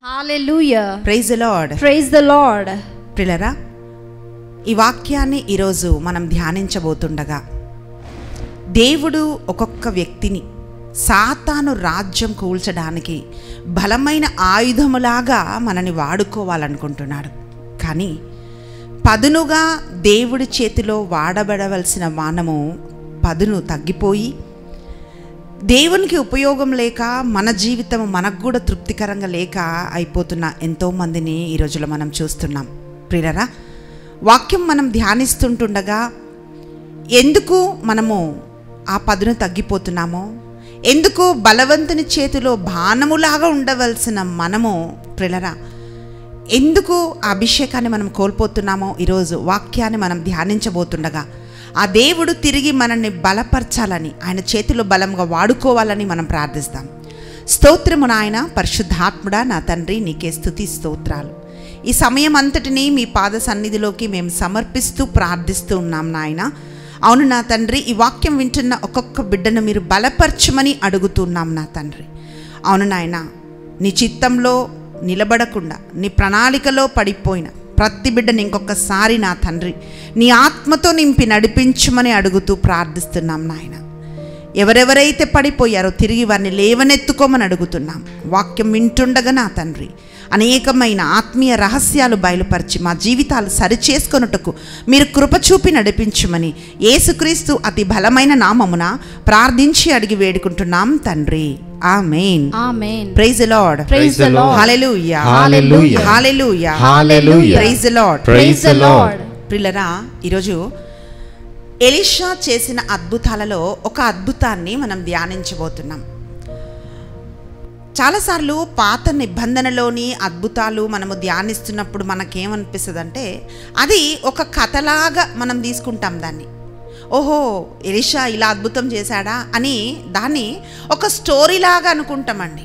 Hallelujah. Praise Lord Praise the Lord. ప్రిలరా ఈ వాక్యాన్ని ఈరోజు మనం ధ్యానించబోతుండగా దేవుడు ఒక్కొక్క వ్యక్తిని సాతాను రాజ్యం కూల్చడానికి బలమైన ఆయుధములాగా మనని వాడుకోవాలనుకుంటున్నాడు కానీ పదునుగా దేవుడి చేతిలో వాడబడవలసిన మానము పదును తగ్గిపోయి దేవునికి ఉపయోగం లేక మన జీవితం మనకు కూడా తృప్తికరంగా లేక అయిపోతున్న ఎంతోమందిని ఈ రోజులో మనం చూస్తున్నాం ప్రిరరా వాక్యం మనం ధ్యానిస్తుంటుండగా ఎందుకు మనము ఆ పదును తగ్గిపోతున్నామో ఎందుకు బలవంతుని చేతిలో బాణములాగా ఉండవలసిన మనము ప్రిలరా ఎందుకు ఆ అభిషేకాన్ని మనం కోల్పోతున్నామో ఈరోజు వాక్యాన్ని మనం ధ్యానించబోతుండగా ఆ దేవుడు తిరిగి మనల్ని బలపరచాలని ఆయన చేతిలో బలంగా వాడుకోవాలని మనం ప్రార్థిస్తాం స్తోత్రము నాయన పరిశుద్ధాత్ముడా నా తండ్రి నీకే స్థుతి స్తోత్రాలు ఈ సమయం అంతటినీ మీ పాద సన్నిధిలోకి మేము సమర్పిస్తూ ప్రార్థిస్తూ ఉన్నాం నాయన అవును నా తండ్రి ఈ వాక్యం వింటున్న ఒక్కొక్క బిడ్డను మీరు బలపరచమని అడుగుతున్నాం నా తండ్రి అవును నాయన నీ చిత్తంలో నిలబడకుండా నీ ప్రణాళికలో పడిపోయిన ప్రతి బిడ్డని ఇంకొకసారి నా తండ్రి నీ ఆత్మతో నింపి నడిపించమని అడుగుతూ ప్రార్థిస్తున్నాం నాయన ఎవరెవరైతే పడిపోయారో తిరిగి వారిని లేవనెత్తుకోమని అడుగుతున్నాం వాక్యం వింటుండగా నా తండ్రి అనేకమైన ఆత్మీయ రహస్యాలు బయలుపరిచి మా జీవితాలు సరిచేసుకొనుటకు మీరు కృప చూపి నడిపించమని యేసుక్రీస్తు అతి బలమైన నామమున ప్రార్థించి అడిగి వేడుకుంటున్నాం తండ్రి amen Amen. Praise Lord Praise the Lord. Hallelujah Hallelujah. Hallelujah Hallelujah. Praise Lord Praise the Lord. ప్రిల్లరా ఈరోజు ఎలిషా చేసిన అద్భుతాలలో ఒక అద్భుతాన్ని మనం ధ్యానించబోతున్నాం చాలాసార్లు పాత నిబంధనలోని అద్భుతాలు మనము ధ్యానిస్తున్నప్పుడు మనకేమనిపిస్తుంది అంటే అది ఒక కథలాగా మనం తీసుకుంటాం దాన్ని ఓహో ఎలిషా ఇలా అద్భుతం చేశాడా అని దాన్ని ఒక స్టోరీలాగా అనుకుంటామండి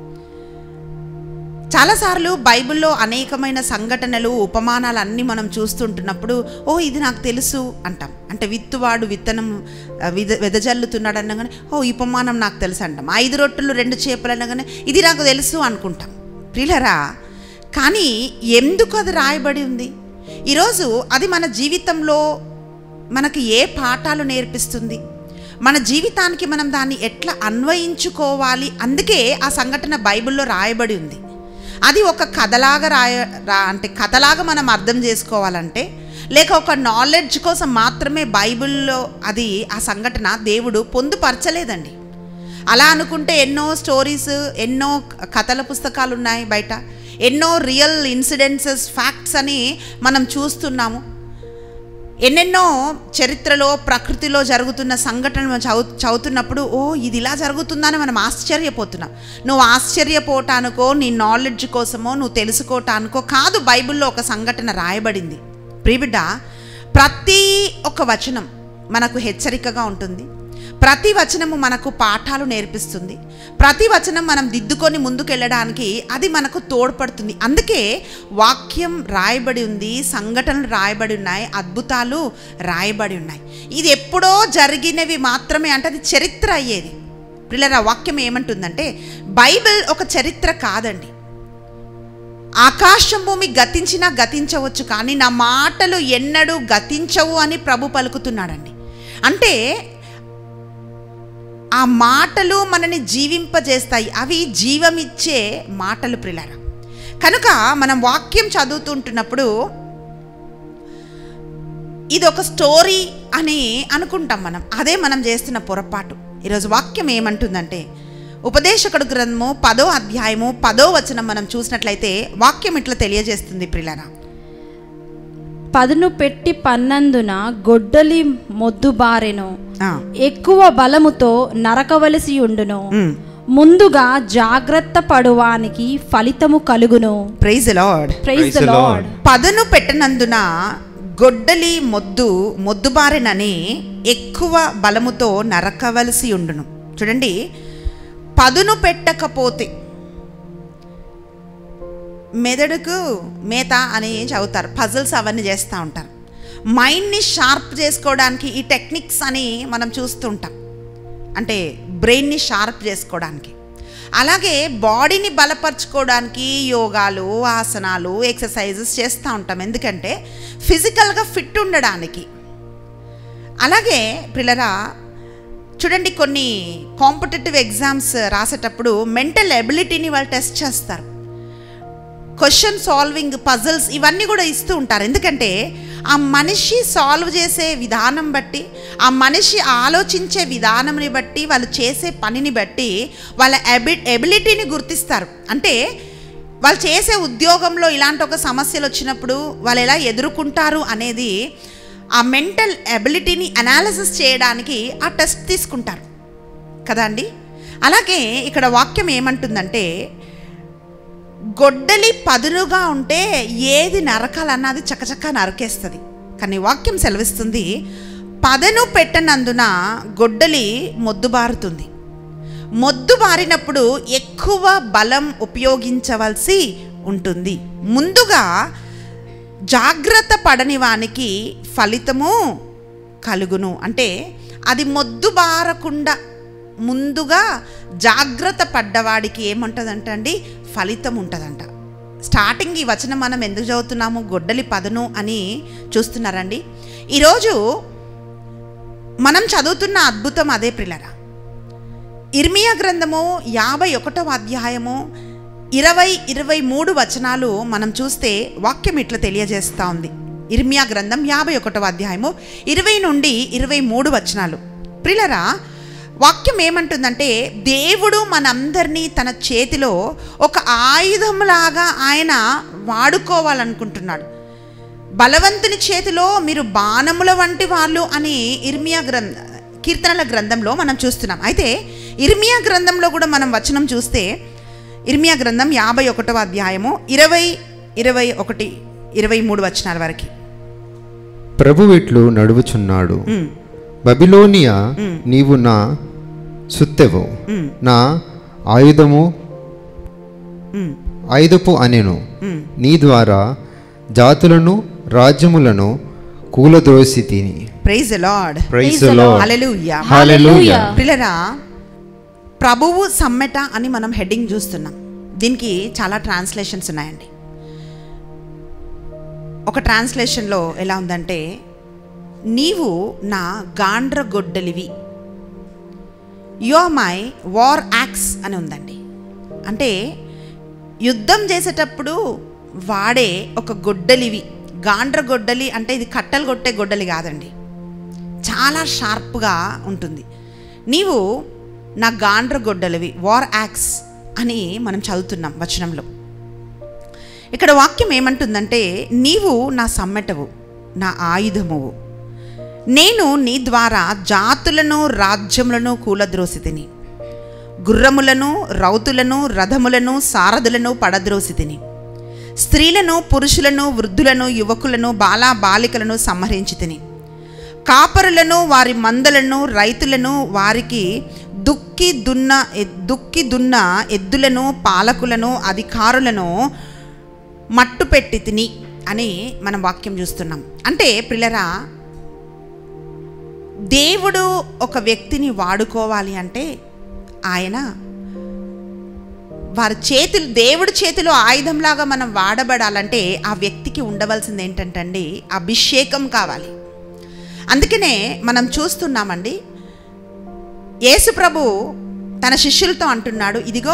చాలాసార్లు బైబిల్లో అనేకమైన సంఘటనలు ఉపమానాలు అన్నీ మనం చూస్తుంటున్నప్పుడు ఓ ఇది నాకు తెలుసు అంటాం అంటే విత్తువాడు విత్తనం ఆ, విద వెదజల్లుతున్నాడు అనగానే ఓ ఈ ఉపమానం నాకు తెలుసు అంటాం ఐదు రొట్టెలు రెండు చేపలు అనగానే ఇది నాకు తెలుసు అనుకుంటాం ప్రిలరా కానీ ఎందుకు అది రాయబడి ఉంది ఈరోజు అది మన జీవితంలో మనకి ఏ పాఠాలు నేర్పిస్తుంది మన జీవితానికి మనం దాన్ని ఎట్లా అన్వయించుకోవాలి అందుకే ఆ సంఘటన బైబిల్లో రాయబడి ఉంది అది ఒక కథలాగా రాయ రా అంటే కథలాగా మనం అర్థం చేసుకోవాలంటే లేక ఒక నాలెడ్జ్ కోసం మాత్రమే బైబిల్లో అది ఆ సంఘటన దేవుడు పొందుపరచలేదండి అలా అనుకుంటే ఎన్నో స్టోరీస్ ఎన్నో కథల పుస్తకాలు ఉన్నాయి బయట ఎన్నో రియల్ ఇన్సిడెన్సెస్ ఫ్యాక్ట్స్ అని మనం చూస్తున్నాము ఎన్నెన్నో చరిత్రలో ప్రకృతిలో జరుగుతున్న సంఘటనలు మనం చదువు చదువుతున్నప్పుడు ఓ ఇది ఇలా జరుగుతుందని మనం ఆశ్చర్యపోతున్నాం నువ్వు ఆశ్చర్యపోవటానికో నీ నాలెడ్జ్ కోసమో నువ్వు తెలుసుకోవటానికో కాదు బైబిల్లో ఒక సంఘటన రాయబడింది ప్రియబిడ్డ ప్రతి ఒక్క వచనం మనకు హెచ్చరికగా ఉంటుంది ప్రతి వచనము మనకు పాఠాలు నేర్పిస్తుంది ప్రతి వచనం మనం దిద్దుకొని ముందుకెళ్ళడానికి అది మనకు తోడ్పడుతుంది అందుకే వాక్యం రాయబడి ఉంది సంఘటనలు రాయబడి ఉన్నాయి అద్భుతాలు రాయబడి ఉన్నాయి ఇది ఎప్పుడో జరిగినవి మాత్రమే అంటే అది చరిత్ర అయ్యేది పిల్లల వాక్యం ఏమంటుందంటే బైబిల్ ఒక చరిత్ర కాదండి ఆకాశం భూమి గతించినా గతించవచ్చు కానీ నా మాటలు ఎన్నడూ గతించవు అని ప్రభు పలుకుతున్నాడండి అంటే ఆ మాటలు మనని జీవింపజేస్తాయి అవి జీవమిచ్చే మాటలు ప్రిలర కనుక మనం వాక్యం చదువుతుంటున్నప్పుడు ఇది ఒక స్టోరీ అని అనుకుంటాం మనం అదే మనం చేస్తున్న పొరపాటు ఈరోజు వాక్యం ఏమంటుందంటే ఉపదేశకుడు గ్రంథము పదో అధ్యాయము పదో వచనం మనం చూసినట్లయితే వాక్యం ఇట్లా తెలియజేస్తుంది ప్రిలరా పదును పెట్టి పన్నందున గొడ్డలి మొద్దుబారెను ఆ, ఎక్కువ బలముతో నరకవలసి ఉండును ఉమ్. ముందుగా జాగ్రత్త పడువానికి ఫలితము కలుగును praise Lord praise Praise the the Lord Lord. పదును పెట్టనందున గొడ్డలి మొద్దు మొద్దుబారినని ఎక్కువ బలముతో నరకవలసి ఉండును చూడండి పదును పెట్టకపోతే మెదడుకు మేత అని చదువుతారు పజిల్స్ అవన్నీ చేస్తూ ఉంటారు మైండ్ని షార్ప్ చేసుకోవడానికి ఈ టెక్నిక్స్ అని మనం చూస్తుంటాం అంటే బ్రెయిన్ని షార్ప్ చేసుకోవడానికి అలాగే బాడీని బలపరచుకోవడానికి యోగాలు ఆసనాలు ఎక్సర్సైజెస్ చేస్తూ ఉంటాం ఎందుకంటే ఫిజికల్గా ఫిట్ ఉండడానికి అలాగే పిల్లరా చూడండి కొన్ని కాంపిటేటివ్ ఎగ్జామ్స్ రాసేటప్పుడు మెంటల్ ఎబిలిటీని వాళ్ళు టెస్ట్ చేస్తారు క్వశ్చన్ సాల్వింగ్ పజల్స్ ఇవన్నీ కూడా ఇస్తూ ఉంటారు ఎందుకంటే ఆ మనిషి సాల్వ్ చేసే విధానం బట్టి ఆ మనిషి ఆలోచించే విధానంని బట్టి వాళ్ళు చేసే పనిని బట్టి వాళ్ళ ఎబి ఎబిలిటీని గుర్తిస్తారు అంటే వాళ్ళు చేసే ఉద్యోగంలో ఇలాంటి ఒక సమస్యలు వచ్చినప్పుడు వాళ్ళు ఎలా ఎదుర్కొంటారు అనేది ఆ మెంటల్ ఎబిలిటీని అనాలిసిస్ చేయడానికి ఆ టెస్ట్ తీసుకుంటారు కదా అండి అలాగే ఇక్కడ వాక్యం ఏమంటుందంటే గొడ్డలి పదునుగా ఉంటే ఏది నరకాలన్నది చకచక నరకేస్తుంది కానీ వాక్యం సెలవిస్తుంది పదను పెట్టనందున గొడ్డలి మొద్దుబారుతుంది మొద్దు బారినప్పుడు ఎక్కువ బలం ఉపయోగించవలసి ఉంటుంది ముందుగా జాగ్రత్త పడని వానికి ఫలితము కలుగును అంటే అది మొద్దు బారకుండా ముందుగా జాగ్రత్త పడ్డవాడికి ఏముంటుందంట అండి ఫలితం ఉంటుందంట స్టార్టింగ్ ఈ వచనం మనం ఎందుకు చదువుతున్నాము గొడ్డలి పదను అని చూస్తున్నారండి ఈరోజు మనం చదువుతున్న అద్భుతం అదే ప్రిలరా ఇర్మియా గ్రంథము యాభై ఒకటవ అధ్యాయము ఇరవై ఇరవై మూడు వచనాలు మనం చూస్తే వాక్యం ఇట్లా తెలియజేస్తూ ఉంది ఇర్మియా గ్రంథం యాభై ఒకటవ అధ్యాయము ఇరవై నుండి ఇరవై మూడు వచనాలు ప్రిలరా వాక్యం ఏమంటుందంటే దేవుడు మనందరినీ తన చేతిలో ఒక ఆయుధంలాగా ఆయన వాడుకోవాలనుకుంటున్నాడు బలవంతుని చేతిలో మీరు బాణముల వంటి వాళ్ళు అని ఇర్మియా గ్రంథ కీర్తనల గ్రంథంలో మనం చూస్తున్నాం అయితే ఇర్మియా గ్రంథంలో కూడా మనం వచనం చూస్తే ఇర్మియా గ్రంథం యాభై ఒకటవ అధ్యాయము ఇరవై ఇరవై ఒకటి ఇరవై మూడు వచనాల వరకు ప్రభువిట్లు నడువుచున్నాడు బబిలోనియా నీవు నా సుత్తెవు నా ఆయుధము ఆయుధపు అనెను నీ ద్వారా జాతులను రాజ్యములను కూలద్రోసి తిని praise Lord praise the Lord. Hallelujah hallelujah పిల్లరా ప్రభువు సమ్మెట అని మనం హెడ్డింగ్ చూస్తున్నాం దీనికి చాలా ట్రాన్స్లేషన్స్ ఉన్నాయండి ఒక ట్రాన్స్లేషన్లో ఎలా ఉందంటే నీవు నా గాండ్ర గొడ్డలివి యు మై వార్ యాక్స్ అని ఉందండి అంటే యుద్ధం చేసేటప్పుడు వాడే ఒక గొడ్డలివి గాండ్ర గొడ్డలి అంటే ఇది కట్టలు కొట్టే గొడ్డలి కాదండి చాలా షార్ప్గా ఉంటుంది నీవు నా గాండ్ర గొడ్డలివి వార్ యాక్స్ అని మనం చదువుతున్నాం వచనంలో ఇక్కడ వాక్యం ఏమంటుందంటే నీవు నా సమ్మెటవు నా ఆయుధమువు నేను నీ ద్వారా జాతులను రాజ్యములను కూలద్రోసి తిని గుర్రములను రౌతులను రథములను సారథులను పడద్రోసి తిని స్త్రీలను పురుషులను వృద్ధులను యువకులను బాలా బాలికలను సంహరించి తిని కాపరులను వారి మందలను రైతులను వారికి దుక్కి దున్న ఎ- దుక్కి దున్న ఎద్దులను పాలకులను అధికారులను మట్టు పెట్టి తిని అని మనం వాక్యం చూస్తున్నాం అంటే పిల్లరా దేవుడు ఒక వ్యక్తిని వాడుకోవాలి అంటే ఆయన వారి చేతులు దేవుడి చేతిలో ఆయుధంలాగా మనం వాడబడాలంటే ఆ వ్యక్తికి ఉండవలసింది ఏంటంటండి అభిషేకం కావాలి అందుకనే మనం చూస్తున్నామండి యేసు ప్రభు తన శిష్యులతో అంటున్నాడు ఇదిగో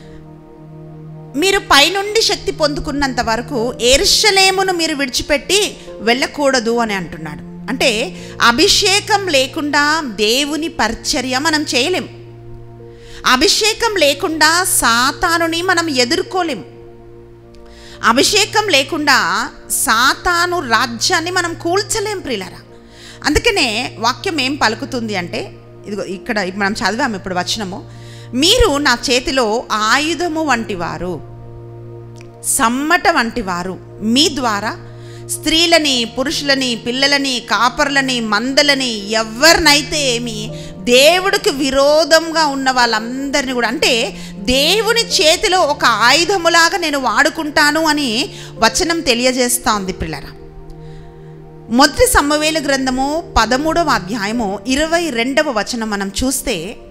మీరు పైనుండి శక్తి పొందుకున్నంత వరకు ఎరుషలేమును మీరు విడిచిపెట్టి వెళ్ళకూడదు అని అంటున్నాడు అంటే అభిషేకం లేకుండా దేవుని పరిచర్య మనం చేయలేం అభిషేకం లేకుండా సాతానుని మనం ఎదుర్కోలేం అభిషేకం లేకుండా సాతాను రాజ్యాన్ని మనం కూల్చలేం ప్రియులరా అందుకనే వాక్యం ఏం పలుకుతుంది అంటే ఇదిగో ఇక్కడ మనం చదివాము ఇప్పుడు వచనము మీరు నా చేతిలో ఆయుధము వంటి వారు సమ్మట వంటి వారు మీ ద్వారా స్త్రీలని పురుషులని పిల్లలని కాపర్లని మందలని ఎవరినైతే ఏమి దేవుడికి విరోధంగా ఉన్న వాళ్ళందరినీ కూడా అంటే దేవుని చేతిలో ఒక ఆయుధములాగా నేను వాడుకుంటాను అని వచనం తెలియజేస్తా ఉంది పిల్లరా మొదటి సమ్మవేలు గ్రంథము పదమూడవ అధ్యాయము ఇరవై రెండవ వచనం మనం చూస్తే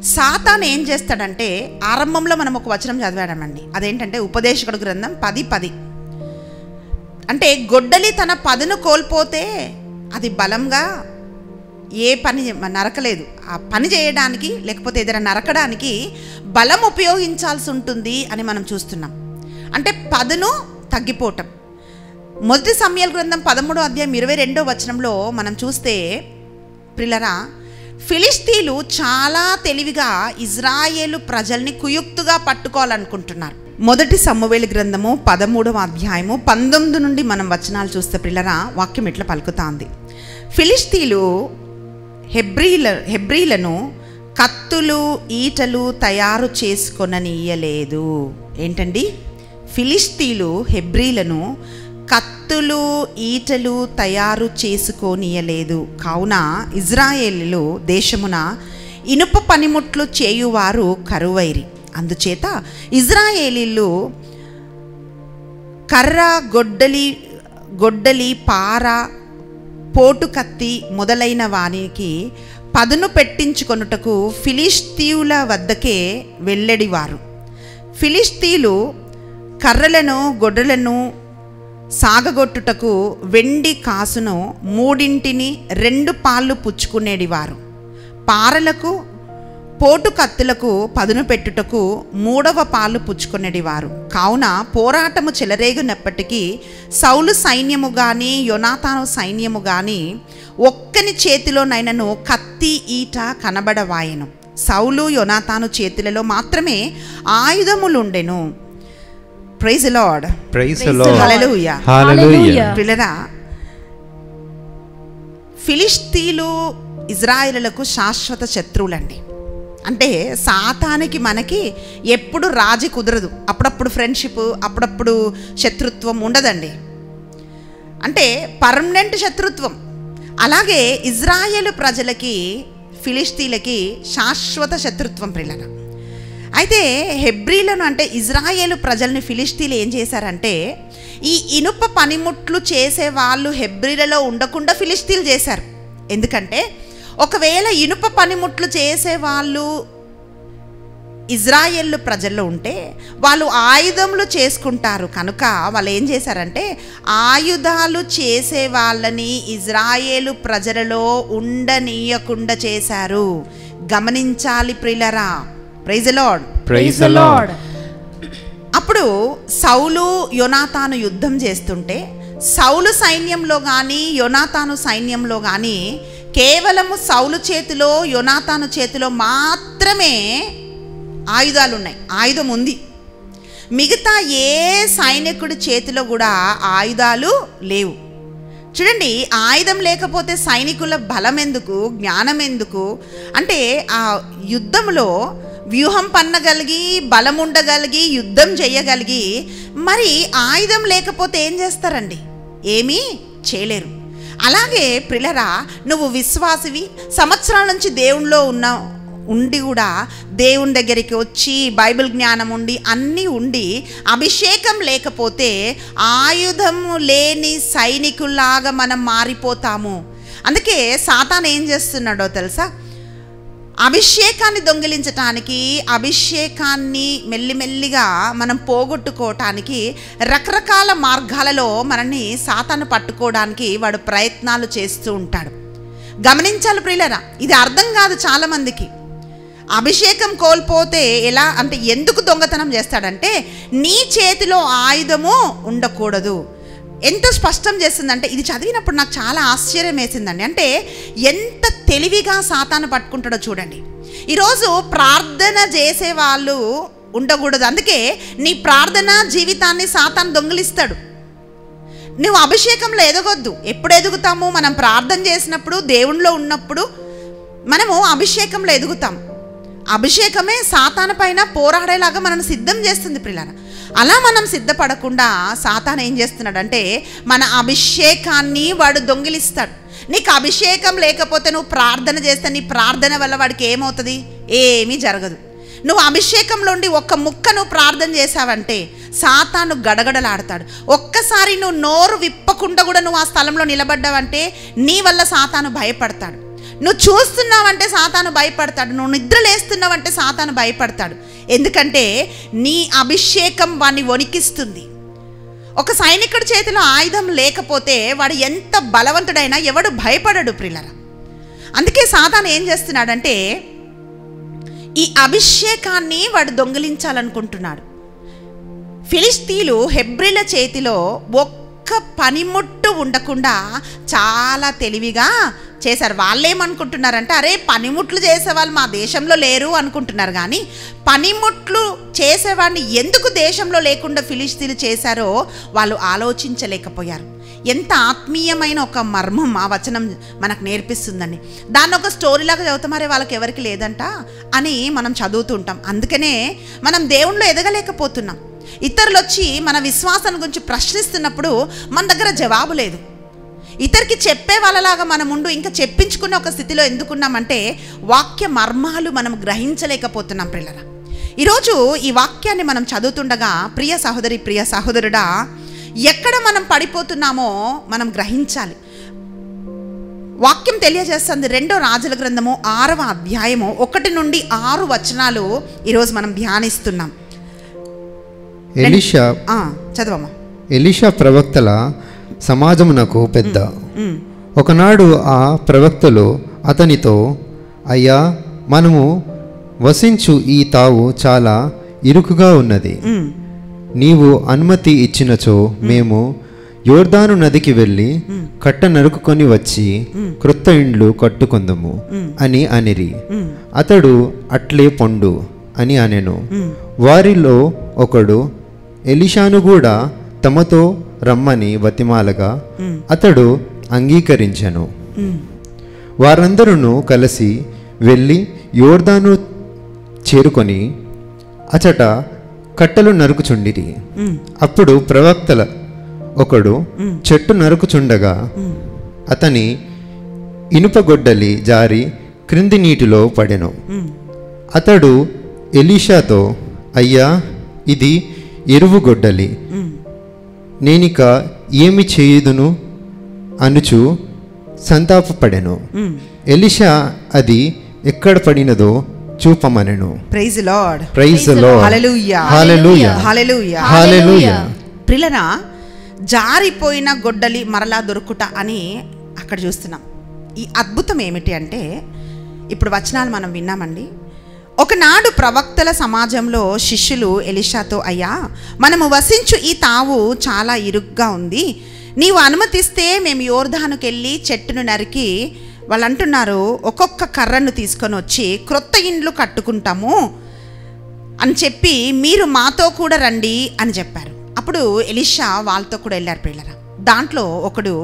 సాతాన్ ఏం చేస్తాడంటే ఆరంభంలో మనం ఒక వచనం చదివాడమండి అదేంటంటే ఉపదేశకుడు గ్రంథం పది పది అంటే గొడ్డలి తన పదును కోల్పోతే అది బలంగా ఏ పని నరకలేదు ఆ పని చేయడానికి లేకపోతే ఏదైనా నరకడానికి బలం ఉపయోగించాల్సి ఉంటుంది అని మనం చూస్తున్నాం అంటే పదును తగ్గిపోవటం మొదటి సమయాల గ్రంథం పదమూడో అధ్యాయం ఇరవై రెండో వచనంలో మనం చూస్తే ప్రిలరా ఫిలిస్తీన్లు చాలా తెలివిగా ఇజ్రాయేలు ప్రజల్ని కుయుక్తుగా పట్టుకోవాలనుకుంటున్నారు మొదటి సమ్మవేలి గ్రంథము పదమూడవ అధ్యాయము పంతొమ్మిది నుండి మనం వచనాలు చూస్తే ప్రిలరా వాక్యం ఇట్లా పలుకుతాంది ఫిలిస్తీన్లు హెబ్రీల హెబ్రీలను కత్తులు ఈటలు తయారు చేసుకొననీయలేదు ఏంటండి ఫిలిస్తీన్లు హెబ్రీలను కత్తులు ఈటలు తయారు చేసుకోనీయలేదు కావున ఇజ్రాయేలీలు దేశమున ఇనుప పనిముట్లు చేయువారు కరువైరి అందుచేత ఇజ్రాయేలీలు కర్ర గొడ్డలి గొడ్డలి పార పోటు కత్తి మొదలైన వానికి పదును పెట్టించుకొనుటకు ఫిలిస్తీయుల వద్దకే వెళ్ళడివారు ఫిలిస్తీయులు కర్రలను గొడ్డలను సాగగొట్టుటకు వెండి కాసును మూడింటిని రెండు పాళ్ళు పుచ్చుకునేడివారు పారలకు పోటు కత్తులకు పదును పెట్టుటకు మూడవ పాలు పుచ్చుకొనేడివారు కావున పోరాటము చెలరేగినప్పటికీ సౌలు సైన్యము గాని యొనాతాను సైన్యము గాని ఒక్కని చేతిలోనైనను కత్తి ఈట కనబడవాయను సౌలు యొనాతాను చేతులలో మాత్రమే ఆయుధములుండెను praise Lord praise Praise the Lord Lord. Hallelujah hallelujah Hallelujah. పిల్లరా ఫిలిస్తీన్లు ఇజ్రాయిలకు శాశ్వత శత్రువులండి అంటే సాతానికి మనకి ఎప్పుడు రాజీ కుదరదు అప్పుడప్పుడు ఫ్రెండ్షిప్ అప్పుడప్పుడు శత్రుత్వం ఉండదండి అంటే పర్మనెంట్ శత్రుత్వం అలాగే ఇజ్రాయేల్ ప్రజలకి ఫిలిస్తీన్లకి శాశ్వత శత్రుత్వం ప్రిల్లన అయితే హెబ్రీలను అంటే ఇజ్రాయేలు ప్రజల్ని ఫిలిస్తీన్లు ఏం చేశారంటే ఈ ఇనుప పనిముట్లు చేసే వాళ్ళు హెబ్రీలలో ఉండకుండా ఫిలిస్తీన్లు చేశారు ఎందుకంటే ఒకవేళ ఇనుప పనిముట్లు చేసే వాళ్ళు ఇజ్రాయేల్ ప్రజల్లో ఉంటే వాళ్ళు ఆయుధములు చేసుకుంటారు కనుక వాళ్ళు ఏం చేశారంటే ఆయుధాలు చేసే వాళ్ళని ఇజ్రాయేలు ప్రజలలో ఉండనీయకుండా చేశారు గమనించాలి ప్రిలరా ప్రైజ్ లార్డ్ ప్రైజ్ లార్డ్ అప్పుడు సౌలు యొనాతాను యుద్ధం చేస్తుంటే సౌలు సైన్యంలో కానీ యొనాతాను సైన్యంలో కానీ కేవలము సౌలు చేతిలో యొనాతాను చేతిలో మాత్రమే ఆయుధాలు ఉన్నాయి ఆయుధం ఉంది మిగతా ఏ సైనికుడి చేతిలో కూడా ఆయుధాలు లేవు చూడండి ఆయుధం లేకపోతే సైనికుల బలం ఎందుకు జ్ఞానం ఎందుకు అంటే ఆ యుద్ధంలో వ్యూహం పన్నగలిగి బలం ఉండగలిగి యుద్ధం చేయగలిగి మరి ఆయుధం లేకపోతే ఏం చేస్తారండి ఏమీ చేయలేరు అలాగే ప్రిలరా నువ్వు విశ్వాసివి సంవత్సరాల నుంచి దేవునిలో ఉన్న ఉండి కూడా దేవుని దగ్గరికి వచ్చి బైబిల్ జ్ఞానం ఉండి అన్నీ ఉండి అభిషేకం లేకపోతే ఆయుధం లేని సైనికుల్లాగా మనం మారిపోతాము అందుకే సాతాన్ ఏం చేస్తున్నాడో తెలుసా అభిషేకాన్ని దొంగిలించటానికి అభిషేకాన్ని మెల్లిమెల్లిగా మనం పోగొట్టుకోవటానికి రకరకాల మార్గాలలో మనల్ని సాతాను పట్టుకోవడానికి వాడు ప్రయత్నాలు చేస్తూ ఉంటాడు గమనించాలి ప్రియులరా ఇది అర్థం కాదు చాలామందికి అభిషేకం కోల్పోతే ఎలా అంటే ఎందుకు దొంగతనం చేస్తాడంటే నీ చేతిలో ఆయుధము ఉండకూడదు ఎంత స్పష్టం చేస్తుందంటే ఇది చదివినప్పుడు నాకు చాలా ఆశ్చర్యం వేసిందండి అంటే ఎంత తెలివిగా సాతాను పట్టుకుంటాడో చూడండి ఈరోజు ప్రార్థన చేసే వాళ్ళు ఉండకూడదు అందుకే నీ ప్రార్థన జీవితాన్ని సాతాను దొంగిలిస్తాడు నువ్వు అభిషేకంలో ఎదగొద్దు ఎప్పుడు ఎదుగుతాము మనం ప్రార్థన చేసినప్పుడు దేవుణ్ణిలో ఉన్నప్పుడు మనము అభిషేకంలో ఎదుగుతాం అభిషేకమే సాతాన పైన పోరాడేలాగా మనల్ని సిద్ధం చేస్తుంది ప్రిలాన అలా మనం సిద్ధపడకుండా సాతాన్ ఏం చేస్తున్నాడంటే మన అభిషేకాన్ని వాడు దొంగిలిస్తాడు నీకు అభిషేకం లేకపోతే నువ్వు ప్రార్థన చేస్తే నీ ప్రార్థన వల్ల వాడికి ఏమవుతుంది ఏమీ జరగదు నువ్వు అభిషేకంలో ఉండి ఒక్క ముక్క నువ్వు ప్రార్థన చేసావంటే సాతాను గడగడలాడతాడు ఒక్కసారి నువ్వు నోరు విప్పకుండా కూడా నువ్వు ఆ స్థలంలో నిలబడ్డావంటే నీ వల్ల సాతాను భయపడతాడు నువ్వు చూస్తున్నావంటే సాతాను భయపడతాడు నువ్వు నిద్ర లేస్తున్నావంటే సాతాను భయపడతాడు ఎందుకంటే నీ అభిషేకం వాడిని వణికిస్తుంది ఒక సైనికుడి చేతిలో ఆయుధం లేకపోతే వాడు ఎంత బలవంతుడైనా ఎవడు భయపడడు ప్రిల్లరా అందుకే సాతాను ఏం చేస్తున్నాడంటే ఈ అభిషేకాన్ని వాడు దొంగిలించాలనుకుంటున్నాడు ఫిలిస్తీన్లు హెబ్రిల చేతిలో ఒక్క పనిముట్టు ఉండకుండా చాలా తెలివిగా చేశారు వాళ్ళేమనుకుంటున్నారంటే అరే పనిముట్లు చేసేవాళ్ళు మా దేశంలో లేరు అనుకుంటున్నారు కానీ పనిముట్లు చేసేవాడిని ఎందుకు దేశంలో లేకుండా ఫిలిస్తీన్లు చేశారో వాళ్ళు ఆలోచించలేకపోయారు ఎంత ఆత్మీయమైన ఒక మర్మం ఆ వచనం మనకు నేర్పిస్తుందండి దాన్ని ఒక స్టోరీలాగా చదువుతామరే వాళ్ళకి ఎవరికి లేదంట అని మనం చదువుతూ ఉంటాం అందుకనే మనం దేవుణ్ణిలో ఎదగలేకపోతున్నాం ఇతరులు వచ్చి మన విశ్వాసం గురించి ప్రశ్నిస్తున్నప్పుడు మన దగ్గర జవాబు లేదు ఇతరికి చెప్పే వాళ్ళలాగా మనం ఉండు ఇంకా చెప్పించుకునే ఒక స్థితిలో ఎందుకున్నామంటే వాక్య మర్మాలు మనం గ్రహించలేకపోతున్నాం పిల్లల ఈరోజు ఈ వాక్యాన్ని మనం చదువుతుండగా ప్రియ సహోదరి ప్రియ సహోదరుడా ఎక్కడ మనం పడిపోతున్నామో మనం గ్రహించాలి వాక్యం తెలియజేస్తుంది రెండో రాజుల గ్రంథము ఆరవ అధ్యాయము ఒకటి నుండి ఆరు వచనాలు ఈరోజు మనం ధ్యానిస్తున్నాం ఎలిషా ఆ, చదవమ్మా ఎలిషా ప్రవక్తల సమాజమునకు పెద్ద ఉమ్, ఒకనాడు ఆ ప్రవక్తలు అతనితో అయ్యా మనము వసించు ఈ తావు చాలా ఇరుకుగా ఉన్నది ఉమ్, నీవు అనుమతి ఇచ్చినచో మేము యోర్దాను నదికి వెళ్ళి కట్ట నరుకుకొని వచ్చి క్రొత్త ఇండ్లు కట్టుకుందము అని అనిరి అతడు అట్లే పొండు అని అనెను వారిలో ఒకడు ఎలిషాను కూడా తమతో రమ్మని బతిమాలగా అతడు అంగీకరించెను వారందరూ కలిసి వెళ్ళి యోర్దాను చేరుకొని అచట కట్టెలు నరుకుచుండిరి అప్పుడు ప్రవక్తల ఒకడు చెట్టు నరుకుచుండగా అతని ఇనుపగొడ్డలి జారి క్రింది నీటిలో పడెను అతడు ఎలీషాతో అయ్యా ఇది ఎరువు గొడ్డలి నేనిక ఏమి చేయుదును అనుచు సంతాపపడెను ఎలిషా అది ఎక్కడ పడినదో చూపమనెను praise Lord praise Lord hallelujah hallelujah hallelujah hallelujah ప్రిలన జారిపోయిన గొడ్డలి మరలా దొరుకుట అని అక్కడ చూస్తున్నాం ఈ అద్భుతం ఏమిటి అంటే ఇప్పుడు వచనాలు మనం విన్నామండి ఒకనాడు ప్రవక్తల సమాజంలో శిష్యులు ఎలిషాతో అయ్యా మనము వసించు ఈ తావు చాలా ఇరుగ్గా ఉంది నీవు అనుమతిస్తే మేము యోర్ధానుకి వెళ్ళి చెట్టును నరికి వాళ్ళు అంటున్నారు ఒక్కొక్క కర్రను తీసుకొని వచ్చి క్రొత్త ఇండ్లు కట్టుకుంటాము అని చెప్పి మీరు మాతో కూడా రండి అని చెప్పారు అప్పుడు ఎలిషా వాళ్ళతో కూడా వెళ్ళారు పిల్లరా దాంట్లో ఒకడు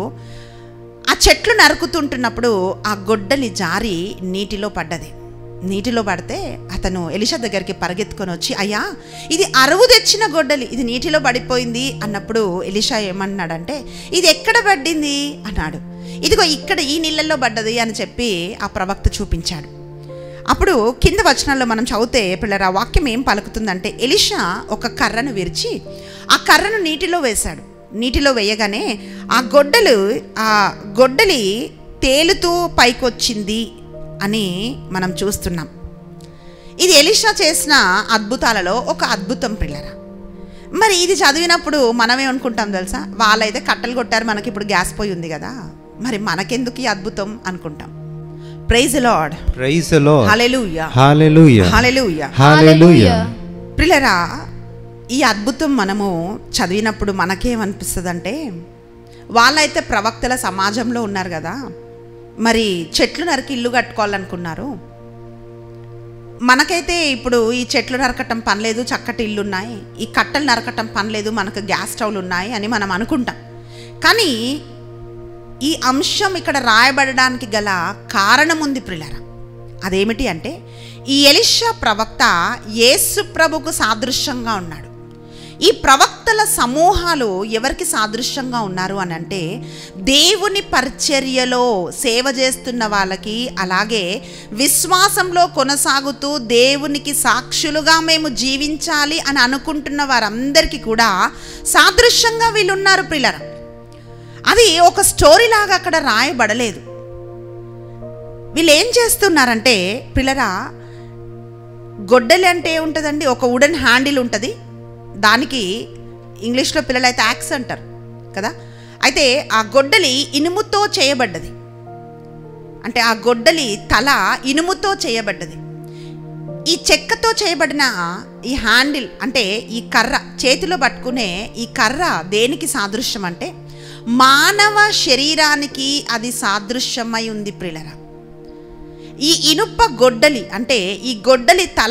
ఆ చెట్లు నరుకుతుంటున్నప్పుడు ఆ గొడ్డలి జారి నీటిలో పడ్డది నీటిలో పడితే అతను ఎలిషా దగ్గరికి పరిగెత్తుకొని వచ్చి అయ్యా ఇది అరువు తెచ్చిన గొడ్డలి ఇది నీటిలో పడిపోయింది అన్నప్పుడు ఎలిషా ఏమన్నాడంటే ఇది ఎక్కడ పడ్డింది అన్నాడు ఇదిగో ఇక్కడ ఈ నీళ్ళల్లో పడ్డది అని చెప్పి ఆ ప్రవక్త చూపించాడు అప్పుడు కింద వచనాల్లో మనం చదివితే పిల్లల వాక్యం ఏం పలుకుతుందంటే ఎలిషా ఒక కర్రను విరిచి ఆ కర్రను నీటిలో వేశాడు నీటిలో వేయగానే ఆ గొడ్డలు ఆ గొడ్డలి తేలుతూ పైకొచ్చింది అని మనం చూస్తున్నాం ఇది ఎలిషా చేసిన అద్భుతాలలో ఒక అద్భుతం పిల్లరా మరి ఇది చదివినప్పుడు మనమే అనుకుంటాం తెలుసా వాళ్ళైతే కట్టెలు కొట్టారు మనకి ఇప్పుడు గ్యాస్ పోయి ఉంది కదా మరి మనకెందుకు ఈ అద్భుతం అనుకుంటాం praise Lord praise Lord hallelujah hallelujah hallelujah hallelujah ప్రిలరా ఈ అద్భుతం మనము చదివినప్పుడు మనకేమనిపిస్తుంది అంటే వాళ్ళైతే ప్రవక్తల సమాజంలో ఉన్నారు కదా మరి చెట్లు నరికి ఇల్లు కట్టుకోవాలనుకున్నారు మనకైతే ఇప్పుడు ఈ చెట్లు నరకటం పనిలేదు చక్కటి ఇల్లు ఉన్నాయి ఈ కట్టెలు నరకటం పనిలేదు మనకు గ్యాస్ స్టవ్లు ఉన్నాయి అని మనం అనుకుంటాం కానీ ఈ అంశం ఇక్కడ రాయబడడానికి గల కారణం ఉంది ప్రిలరా అదేమిటి అంటే ఈ ఎలిషా ప్రవక్త యేసు ప్రభుకు సాదృశ్యంగా ఉన్నాడు ఈ ప్రవక్తల సమూహాలు ఎవరికి సాదృశ్యంగా ఉన్నారు అని అంటే దేవుని పరిచర్యలో సేవ చేస్తున్న వాళ్ళకి అలాగే విశ్వాసంలో కొనసాగుతూ దేవునికి సాక్షులుగా మేము జీవించాలి అని అనుకుంటున్న వారందరికీ కూడా సాదృశ్యంగా వీళ్ళు ఉన్నారు పిల్లర అది ఒక స్టోరీ లాగా అక్కడ రాయబడలేదు వీళ్ళు ఏం చేస్తున్నారంటే పిల్లరా గొడ్డలి అంటే ఏముంటుందండి ఒక వుడెన్ హ్యాండిల్ ఉంటుంది దానికి ఇంగ్లీష్లో పిల్లలు అయితే యాక్స్ అంటారు కదా అయితే ఆ గొడ్డలి ఇనుముతో చేయబడ్డది అంటే ఆ గొడ్డలి తల ఇనుముతో చేయబడ్డది ఈ చెక్కతో చేయబడిన ఈ హ్యాండిల్ అంటే ఈ కర్ర చేతిలో పట్టుకునే ఈ కర్ర దేనికి సాదృశ్యం అంటే మానవ శరీరానికి అది సాదృశ్యమై ఉంది ప్రిలరా ఈ ఇనుప గొడ్డలి అంటే ఈ గొడ్డలి తల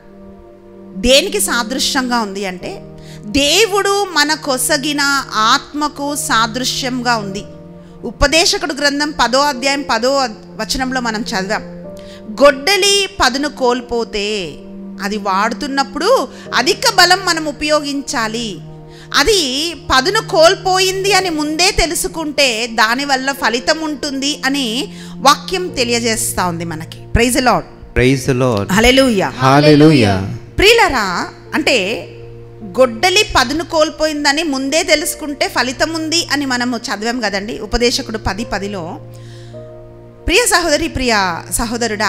దేనికి సాదృశ్యంగా ఉంది అంటే దేవుడు మన కొసగిన ఆత్మకు సాదృశ్యంగా ఉంది ఉపదేశకుడు గ్రంథం పదో అధ్యాయం పదో అద్- వచనంలో మనం చదివాం గొడ్డలి పదును కోల్పోతే అది వాడుతున్నప్పుడు అధిక బలం మనం ఉపయోగించాలి అది పదును కోల్పోయింది అని ముందే తెలుసుకుంటే దానివల్ల ఫలితం ఉంటుంది అని వాక్యం తెలియజేస్తా ఉంది మనకి praise Lord praise Lord hallelujah hallelujah ప్రియులరా అంటే గొడ్డలి పదును కోల్పోయిందని ముందే తెలుసుకుంటే ఫలితం ఉంది అని మనము చదివాం కదండి ఉపదేశకుడు పది పదిలో ప్రియ సహోదరి ప్రియ సహోదరుడా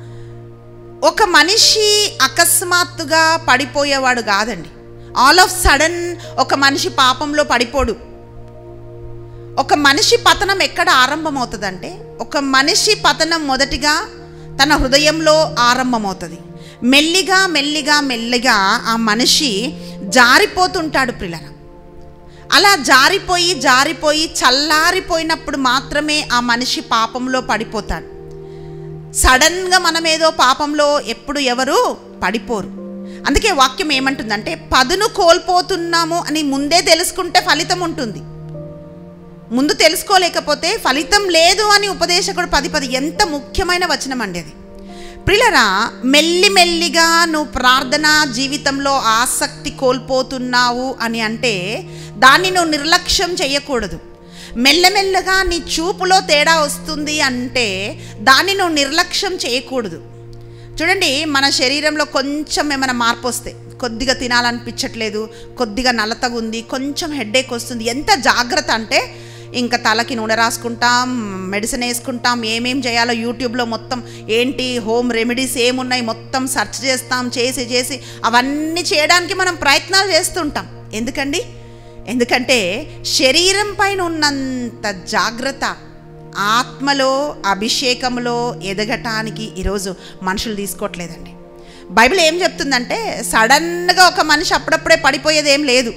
ఒక మనిషి అకస్మాత్తుగా పడిపోయేవాడు కాదండి ఆల్ ఆఫ్ సడన్ ఒక మనిషి పాపంలో పడిపోడు ఒక మనిషి పతనం ఎక్కడ ఆరంభమవుతుందంటే ఒక మనిషి పతనం మొదటిగా తన హృదయంలో ఆరంభమవుతుంది మెల్లిగా మెల్లిగా మెల్లిగా ఆ మనిషి జారిపోతుంటాడు పిల్లల అలా జారిపోయి జారిపోయి చల్లారిపోయినప్పుడు మాత్రమే ఆ మనిషి పాపంలో పడిపోతాడు సడన్గా మనమేదో పాపంలో ఎప్పుడు ఎవరు పడిపోరు అందుకే వాక్యం ఏమంటుందంటే పదును కోల్పోతున్నాము అని ముందే తెలుసుకుంటే ఫలితం ఉంటుంది ముందు తెలుసుకోలేకపోతే ఫలితం లేదు అని ఉపదేశకుడు పది పది ఎంత ముఖ్యమైన వచనం అండి అది ప్రిలరా మెల్లి మెల్లిగా నువ్వు ప్రార్థన జీవితంలో ఆసక్తి కోల్పోతున్నావు అని అంటే దాన్ని నువ్వు నిర్లక్ష్యం చేయకూడదు మెల్లమెల్లగా నీ చూపులో తేడా వస్తుంది అంటే దాన్ని నువ్వు నిర్లక్ష్యం చేయకూడదు చూడండి మన శరీరంలో కొంచెం ఏమైనా మార్పు వస్తే కొద్దిగా తినాలనిపించట్లేదు కొద్దిగా నలతగా ఉంది కొంచెం హెడ్ఏక్ వస్తుంది ఎంత జాగ్రత్త అంటే ఇంకా తలకి నూనె రాసుకుంటాం మెడిసిన్ వేసుకుంటాం ఏమేం చేయాలో యూట్యూబ్లో మొత్తం ఏంటి హోమ్ రెమెడీస్ ఏమున్నాయి మొత్తం సెర్చ్ చేస్తాం చేసి చేసి అవన్నీ చేయడానికి మనం ప్రయత్నాలు చేస్తుంటాం ఎందుకండి ఎందుకంటే శరీరం పైన ఉన్నంత జాగ్రత్త ఆత్మలో అభిషేకంలో ఎదగటానికి ఈరోజు మనుషులు తీసుకోవట్లేదండి బైబిల్ ఏం చెప్తుందంటే సడన్గా ఒక మనిషి అప్పుడప్పుడే పడిపోయేది ఏం లేదు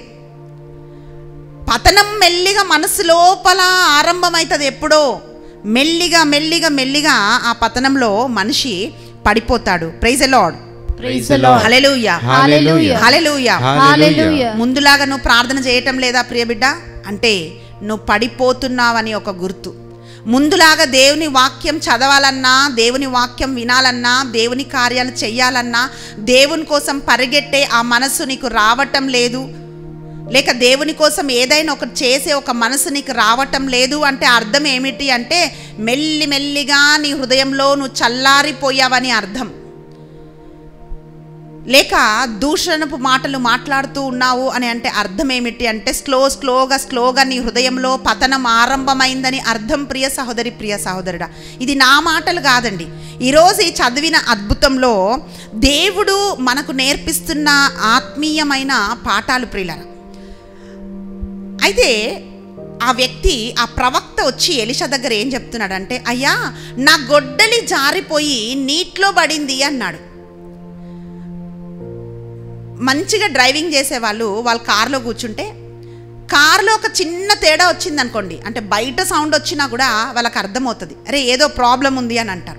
పతనం మెల్లిగా మనసు లోపల ఆరంభమవుతుంది ఎప్పుడో మెల్లిగా మెల్లిగా మెల్లిగా ఆ పతనంలో మనిషి పడిపోతాడు praise Lord Praise the Lord. Hallelujah Hallelujah. Hallelujah Hallelujah. ముందులాగా నువ్వు ప్రార్థన చేయటం లేదా ప్రియ బిడ్డ అంటే నువ్వు పడిపోతున్నావని ఒక గుర్తు ముందులాగా దేవుని వాక్యం చదవాలన్నా దేవుని వాక్యం వినాలన్నా దేవుని కార్యాలు చెయ్యాలన్నా దేవుని కోసం పరిగెట్టే ఆ మనస్సు నీకు రావటం లేదు లేక దేవుని కోసం ఏదైనా ఒకటి చేసే ఒక మనసు నీకు రావటం లేదు అంటే అర్థం ఏమిటి అంటే మెల్లి మెల్లిగా నీ హృదయంలో నువ్వు చల్లారిపోయావని అర్థం లేక దూషణపు మాటలు మాట్లాడుతూ ఉన్నావు అని అంటే అర్థం ఏమిటి అంటే స్లో స్లోగా స్లోగా నీ హృదయంలో పతనం ఆరంభమైందని అర్థం ప్రియ సహోదరి ప్రియ సహోదరుడా ఇది నా మాటలు కాదండి ఈరోజు ఈ చదివిన అద్భుతంలో దేవుడు మనకు నేర్పిస్తున్న ఆత్మీయమైన పాఠాలు ప్రియులరా అయితే ఆ వ్యక్తి ఆ ప్రవక్త వచ్చి ఎలిషా దగ్గర ఏం చెప్తున్నాడంటే అయ్యా నా గొడ్డలి జారిపోయి నీటిలో పడింది అన్నాడు మంచిగా డ్రైవింగ్ చేసేవాళ్ళు వాళ్ళ కార్లో కూర్చుంటే కార్లో ఒక చిన్న తేడా వచ్చింది అనుకోండి అంటే బయట సౌండ్ వచ్చినా కూడా వాళ్ళకి అర్థమవుతుంది అరే ఏదో ప్రాబ్లం ఉంది అని అంటారు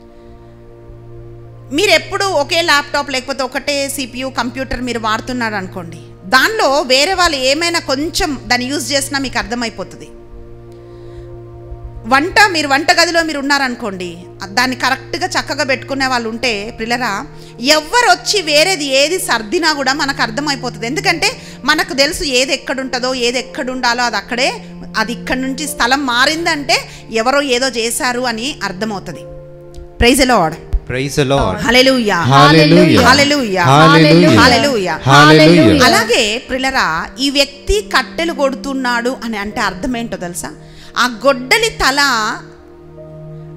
మీరు ఎప్పుడు ఒకే ల్యాప్టాప్ లేకపోతే ఒకటే సిపియు కంప్యూటర్ మీరు వాడుతున్నారు అనుకోండి దానిలో వేరే వాళ్ళు ఏమైనా కొంచెం దాన్ని యూజ్ చేసినా మీకు అర్థమైపోతుంది వంట మీరు వంటగదిలో మీరు ఉన్నారనుకోండి దాన్ని కరెక్ట్గా చక్కగా పెట్టుకునే వాళ్ళు ఉంటే పిల్లరా ఎవరు వచ్చి వేరేది ఏది సర్దినా కూడా మనకు అర్థమైపోతుంది ఎందుకంటే మనకు తెలుసు ఏది ఎక్కడుంటుందో ఏది ఎక్కడుండాలో అది అక్కడే అది ఇక్కడి నుంచి స్థలం మారిందంటే ఎవరో ఏదో చేశారు అని అర్థమవుతుంది praise Lord praise Lord hallelujah hallelujah hallelujah hallelujah hallelujah hallelujah అలాగే ప్రిలరా ఈ వ్యక్తి కట్టెలు కొడుతున్నాడు అని అంటే అర్థం ఏంటో తెలుసా ఆ గొడ్డలి తల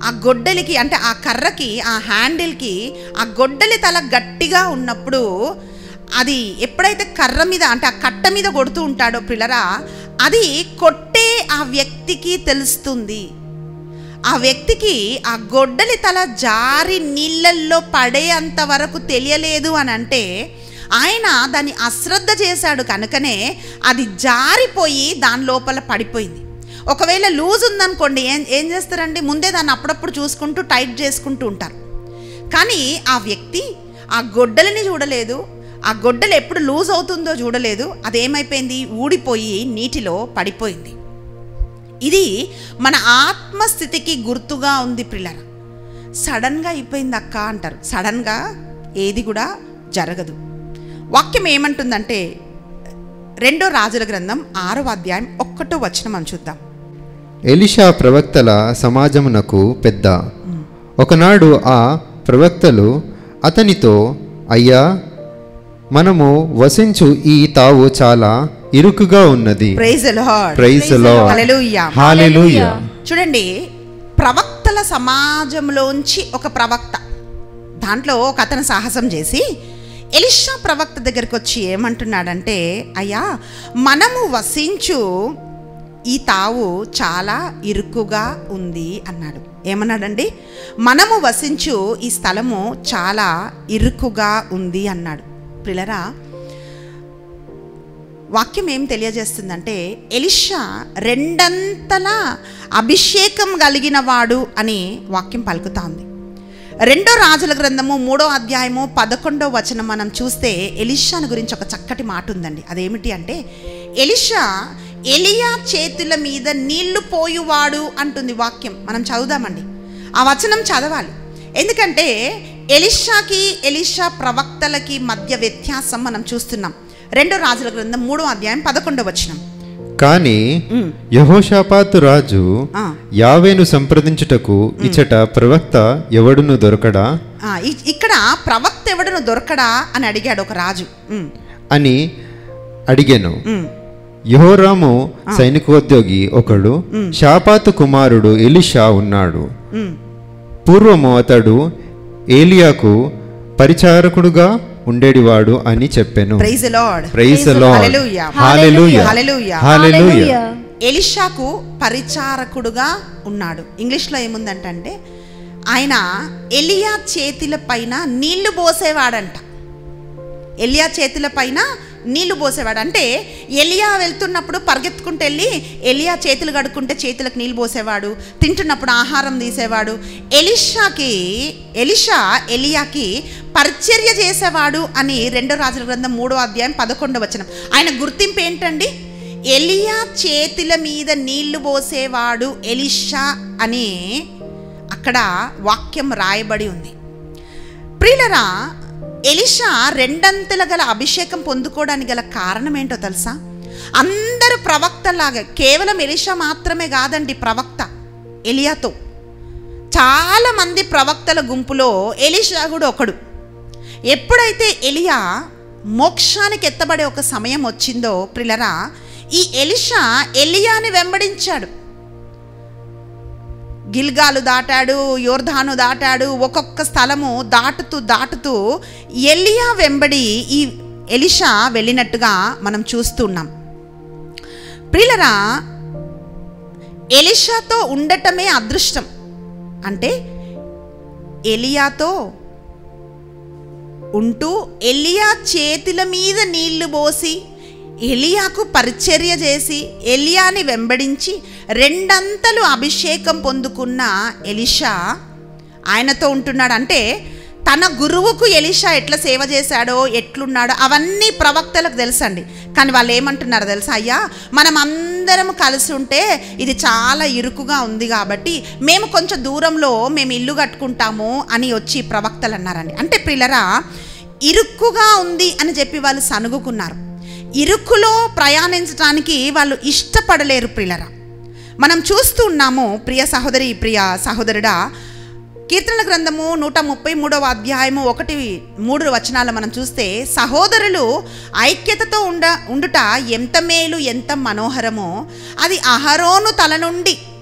ఆ గొడ్డలికి అంటే ఆ కర్రకి ఆ హ్యాండిల్కి ఆ గొడ్డలి తల గట్టిగా ఉన్నప్పుడు అది ఎప్పుడైతే కర్ర మీద అంటే ఆ కట్ట మీద కొడుతూ ఉంటాడో పిల్లరా అది కొట్టే ఆ వ్యక్తికి తెలుస్తుంది ఆ వ్యక్తికి ఆ గొడ్డలి తల జారి నీళ్ళల్లో పడేంత వరకు తెలియలేదు అని అంటే ఆయన దాన్ని అశ్రద్ధ చేశాడు కనుకనే అది జారిపోయి దాని లోపల పడిపోయింది ఒకవేళ లూజ్ ఉందనుకోండి ఏం ఏం చేస్తారండి ముందే దాన్ని అప్పుడప్పుడు చూసుకుంటూ టైట్ చేసుకుంటూ ఉంటారు కానీ ఆ వ్యక్తి ఆ గొడ్డలిని చూడలేదు ఆ గొడ్డలు ఎప్పుడు లూజ్ అవుతుందో చూడలేదు అదేమైపోయింది ఊడిపోయి నీటిలో పడిపోయింది ఇది మన ఆత్మస్థితికి గుర్తుగా ఉంది పిల్లల సడన్గా అయిపోయింది అక్క అంటారు సడన్గా ఏది కూడా జరగదు వాక్యం ఏమంటుందంటే రెండో రాజుల గ్రంథం ఆరో అధ్యాయం ఒక్కటో వచ్చిన మనం చూద్దాం ఎలిషా ప్రవక్తల సమాజమునకు పెద్ద ఒకనాడు ఆ ప్రవక్తలు అతనితో అయ్యా మనము వసించు ఈ తావు చాలా ఇరుకుగా ఉన్నది praise Lord Praise the Lord. Hallelujah hallelujah చూడండి ప్రవక్తల సమాజంలోంచి ఒక ప్రవక్త దాంట్లో ఒక అతను సాహసం చేసి ఎలిషా ప్రవక్త దగ్గరికి వచ్చి ఏమంటున్నాడంటే అయ్యా మనము వసించు ఈ తావు చాలా ఇరుకుగా ఉంది అన్నాడు ఏమన్నాడండి మనము వసించు ఈ స్థలము చాలా ఇరుకుగా ఉంది అన్నాడు పిల్లరా వాక్యం ఏం తెలియజేస్తుందంటే ఎలిషా రెండంతల అభిషేకం కలిగిన వాడు అని వాక్యం పలుకుతాంది రెండో రాజుల గ్రంథము మూడో అధ్యాయము పదకొండో వచనం మనం చూస్తే ఎలిషాను గురించి ఒక చక్కటి మాట ఉందండి అదేమిటి అంటే ఎలిషా ఎలియా చేతుల మీద నీళ్లు పోయువాడు అంటుంది వాక్యం మనం చదువుదామండి ఆ వచనం చదవాలి ఎందుకంటే ఎలిషాకి ఎలిషా ప్రవక్తలకి మధ్య వ్యత్యాసం మనం చూస్తున్నాం రెండో రాజుల గ్రంథం మూడో అధ్యాయం పదకొండో వచనం కానీ యహోషాపాతు రాజు ఆ. యావేను సంప్రదించుటకు ఇచ్చట ప్రవక్త ఎవడును దొరకడా ఆ, ఇ- ఇక్కడ ప్రవక్త ఎవడను దొరకడా అని అడిగాడు ఒక రాజు ఉమ్, అని అడిగాను ఉమ్, యహోరాము సైనికోద్యోగి ఒకడు షాపాతు కుమారుడు ఎలిషా ఉన్నాడు ఉమ్. పూర్వము అతడు ఏలియాకు పరిచారకుడుగా ఉండేడివాడు అని చెప్పాను praise Lord praise Lord hallelujah. Hallelujah hallelujah. Hallelujah ఎలిషాకు పరిచారకుడుగా ఉన్నాడు ఇంగ్లీష్లో ఏముందంటే ఆయన ఎలియా చేతుల పైన నీళ్లు పోసేవాడంట ఎలియా చేతుల పైన నీళ్లు పోసేవాడు అంటే ఎలియా వెళ్తున్నప్పుడు పరిగెత్తుకుంటూ వెళ్ళి ఎలియా చేతులు కడుక్కుంటే చేతులకు నీళ్ళు పోసేవాడు తింటున్నప్పుడు ఆహారం తీసేవాడు ఎలిషాకి ఎలిషా ఎలియాకి పరిచర్య చేసేవాడు అని రెండో రాజుల గ్రంథం మూడో అధ్యాయం పదకొండవ వచనం ఆయన గుర్తింపు ఏంటండి ఎలియా చేతుల మీద నీళ్లు పోసేవాడు ఎలిషా అని అక్కడ వాక్యం రాయబడి ఉంది ప్రియులరా ఎలిషా రెండంతల గల అభిషేకం పొందుకోవడానికి గల కారణం ఏంటో తెలుసా అందరూ ప్రవక్తలాగా కేవలం ఎలిషా మాత్రమే కాదండి ప్రవక్త ఎలియాతో చాలా మంది ప్రవక్తల గుంపులో ఎలిషా కూడా ఒకడు ఎప్పుడైతే ఎలియా మోక్షానికి ఎత్తబడే ఒక సమయం వచ్చిందో ప్రిలరా ఈ ఎలిషా ఎలియాని వెంబడించాడు గిల్గాలు దాటాడు యోర్ధాను దాటాడు ఒక్కొక్క స్థలము దాటుతూ దాటుతూ ఎలియా వెంబడి ఈ ఎలిషా వెళ్ళినట్టుగా మనం చూస్తున్నాం ప్రియులరా ఎలిషాతో ఉండటమే అదృష్టం అంటే ఎలియాతో ఉంటూ ఎలియా చేతుల మీద నీళ్లు పోసి ఎలియాకు పరిచర్య చేసి ఎలియాని వెంబడించి రెండంతలు అభిషేకం పొందుకున్న ఎలిషా ఆయనతో ఉంటున్నాడు అంటే తన గురువుకు ఎలిషా ఎట్లా సేవ చేశాడో ఎట్లున్నాడో అవన్నీ ప్రవక్తలకు తెలుసండి కానీ వాళ్ళు ఏమంటున్నారో తెలుసా అయ్యా మనం అందరం కలిసి ఉంటే ఇది చాలా ఇరుకుగా ఉంది కాబట్టి మేము కొంచెం దూరంలో మేము ఇల్లు కట్టుకుంటాము అని వచ్చి ప్రవక్తలు అన్నారండి అంటే పిల్లరా ఇరుక్కుగా ఉంది అని చెప్పి వాళ్ళు సనుగుకున్నారు ఇరుకులో ప్రయాణించడానికి వాళ్ళు ఇష్టపడలేరు ప్రియులరా మనం చూస్తూ ఉన్నాము ప్రియ సహోదరి ప్రియ సహోదరుడా కీర్తన గ్రంథము నూట ముప్పై మూడవ అధ్యాయము ఒకటి మూడు వచనాలు మనం చూస్తే సహోదరులు ఐక్యతతో ఉండ ఉండుట ఎంత మేలు ఎంత మనోహరమో అది అహరోను తల నుండి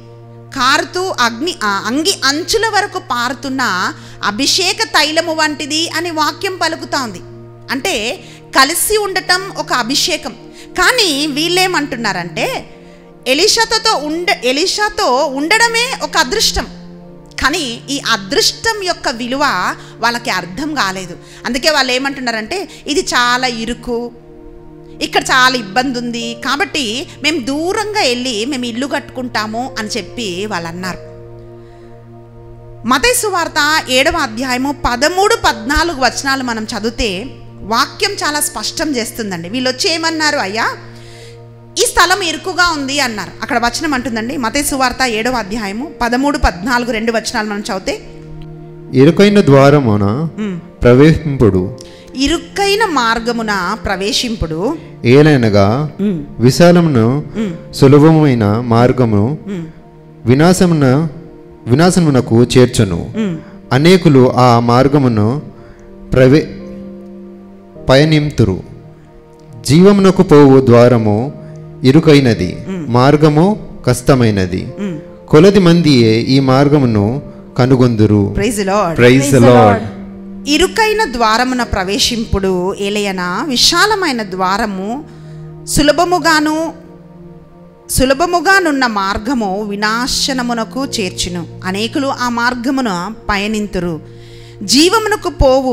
కారుతూ అగ్ని ఆ అంగి అంచుల వరకు పారుతున్న అభిషేక తైలము వంటిది అని వాక్యం పలుకుతోంది అంటే కలిసి ఉండటం ఒక అభిషేకం కానీ వీళ్ళేమంటున్నారంటే ఎలిషాతో ఉండ ఎలిషాతో ఉండడమే ఒక అదృష్టం కానీ ఈ అదృష్టం యొక్క విలువ వాళ్ళకి అర్థం కాలేదు అందుకే వాళ్ళు ఏమంటున్నారంటే ఇది చాలా ఇరుకు ఇక్కడ చాలా ఇబ్బంది ఉంది కాబట్టి మేము దూరంగా వెళ్ళి మేము ఇల్లు కట్టుకుంటాము అని చెప్పి వాళ్ళు అన్నారు మతైసు వార్త ఏడవ అధ్యాయము పదమూడు పద్నాలుగు వచనాలు మనం చదివితే వాక్యం చాలా స్పష్టం చేస్తుందండి వీళ్ళు వచ్చి ఏమన్నారు అయ్యా ఈ స్థలం ఇరుకుగా ఉంది అన్నారు అక్కడ వచనం అంటుందండి మతైసు వార్త ఏడవ అధ్యాయము పదమూడు పద్నాలుగు రెండు వచనాలు మనం చదివితే ఇరుకైన ద్వారమున ప్రవేశింపుడు ఇరుక్కైన మార్గమున ప్రవేశింపుడు ఏలైనగా విశాలమును సులభమైన మార్గము వినాశమున వినాశమునకు చేర్చును అనేకులు ఆ మార్గమును ప్రవే పయనింతురు జీవమునకు పోవు ద్వారము ఇరుకైనది మార్గము కష్టమైనది కొలది మందియే ఈ మార్గమును కనుగొందురు ప్రైజ్ లార్డ్ ప్రైజ్ లార్డ్ ఇరుకైన ద్వారమున ప్రవేశింపుడు ఏలయన విశాలమైన ద్వారము సులభముగాను సులభముగానున్న మార్గము వినాశనమునకు చేర్చును అనేకులు ఆ మార్గమున పయనింతురు జీవమునకు పోవు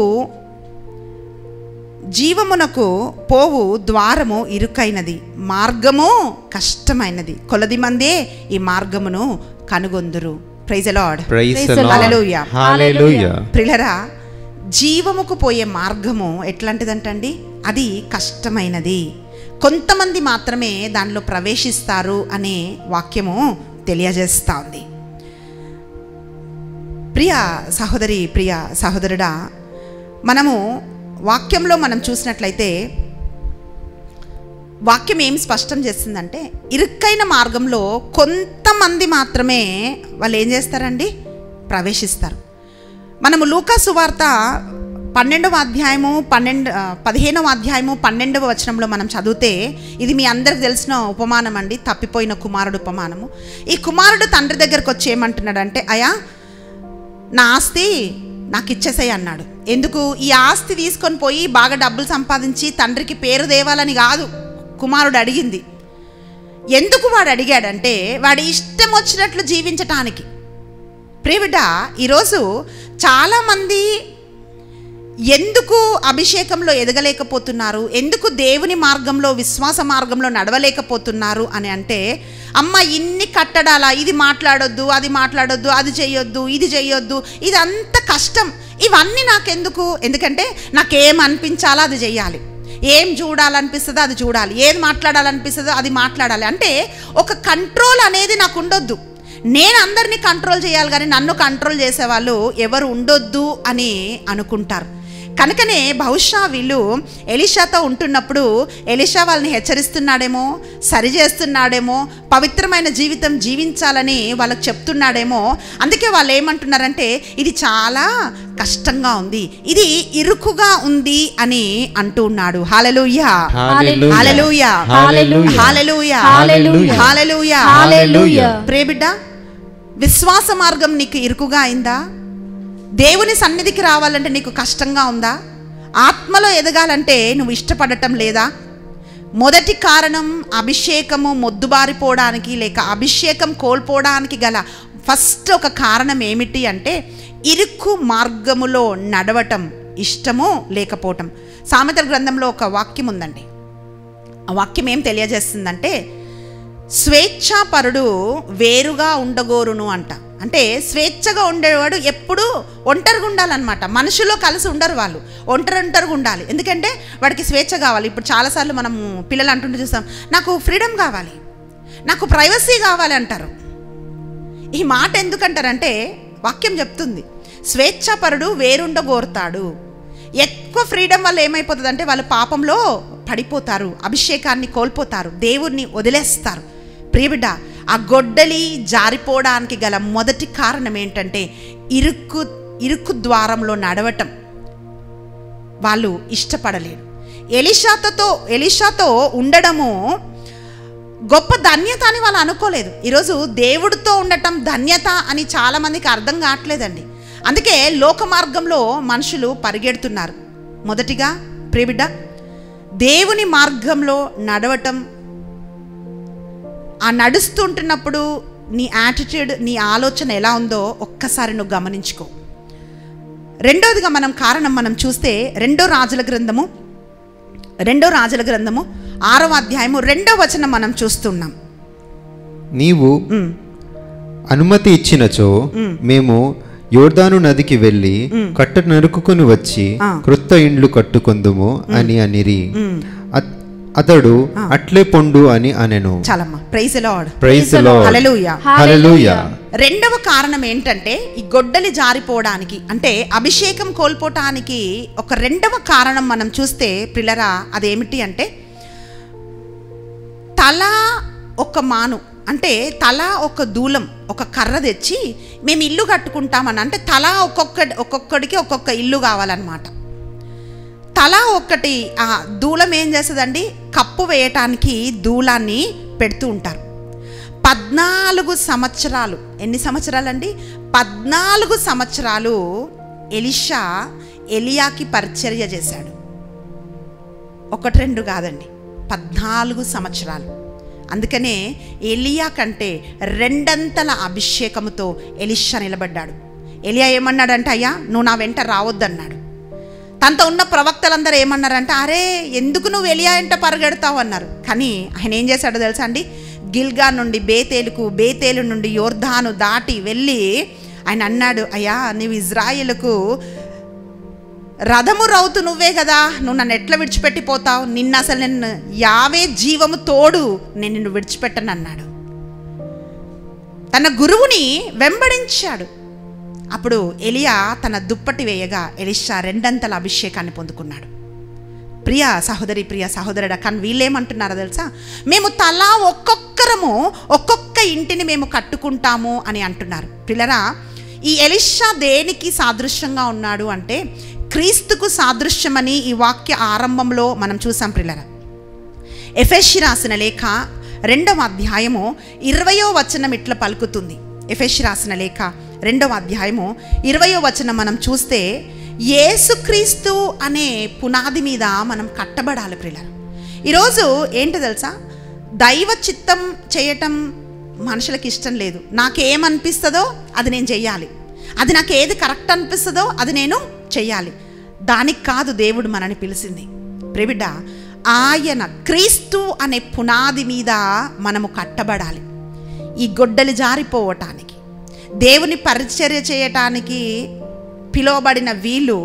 జీవమునకు పోవు ద్వారము ఇరుకైనది మార్గము కష్టమైనది కొలది మందే ఈ మార్గమును కనుగొందురు praise Lord praise Praise the Lord. Hallelujah. హల్లెలూయా ప్రిలరా జీవముకు పోయే మార్గము ఎట్లాంటిదంటండి అది కష్టమైనది కొంతమంది మాత్రమే దానిలో ప్రవేశిస్తారు అనే వాక్యము తెలియజేస్తా ఉంది ప్రియ సహోదరి ప్రియ సహోదరుడా మనము వాక్యంలో మనం చూసినట్లయితే వాక్యం ఏం స్పష్టం చేస్తుందంటే ఇరుక్కైన మార్గంలో కొంతమంది మాత్రమే వాళ్ళు ఏం చేస్తారండి ప్రవేశిస్తారు మనము లూకా సువార్త పన్నెండవ అధ్యాయము పన్నెండు ఆ, పదిహేనవ అధ్యాయము పన్నెండవ వచనంలో మనం చదివితే ఇది మీ అందరికి తెలిసిన ఉపమానం అండి తప్పిపోయిన కుమారుడు ఉపమానము ఈ కుమారుడు తండ్రి దగ్గరకు వచ్చి ఏమంటున్నాడంటే అయా నా ఆస్తి నాకు ఇచ్చేసాయి అన్నాడు ఎందుకు ఈ ఆస్తి తీసుకొని పోయి బాగా డబ్బులు సంపాదించి తండ్రికి పేరు దేవాలని కాదు కుమారుడు అడిగింది ఎందుకు వాడు అడిగాడంటే వాడి ఇష్టం వచ్చినట్లు జీవించటానికి ప్రేమిట ఈరోజు చాలామంది ఎందుకు అభిషేకంలో ఎదగలేకపోతున్నారు ఎందుకు దేవుని మార్గంలో విశ్వాస మార్గంలో నడవలేకపోతున్నారు అని అంటే అమ్మ ఇన్ని కట్టడాలా ఇది మాట్లాడొద్దు అది మాట్లాడొద్దు అది చేయొద్దు ఇది చేయొద్దు ఇదంతా కష్టం ఇవన్నీ నాకెందుకు ఎందుకంటే నాకేం అనిపించాలో అది చెయ్యాలి ఏం చూడాలనిపిస్తుందో అది చూడాలి ఏది మాట్లాడాలనిపిస్తుందో అది మాట్లాడాలి అంటే ఒక కంట్రోల్ అనేది నాకు ఉండొద్దు నేను అందరినీ కంట్రోల్ చేయాలి కానీ నన్ను కంట్రోల్ చేసేవాళ్ళు ఎవరు ఉండొద్దు అని అనుకుంటారు కనుకనే బహుశా వీళ్ళు ఎలిషాతో ఉంటున్నప్పుడు ఎలిషా వాళ్ళని హెచ్చరిస్తున్నాడేమో సరి చేస్తున్నాడేమో పవిత్రమైన జీవితం జీవించాలని వాళ్ళకి చెప్తున్నాడేమో అందుకే వాళ్ళు ఏమంటున్నారంటే ఇది చాలా కష్టంగా ఉంది ఇది ఇరుకుగా ఉంది అని అంటూ ఉన్నాడు hallelujah hallelujah Hallelujah. Hallelujah Hallelujah. Hallelujah Hallelujah. ప్రేబిడ్డ విశ్వాస మార్గం నీకు ఇరుకుగా అయిందా దేవుని సన్నిధికి రావాలంటే నీకు కష్టంగా ఉందా ఆత్మలో ఎదగాలంటే నువ్వు ఇష్టపడటం లేదా మొదటి కారణం అభిషేకము మొద్దుబారిపోవడానికి లేక అభిషేకం కోల్పోవడానికి గల ఫస్ట్ ఒక కారణం ఏమిటి అంటే ఇరుకు మార్గములో నడవటం ఇష్టము లేకపోవటం సామెతల గ్రంథంలో ఒక వాక్యం ఉందండి ఆ వాక్యం ఏం తెలియజేస్తుందంటే స్వేచ్ఛాపరుడు వేరుగా ఉండగోరును అంట అంటే స్వేచ్ఛగా ఉండేవాడు ఎప్పుడూ ఒంటరిగా ఉండాలన్నమాట మనుషుల్లో కలిసి ఉండరు వాళ్ళు ఒంటరి ఒంటరిగా ఉండాలి ఎందుకంటే వాడికి స్వేచ్ఛ కావాలి ఇప్పుడు చాలాసార్లు మనము పిల్లలు అంటుంటే చూస్తాం నాకు ఫ్రీడమ్ కావాలి నాకు ప్రైవసీ కావాలి అంటారు ఈ మాట ఎందుకంటారంటే వాక్యం చెప్తుంది స్వేచ్ఛాపరుడు వేరుండగోరుతాడు ఎక్కువ ఫ్రీడమ్ వల్ల ఏమైపోతుంది అంటే వాళ్ళు పాపంలో పడిపోతారు అభిషేకాన్ని కోల్పోతారు దేవుణ్ణి వదిలేస్తారు ప్రియబిడ్డ ఆ గొడ్డలి జారిపోవడానికి గల మొదటి కారణం ఏంటంటే ఇరుక్కు ఇరుక్కు ద్వారంలో నడవటం వాళ్ళు ఇష్టపడలేరు ఎలిషాతో ఎలిషాతో ఉండడము గొప్ప ధన్యత అని వాళ్ళు అనుకోలేదు ఈరోజు దేవుడితో ఉండటం ధన్యత అని చాలామందికి అర్థం కావట్లేదండి అందుకే లోక మార్గంలో మనుషులు పరిగెడుతున్నారు మొదటిగా ప్రియబిడ్డ దేవుని మార్గంలో నడవటం ఆ నడుస్తుంటున్నప్పుడు నీ యాటిట్యూడ్ నీ ఆలోచన ఎలా ఉందో ఒక్కసారి నువ్వు గమనించుకో రెండోదిగా మనం కారణం మనం చూస్తే రెండో రాజుల గ్రంథము రెండో రాజుల గ్రంథము ఆరవ అధ్యాయము రెండో వచనం మనం చూస్తున్నాం నీవు ఉమ్, అనుమతి ఇచ్చినచో మేము యోర్దాను నదికి వెళ్ళి కట్ట నరుకుకొని వచ్చి ఆ. క్రొత్త ఇండ్లు కట్టుకొందుము అని అనిరి ఉమ్. అత్- అతడు అట్లే పొండు అని అనెను చాలమ్మా praise Lord praise Lord hallelujah hallelujah రెండవ కారణం ఏంటంటే ఈ గొడ్డలి జారిపోవడానికి అంటే అభిషేకం కోల్పోవటానికి ఒక రెండవ కారణం మనం చూస్తే పిల్లరా అదేమిటి అంటే తల ఒక మాను అంటే తల ఒక దూలం ఒక కర్ర తెచ్చి మేము ఇల్లు కట్టుకుంటామని అంటే తల ఒక్కొక్క ఒక్కొక్కడికి ఒక్కొక్క ఇల్లు కావాలన్నమాట తల ఒక్కటి ఆ దూలం ఏం చేస్తుందండి కప్పు వేయటానికి దూలాన్ని పెడుతూ ఉంటారు పద్నాలుగు సంవత్సరాలు ఎన్ని సంవత్సరాలండి పద్నాలుగు సంవత్సరాలు ఎలిషా ఎలియాకి పరిచర్య చేశాడు ఒకటి రెండు కాదండి పద్నాలుగు సంవత్సరాలు అందుకనే ఎలియా కంటే రెండంతల అభిషేకముతో ఎలిషా నిలబడ్డాడు ఎలియా ఏమన్నాడంటే అయ్యా నువ్వు నా వెంట రావద్దన్నాడు తనతో ఉన్న ప్రవక్తలందరూ ఏమన్నారంటే అరే ఎందుకు నువ్వు ఎలియా వెంట పరిగెడతావు అన్నారు కానీ ఆయన ఏం చేశాడో తెలుసా అండి గిల్గా నుండి బేతేలుకు బేతేలు నుండి యోర్ధాను దాటి వెళ్ళి ఆయన అన్నాడు అయ్యా నీవు ఇజ్రాయిలకు రథము రౌతు నువ్వే కదా నువ్వు నన్ను ఎట్లా విడిచిపెట్టిపోతావు నిన్న అసలు నేను యావే జీవము తోడు నేను నిన్ను విడిచిపెట్టను అన్నాడు తన గురువుని వెంబడించాడు అప్పుడు ఎలియా తన దుప్పటి వేయగా ఎలిషా రెండంతల అభిషేకాన్ని పొందుకున్నాడు ప్రియ సహోదరి ప్రియ సహోదరుడ కానీ వీళ్ళేమంటున్నారో తెలుసా మేము తలా ఒక్కొక్కరము ఒక్కొక్క ఇంటిని మేము కట్టుకుంటాము అని అంటున్నారు పిల్లరా ఈ ఎలిషా దేనికి సాదృశ్యంగా ఉన్నాడు అంటే క్రీస్తుకు సాదృశ్యమని ఈ వాక్య ఆరంభంలో మనం చూసాం పిల్లరా ఎఫెషి రాసిన లేఖ రెండవ అధ్యాయము ఇరవయో వచనం ఇట్లా పలుకుతుంది ఎఫెషి రాసిన లేఖ రెండవ అధ్యాయము ఇరవయో వచనం మనం చూస్తే యేసుక్రీస్తు అనే పునాది మీద మనం కట్టబడాలి ప్రియులారా ఈరోజు ఏంటో తెలుసా దైవ చిత్తం చేయటం మనుషులకు ఇష్టం లేదు నాకేమనిపిస్తుందో అది నేను చెయ్యాలి అది నాకు ఏది కరెక్ట్ అనిపిస్తుందో అది నేను చెయ్యాలి దానికి కాదు దేవుడు మనని పిలిచింది ప్రేబిడ్డ ఆయన క్రీస్తు అనే పునాది మీద మనము కట్టబడాలి ఈ గొడ్డలి జారిపోవటానికి దేవుని పరిచర్య చేయటానికి పిలువబడిన వీళ్ళు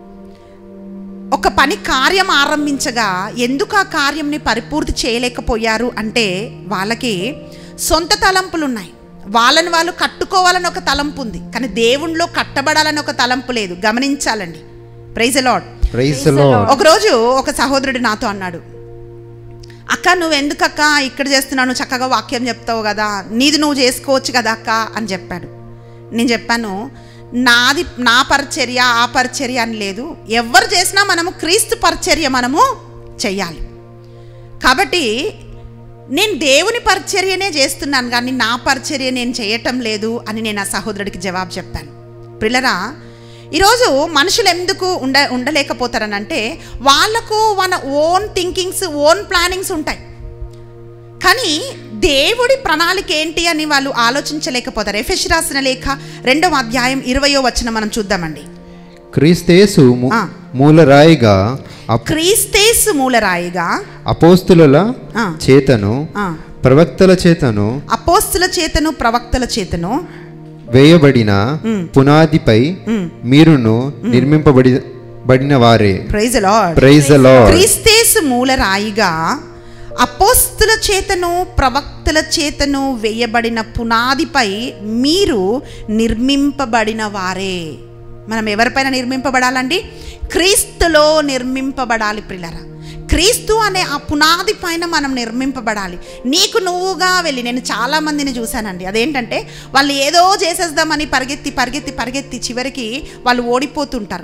ఒక పని కార్యం ఆరంభించగా ఎందుకు ఆ కార్యంని పరిపూర్తి చేయలేకపోయారు అంటే వాళ్ళకి సొంత తలంపులు ఉన్నాయి వాళ్ళని వాళ్ళు కట్టుకోవాలని ఒక తలంపు ఉంది కానీ దేవుణ్ణిలో కట్టబడాలని ఒక తలంపు లేదు గమనించాలండి ప్రైజ్ లాడ్ ప్రైజ్ లార్డ్ ఒకరోజు ఒక సహోదరుడు నాతో అన్నాడు అక్క నువ్వు ఎందుకు అక్క ఇక్కడ చేస్తున్నావు నువ్వు చక్కగా వాక్యం చెప్తావు కదా నీది నువ్వు చేసుకోవచ్చు కదా అక్క అని చెప్పాడు నేను చెప్పాను నాది నా పరిచర్య ఆ పరిచర్య అని లేదు ఎవరు చేసినా మనము క్రీస్తు పరిచర్య మనము చెయ్యాలి కాబట్టి నేను దేవుని పరిచర్యనే చేస్తున్నాను కానీ నా పరిచర్య నేను చేయటం లేదు అని నేను ఆ సహోదరుడికి జవాబు చెప్పాను పిల్లరా ఈరోజు మనుషులు ఎందుకు ఉండ ఉండలేకపోతారనంటే వాళ్ళకు మన ఓన్ థింకింగ్స్ ఓన్ ప్లానింగ్స్ ఉంటాయి కానీ దేవుడి ప్రణాళిక ఏంటి అని వాళ్ళు ఆలోచించలేకపోతారు ఎఫెష్ రాసిన లేఖ రెండవ అధ్యాయం ఇరవయో వచనం మనం చూద్దామండి క్రీస్తేసు ము- ఆ. మూలరాయిగా అప్- క్రీస్తేసు మూలరాయిగా అపోస్తుల ఆ. చేతను ఆ, ప్రవక్తల చేతను అపోస్తుల చేతను ప్రవక్తల చేతను వేయబడిన పునాదిపై మ్. మీరును నిర్మింపబడి బడిన వారే ప్రైజ్ లార్డ్ ప్రైజ్ లార్డ్ క్రీస్తేసు మూలరాయిగా అపోస్తుల చేతను ప్రవక్తల చేతను వేయబడిన పునాదిపై మీరు నిర్మింపబడిన వారే మనం ఎవరిపైన నిర్మింపబడాలండి క్రీస్తులో నిర్మింపబడాలి ప్రిలరా క్రీస్తు అనే ఆ పునాది పైన మనం నిర్మింపబడాలి నీకు నువ్వుగా వెళ్ళి నేను చాలా మందిని చూశానండి అదేంటంటే వాళ్ళు ఏదో చేసేద్దామని పరిగెత్తి పరిగెత్తి పరిగెత్తి చివరికి వాళ్ళు ఓడిపోతుంటారు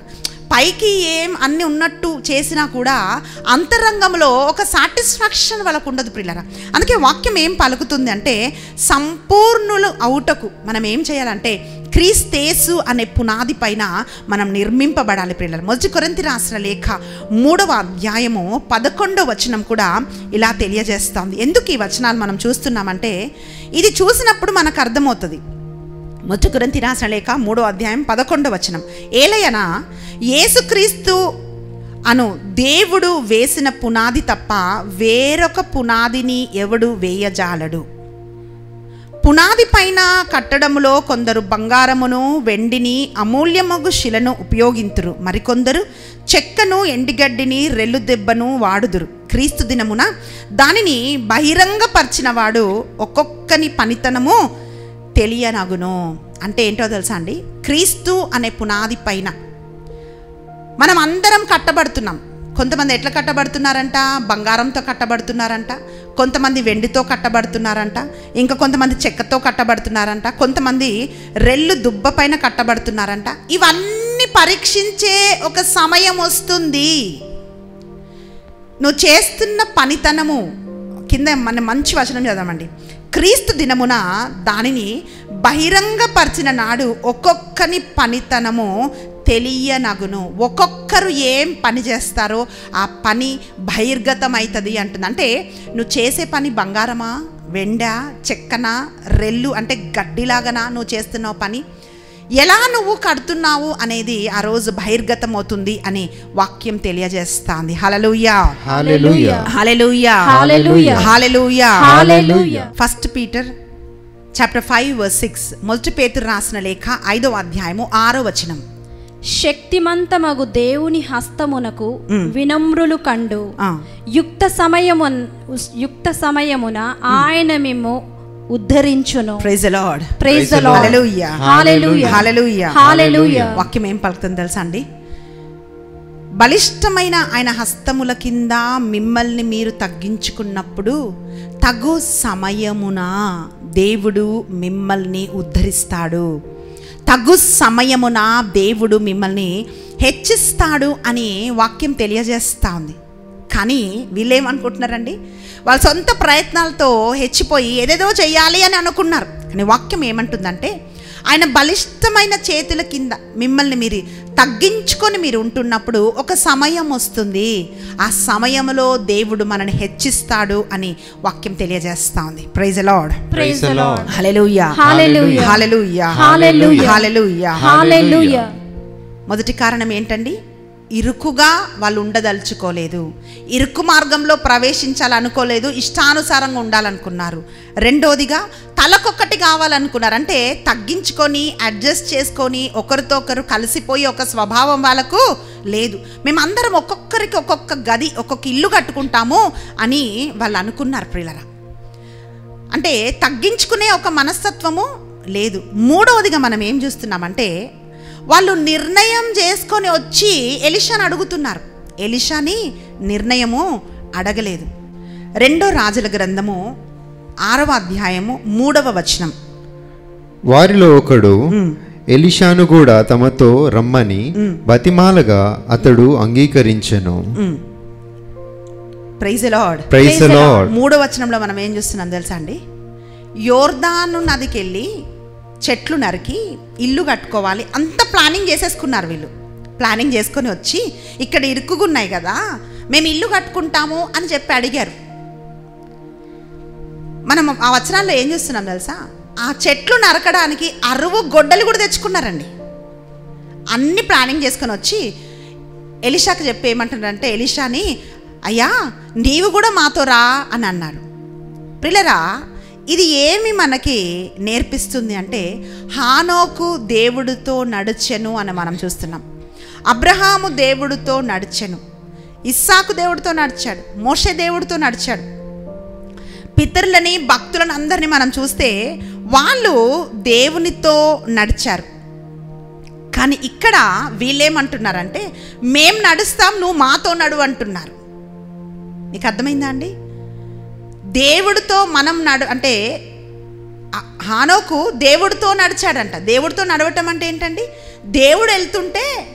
పైకి ఏం అన్ని ఉన్నట్టు చేసినా కూడా అంతరంగంలో ఒక సాటిస్ఫాక్షన్ వాళ్ళకు ఉండదు పిల్లరా అందుకే వాక్యం ఏం పలుకుతుంది అంటే సంపూర్ణులు అవుటకు మనం ఏం చేయాలంటే క్రీస్తేసు అనే పునాది పైన మనం నిర్మింపబడాలి పిల్లలు మొదటి కొరింతి రాసిన లేఖ మూడవ అధ్యాయము పదకొండవ వచనం కూడా ఇలా తెలియజేస్తోంది ఎందుకు ఈ వచనాలు మనం చూస్తున్నామంటే ఇది చూసినప్పుడు మనకు అర్థమవుతుంది మొదటి కొరింథీ రాసిన లేఖ మూడో అధ్యాయం పదకొండవ వచనం ఏలయన యేసుక్రీస్తు అను దేవుడు వేసిన పునాది తప్ప వేరొక పునాదిని ఎవడు వేయజాలడు పునాది పైన కట్టడములో కొందరు బంగారమును వెండిని అమూల్యమగు శిలను ఉపయోగింతురు మరికొందరు చెక్కను ఎండిగడ్డిని రెల్లు దెబ్బను వాడుదురు క్రీస్తు దినమున దానిని బహిరంగపరిచిన వాడు ఒక్కొక్కని పనితనము తెలియనగును అంటే ఏంటో తెలుసా అండి క్రీస్తు అనే పునాది పైన మనం అందరం కట్టబడుతున్నాం కొంతమంది ఎట్లా కట్టబడుతున్నారంట బంగారంతో కట్టబడుతున్నారంట కొంతమంది వెండితో కట్టబడుతున్నారంట ఇంకా కొంతమంది చెక్కతో కట్టబడుతున్నారంట కొంతమంది రెల్లు దుబ్బ పైన కట్టబడుతున్నారంట ఇవన్నీ పరీక్షించే ఒక సమయం వస్తుంది నువ్వు చేస్తున్న పనితనము కింద మన మంచి వచనం చదవమండి క్రీస్తు దినమున దానిని బహిరంగపరిచిన నాడు ఒక్కొక్కని పనితనము తెలియనగును ఒక్కొక్కరు ఏం పని చేస్తారో ఆ పని బహిర్గతమవుతుంది అంటుంది అంటే నువ్వు చేసే పని బంగారమా వెండ చెక్కన రెల్లు అంటే గడ్డిలాగనా నువ్వు చేస్తున్నావు పని ఎలా నువ్వు కడుతున్నావు అనేది ఆ రోజు బహిర్గతం అవుతుంది అని వాక్యం తెలియజేస్తాంది hallelujah hallelujah hallelujah hallelujah. Hallelujah hallelujah. First Peter chapter five verse six మొదటి పేతురు రాసిన లేఖ ఐదవ అధ్యాయము ఆరో వచనం శక్తిమంతమగు దేవుని హస్తమునకు వినమ్రులు కండు ఆ. యుక్త సమయము యుక్త సమయమున ఆయన మేము ఉద్ధరించును praise Lord praise the Lord. Hallelujah hallelujah hallelujah hallelujah వాక్యం ఏం పలుకుతుంది తెలుసా అండి బలిష్టమైన ఆయన హస్తముల కింద మిమ్మల్ని మీరు తగ్గించుకున్నప్పుడు తగు సమయమున దేవుడు మిమ్మల్ని ఉద్ధరిస్తాడు తగు సమయమున దేవుడు మిమ్మల్ని హెచ్చిస్తాడు అని వాక్యం తెలియజేస్తా ఉంది కానీ వీళ్ళేమనుకుంటున్నారండి వాళ్ళ సొంత ప్రయత్నాలతో హెచ్చిపోయి ఏదేదో చేయాలి అని అనుకున్నారు కానీ వాక్యం ఏమంటుందంటే ఆయన బలిష్టమైన చేతుల కింద మిమ్మల్ని మీరు తగ్గించుకొని మీరు ఉంటున్నప్పుడు ఒక సమయం వస్తుంది ఆ సమయంలో దేవుడు మనని హెచ్చిస్తాడు అని వాక్యం తెలియజేస్తా ఉంది praise Lord praise the Lord. Hallelujah hallelujah. Hallelujah hallelujah. Hallelujah hallelujah మొదటి కారణం ఏంటండి ఇరుకుగా వాళ్ళు ఉండదలుచుకోలేదు ఇరుకు మార్గంలో ప్రవేశించాలనుకోలేదు ఇష్టానుసారంగా ఉండాలనుకున్నారు రెండోదిగా తలకొక్కటి కావాలనుకున్నారు అంటే తగ్గించుకొని అడ్జస్ట్ చేసుకొని ఒకరితో ఒకరు కలిసిపోయి ఒక స్వభావం వాళ్ళకు లేదు మేమందరం ఒక్కొక్కరికి ఒక్కొక్క గది ఒక్కొక్క ఇల్లు కట్టుకుంటాము అని వాళ్ళు అనుకున్నారు ప్రియులరా అంటే తగ్గించుకునే ఒక మనస్తత్వము లేదు మూడవదిగా మనం ఏం చూస్తున్నామంటే వాళ్ళు నిర్ణయం చేసుకొని వచ్చి ఎలిషాని అడుగుతున్నారు ఎలిషాని నిర్ణయము అడగలేదు రెండో రాజుల గ్రంథము ఆరవ అధ్యాయము మూడవ వచనం వారిలో ఒకడు ఎలిషాను కూడా తమతో రమ్మని బతిమాలగా అతడు అంగీకరించెను ప్రైజ్ లార్డ్ ప్రైజ్ లార్డ్ మూడో వచనంలో మనం ఏం చూస్తున్నాం తెలుసా అండి యోర్దాను నదికి వెళ్ళి చెట్లు నరికి ఇల్లు కట్టుకోవాలి అంత ప్లానింగ్ చేసేసుకున్నారు వీళ్ళు ప్లానింగ్ చేసుకొని వచ్చి ఇక్కడ ఇరుక్కున్నాయి కదా మేము ఇల్లు కట్టుకుంటాము అని చెప్పి అడిగారు మనం ఆ వచనాల్లో ఏం చేస్తున్నాం తెలుసా ఆ చెట్లు నరకడానికి అరువు గొడ్డలు కూడా తెచ్చుకున్నారండి అన్ని ప్లానింగ్ చేసుకొని వచ్చి ఎలిషాకి చెప్పి ఏమంటున్నారంటే ఎలిషాని అయ్యా నీవు కూడా మాతో రా అని అన్నాడు ప్రిలరా ఇది ఏమి మనకి నేర్పిస్తుంది అంటే హానోకు దేవుడితో నడిచెను అని మనం చూస్తున్నాం అబ్రహాము దేవుడితో నడిచెను ఇస్సాకు దేవుడితో నడిచాడు మోషే దేవుడితో నడిచాడు పితరులని భక్తులను అందరినీ మనం చూస్తే వాళ్ళు దేవునితో నడిచారు కానీ ఇక్కడ వీళ్ళేమంటున్నారంటే మేం నడుస్తాం నువ్వు మాతో నడు అంటున్నారు నీకు అర్థమైందా అండి దేవుడితో మనం నడు అంటే ఆ- హానోకు దేవుడితో నడిచాడంట దేవుడితో నడవటం అంటే ఏంటండి దేవుడు వెళ్తుంటే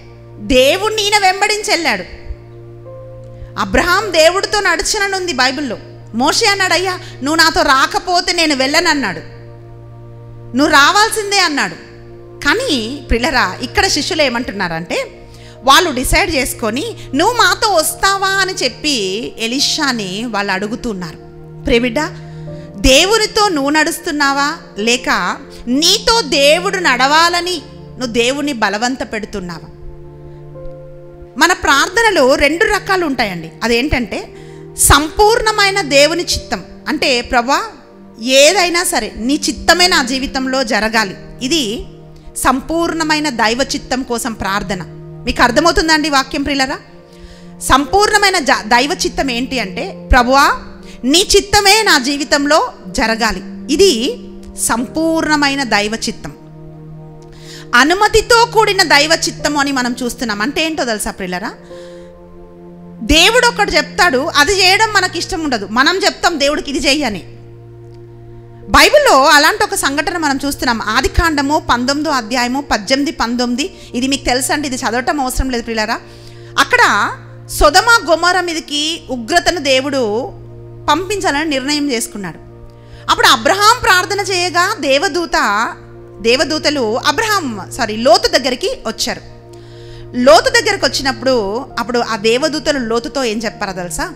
దేవుణ్ణి ఈయన వెంబడించి వెళ్ళాడు అబ్రహాం దేవుడితో నడిచిననుంది బైబిల్లో మోషే అన్నాడు అయ్యా నువ్వు నాతో రాకపోతే నేను వెళ్ళనన్నాడు నువ్వు రావాల్సిందే అన్నాడు కానీ పిల్లరా ఇక్కడ శిష్యులు ఏమంటున్నారంటే వాళ్ళు డిసైడ్ చేసుకొని నువ్వు మాతో వస్తావా అని చెప్పి ఎలిషాని వాళ్ళు అడుగుతున్నారు ప్రేమిడ్డ దేవునితో నువ్వు నడుస్తున్నావా లేక నీతో దేవుడు నడవాలని నువ్వు దేవుని బలవంత పెడుతున్నావా మన ప్రార్థనలు రెండు రకాలు ఉంటాయండి అదేంటంటే సంపూర్ణమైన దేవుని చిత్తం అంటే ప్రభా ఏదైనా సరే నీ చిత్తమే నా జీవితంలో జరగాలి ఇది సంపూర్ణమైన దైవ చిత్తం కోసం ప్రార్థన మీకు అర్థమవుతుందండి వాక్యం ప్రిలరా సంపూర్ణమైన జ దైవ చిత్తం ఏంటి అంటే ప్రభువా నీ చిత్తమే నా జీవితంలో జరగాలి ఇది సంపూర్ణమైన దైవ చిత్తం అనుమతితో కూడిన దైవ చిత్తము అని మనం చూస్తున్నాం అంటే ఏంటో తెలుసా ప్రిల్లరా దేవుడు ఒకటి చెప్తాడు అది చేయడం మనకి ఇష్టం ఉండదు మనం చెప్తాం దేవుడికి ఇది చెయ్యని బైబిల్లో అలాంటి ఒక సంఘటన మనం చూస్తున్నాం ఆది కాండము పంతొమ్మిదో అధ్యాయము పద్దెనిమిది పంతొమ్మిది ఇది మీకు తెలుసండి ఇది చదవటం అవసరం లేదు పిల్లరా అక్కడ సొదమ గొమర మీదకి ఉగ్రతను దేవుడు పంపించాలని నిర్ణయం చేసుకున్నాడు అప్పుడు అబ్రహాం ప్రార్థన చేయగా దేవదూత దేవదూతలు అబ్రహాం సారీ లోతు దగ్గరికి వచ్చారు లోతు దగ్గరకు వచ్చినప్పుడు అప్పుడు ఆ దేవదూతలు లోతుతో ఏం చెప్పారో తెలుసా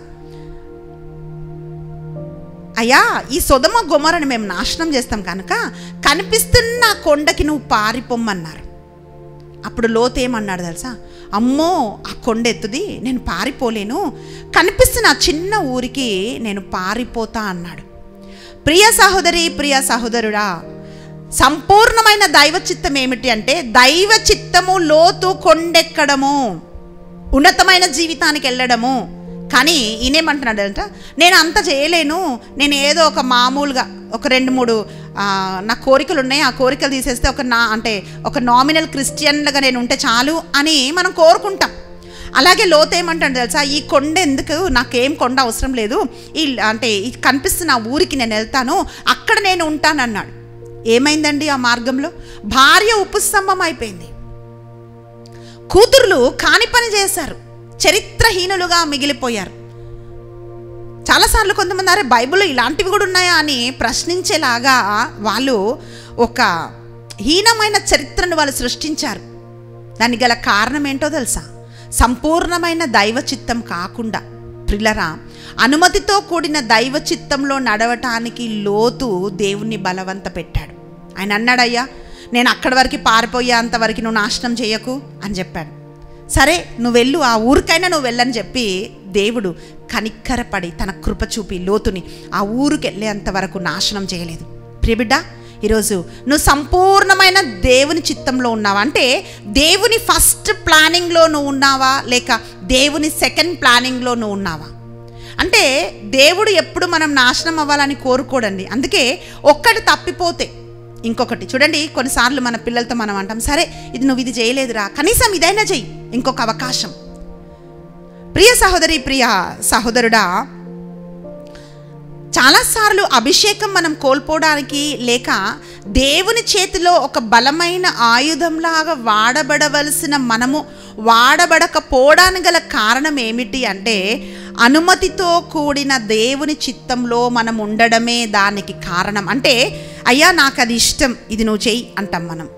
అయ్యా ఈ సొదమ గుమరని మేము నాశనం చేస్తాం కనుక కనిపిస్తున్న ఆ కొండకి నువ్వు పారిపోమ్మన్నారు అప్పుడు లోతు ఏమన్నాడు తెలుసా అమ్మో ఆ కొండ ఎత్తుది నేను పారిపోలేను కనిపిస్తున్న ఆ చిన్న ఊరికి నేను పారిపోతా అన్నాడు ప్రియ సహోదరి ప్రియ సహోదరుడా సంపూర్ణమైన దైవ చిత్తం ఏమిటి అంటే దైవ చిత్తము లోతు కొండెక్కడము ఉన్నతమైన జీవితానికి వెళ్ళడము కానీ ఈయనేమంటున్నాడు అంటే నేను అంత చేయలేను నేను ఏదో ఒక మామూలుగా ఒక రెండు మూడు ఆ, నా కోరికలు ఉన్నాయి ఆ కోరికలు తీసేస్తే ఒక నా అంటే ఒక నామినల్ క్రిస్టియన్లుగా నేను ఉంటే చాలు అని మనం కోరుకుంటాం అలాగే లోతు ఏమంటాడు తెలుసా ఈ కొండ ఎందుకు నాకేం కొండ అవసరం లేదు ఈ అంటే ఈ కనిపిస్తున్న ఆ ఊరికి నేను వెళ్తాను అక్కడ నేను ఉంటానన్నాడు ఏమైందండి ఆ మార్గంలో భార్య ఉపస్తంభం అయిపోయింది కూతుర్లు కాని పని చేశారు చరిత్రహీనులుగా మిగిలిపోయారు చాలాసార్లు కొంతమంది అరే బైబిల్లో ఇలాంటివి కూడా ఉన్నాయా అని ప్రశ్నించేలాగా వాళ్ళు ఒక హీనమైన చరిత్రను వాళ్ళు సృష్టించారు దానికి గల కారణం ఏంటో తెలుసా సంపూర్ణమైన దైవ చిత్తం కాకుండా ప్రిలరా అనుమతితో కూడిన దైవ చిత్తంలో నడవటానికి లోతు దేవుణ్ణి బలవంత పెట్టాడు ఆయన అన్నాడయ్యా నేను అక్కడి వరకు పారిపోయేంత వరకు నువ్వు నాశనం చేయకు అని చెప్పాడు సరే నువ్వు వెళ్ళు ఆ ఊరికైనా నువ్వు వెళ్ళని చెప్పి దేవుడు కనిక్కరపడి తన కృప చూపి లోతుని ఆ ఊరికి వెళ్ళేంత వరకు నాశనం చేయలేదు ప్రియబిడ్డ ఈరోజు నువ్వు సంపూర్ణమైన దేవుని చిత్తంలో ఉన్నావా అంటే దేవుని ఫస్ట్ ప్లానింగ్లో నువ్వు ఉన్నావా లేక దేవుని సెకండ్ ప్లానింగ్లో నువ్వు ఉన్నావా అంటే దేవుడు ఎప్పుడు మనం నాశనం అవ్వాలని కోరుకోడండి అందుకే ఒక్కటి తప్పిపోతే ఇంకొకటి చూడండి కొన్నిసార్లు మన పిల్లలతో మనం అంటాం సరే ఇది నువ్వు ఇది చేయలేదురా కనీసం ఇదైనా చెయ్యి ఇంకొక అవకాశం ప్రియ సహోదరి ప్రియ సహోదరుడా చాలాసార్లు అభిషేకం మనం కోల్పోవడానికి లేక దేవుని చేతిలో ఒక బలమైన ఆయుధంలాగా వాడబడవలసిన మనము వాడబడకపోవడానికి గల కారణం ఏమిటి అంటే అనుమతితో కూడిన దేవుని చిత్తంలో మనం ఉండడమే దానికి కారణం అంటే అయ్యా నాకు అది ఇష్టం ఇది నువ్వు చెయ్యి అంటాం మనం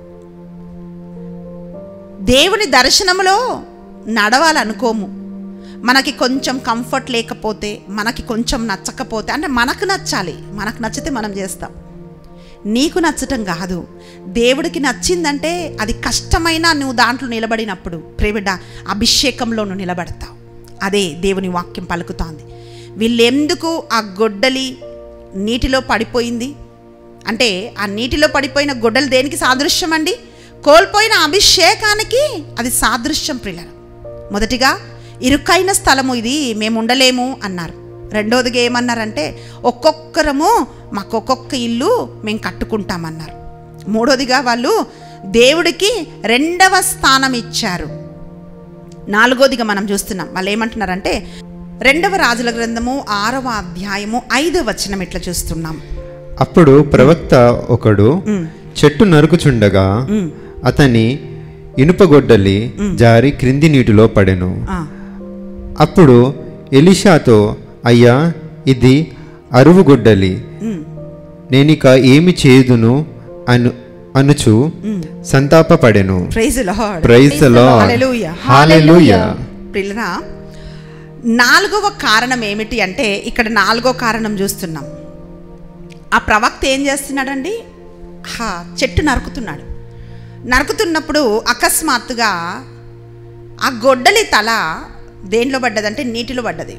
దేవుని దర్శనంలో నడవాలనుకోము మనకి కొంచెం కంఫర్ట్ లేకపోతే మనకి కొంచెం నచ్చకపోతే అంటే మనకు నచ్చాలి మనకు నచ్చితే మనం చేస్తాం నీకు నచ్చటం కాదు దేవుడికి నచ్చిందంటే అది కష్టమైన నువ్వు దాంట్లో నిలబడినప్పుడు ప్రేమిడ అభిషేకంలో నువ్వు నిలబడతావు అదే దేవుని వాక్యం పలుకుతోంది వీళ్ళెందుకు ఆ గొడ్డలి నీటిలో పడిపోయింది అంటే ఆ నీటిలో పడిపోయిన గొడ్డలు దేనికి సాదృశ్యం అండి కోల్పోయిన అభిషేకానికి అది సాదృశ్యం ప్రియుల మొదటిగా ఇరుకైన స్థలము ఇది మేము ఉండలేము అన్నారు రెండోదిగా ఏమన్నారంటే ఒక్కొక్కరము మాకు ఒక్కొక్క ఇల్లు మేము కట్టుకుంటామన్నారు మూడోదిగా వాళ్ళు దేవుడికి రెండవ స్థానం ఇచ్చారు నాలుగోదిగా మనం చూస్తున్నాం వాళ్ళు ఏమంటున్నారంటే రెండవ రాజుల గ్రంథము ఆరవ అధ్యాయము ఐదవ వచనం ఇట్లా చూస్తున్నాం అప్పుడు ప్రవక్త ఒకడు చెట్టు నరుకుచుండగా అతని ఇనుప గొడ్డలి జారి క్రింది నీటిలో పడెను ఆ, అప్పుడు ఎలిషాతో అయ్యా ఇది అరువు గొడ్డలి నేనిక ఏమి చేయుదును అను అనుచు సంతాపపడెను praise the Lord. Praise the lord Hallelujah. హల్లెలూయా పిల్లరా నాలుగవ కారణం ఏమిటి అంటే ఇక్కడ నాలుగో కారణం చూస్తున్నాం ఆ ప్రవక్త ఏం చేస్తున్నాడండి హా చెట్టు నరుకుతున్నాడు నరుకుతున్నప్పుడు అకస్మాత్తుగా ఆ గొడ్డలి తల దేంట్లో పడ్డదంటే నీటిలో పడ్డది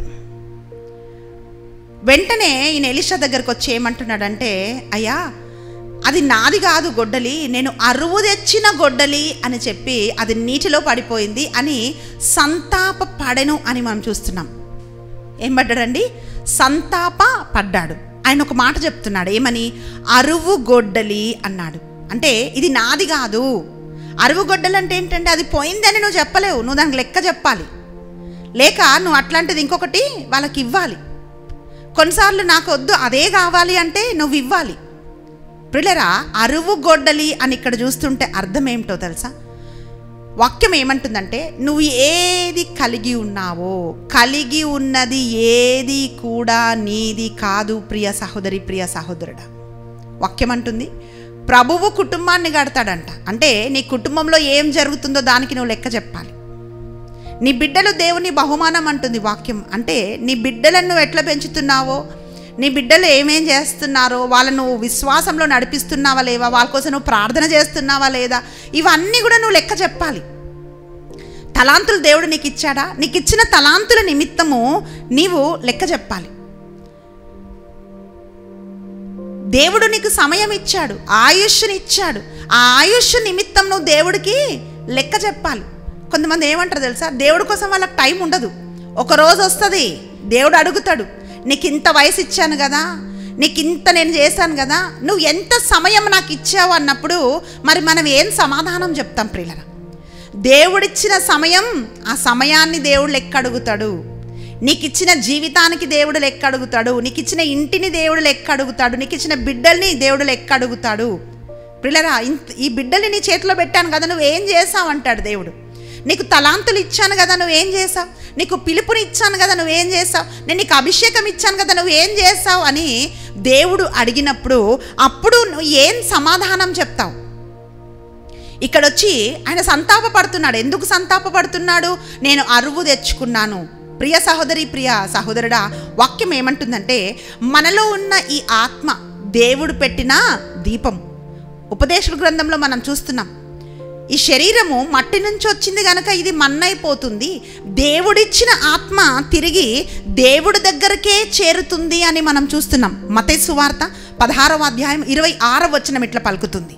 వెంటనే ఈయన ఎలిషా దగ్గరకు వచ్చి ఏమంటున్నాడంటే అయ్యా అది నాది కాదు గొడ్డలి నేను అరువు తెచ్చిన గొడ్డలి అని చెప్పి అది నీటిలో పడిపోయింది అని సంతాప పడెను అని మనం చూస్తున్నాం ఏం పడ్డాడండి సంతాప పడ్డాడు ఆయన ఒక మాట చెప్తున్నాడు ఏమని అరువు గొడ్డలి అన్నాడు అంటే ఇది నాది కాదు అరువు గొడ్డలి అంటే ఏంటంటే అది పోయిందని నువ్వు చెప్పలేవు నువ్వు దానికి లెక్క చెప్పాలి లేక నువ్వు అట్లాంటిది ఇంకొకటి వాళ్ళకి ఇవ్వాలి కొన్నిసార్లు నాకు వద్దు అదే కావాలి అంటే నువ్వు ఇవ్వాలి ప్రిలరా అరువు గొడ్డలి అని ఇక్కడ చూస్తుంటే అర్థం ఏమిటో తెలుసా వాక్యం ఏమంటుందంటే నువ్వు ఏది కలిగి ఉన్నావో కలిగి ఉన్నది ఏది కూడా నీది కాదు ప్రియ సహోదరి ప్రియ సహోదరుడా వాక్యం అంటుంది ప్రభువు కుటుంబాన్ని కడతాడంట అంటే నీ కుటుంబంలో ఏం జరుగుతుందో దానికి నువ్వు లెక్క చెప్పాలి నీ బిడ్డలు దేవుని బహుమానం అంటుంది వాక్యం అంటే నీ బిడ్డలను నువ్వు ఎట్లా పెంచుతున్నావో నీ బిడ్డలు ఏమేం చేస్తున్నారో వాళ్ళను నువ్వు విశ్వాసంలో నడిపిస్తున్నావా లేవా వాళ్ళ కోసం నువ్వు ప్రార్థన చేస్తున్నావా లేదా ఇవన్నీ కూడా నువ్వు లెక్క చెప్పాలి తలాంతులు దేవుడు నీకు ఇచ్చాడా నీకు ఇచ్చిన తలాంతుల నిమిత్తము నీవు లెక్క చెప్పాలి దేవుడు నీకు సమయం ఇచ్చాడు ఆయుష్ని ఇచ్చాడు ఆ ఆయుష్ నిమిత్తం నువ్వు దేవుడికి లెక్క చెప్పాలి కొంతమంది ఏమంటారు తెలుసా దేవుడి కోసం వాళ్ళకి టైం ఉండదు ఒక రోజు వస్తుంది దేవుడు అడుగుతాడు నీకు ఇంత వయసు ఇచ్చాను కదా నీకు ఇంత నేను చేశాను కదా నువ్వు ఎంత సమయం నాకు ఇచ్చావు అన్నప్పుడు మరి మనం ఏం సమాధానం చెప్తాం ప్రియులరా దేవుడిచ్చిన సమయం ఆ సమయాన్ని దేవుడు లెక్క అడుగుతాడు నీకు ఇచ్చిన జీవితానికి దేవుడు లెక్క అడుగుతాడు నీకు ఇచ్చిన ఇంటిని దేవుడు లెక్క అడుగుతాడు నీకు ఇచ్చిన బిడ్డల్ని దేవుడు లెక్క అడుగుతాడు పిల్లరా ఇంత ఈ బిడ్డల్ని నీ చేతిలో పెట్టాను కదా నువ్వు ఏం చేసావు అంటాడు దేవుడు నీకు తలాంతులు ఇచ్చాను కదా నువ్వేం చేసావు నీకు పిలుపుని ఇచ్చాను కదా నువ్వేం చేసావు నేను నీకు అభిషేకం ఇచ్చాను కదా నువ్వేం చేసావు అని దేవుడు అడిగినప్పుడు అప్పుడు నువ్వు ఏం సమాధానం చెప్తావు ఇక్కడ వచ్చి ఆయన సంతాప పడుతున్నాడు ఎందుకు సంతాప పడుతున్నాడు నేను అరువు తెచ్చుకున్నాను ప్రియ సహోదరి ప్రియ సహోదరుడా వాక్యం ఏమంటుందంటే మనలో ఉన్న ఈ ఆత్మ దేవుడు పెట్టిన దీపం ఉపదేశ గ్రంథంలో మనం చూస్తున్నాం ఈ శరీరము మట్టి నుంచి వచ్చింది గనక ఇది మన్నైపోతుంది దేవుడిచ్చిన ఆత్మ తిరిగి దేవుడి దగ్గరకే చేరుతుంది అని మనం చూస్తున్నాం మతై సువార్త పదహారవ అధ్యాయం ఇరవై ఆరవ వచనం ఇట్లా పలుకుతుంది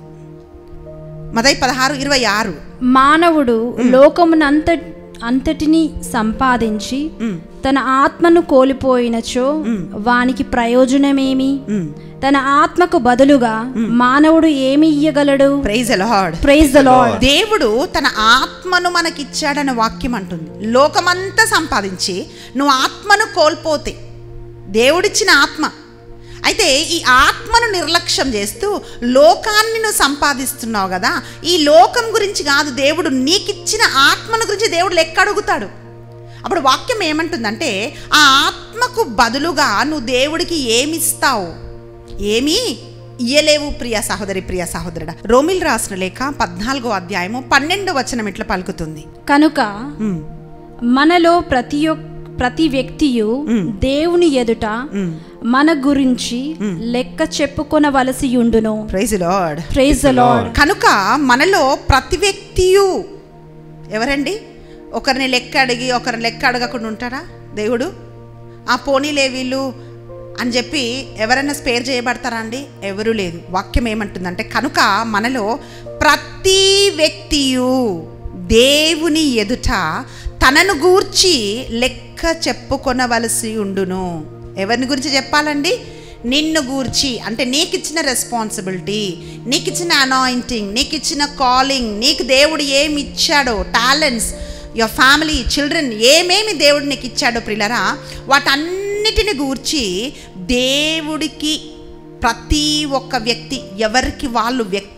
మదై పదహారు ఇరవై ఆరు మానవుడు లోకమునంత అంతటిని సంపాదించి తన ఆత్మను కోల్పోయినచో వానికి ప్రయోజనమేమి తన ఆత్మకు బదులుగా మానవుడు ఏమి ఇయ్యగలడు praise Lord praise the Lord దేవుడు తన ఆత్మను మనకిచ్చాడన్న వాక్యం అంటుంది లోకమంతా సంపాదించి నువ్వు ఆత్మను కోల్పోతే దేవుడిచ్చిన ఆత్మ అయితే ఈ ఆత్మను నిర్లక్ష్యం చేస్తూ లోకాన్ని నువ్వు సంపాదిస్తున్నావు కదా ఈ లోకం గురించి కాదు దేవుడు నీకిచ్చిన ఆత్మను గురించి దేవుడు లెక్క అడుగుతాడు అప్పుడు వాక్యం ఏమంటుందంటే ఆ ఆత్మకు బదులుగా నువ్వు దేవుడికి ఏమిస్తావు ఏమీ ఇయ్యలేవు ప్రియ సహోదరి ప్రియ సహోదరుడా రోమిల్ రాసిన లేఖ పద్నాలుగో అధ్యాయము పన్నెండు వచనం ఇట్లా పలుకుతుంది కనుక ఉమ్, మనలో ప్రతి ఒక్- ప్రతి వ్యక్తియు దేవుని ఎదుట మన గురించి లెక్క చెప్పుకొనవలసి ఉండును praise Lord praise the Lord కనుక మనలో ప్రతి వ్యక్తియు ఎవరండి ఒకరిని లెక్క అడిగి ఒకరిని లెక్క అడగకుండా ఉంటారా దేవుడు ఆ పోనీలే వీళ్ళు అని చెప్పి ఎవరైనా స్పేర్ చేయబడతారా అండి ఎవరు లేదు వాక్యం ఏమంటుందంటే కనుక మనలో ప్రతి వ్యక్తియు దేవుని ఎదుట తనను గూర్చి లెక్క చెప్పుకొనవలసి ఉండును ఎవరిని గురించి చెప్పాలండి నిన్ను గూర్చి అంటే నీకు ఇచ్చిన రెస్పాన్సిబిలిటీ నీకు ఇచ్చిన అనాయింటింగ్ నీకు ఇచ్చిన కాలింగ్ నీకు దేవుడు ఏమి ఇచ్చాడో టాలెంట్స్ యువర్ ఫ్యామిలీ చిల్డ్రన్ ఏమేమి దేవుడు నీకు ఇచ్చాడో ప్రిలరా వాటన్నిటిని గూర్చి దేవుడికి ప్రతి ఒక్క వ్యక్తి ఎవరికి వాళ్ళు వ్యక్తి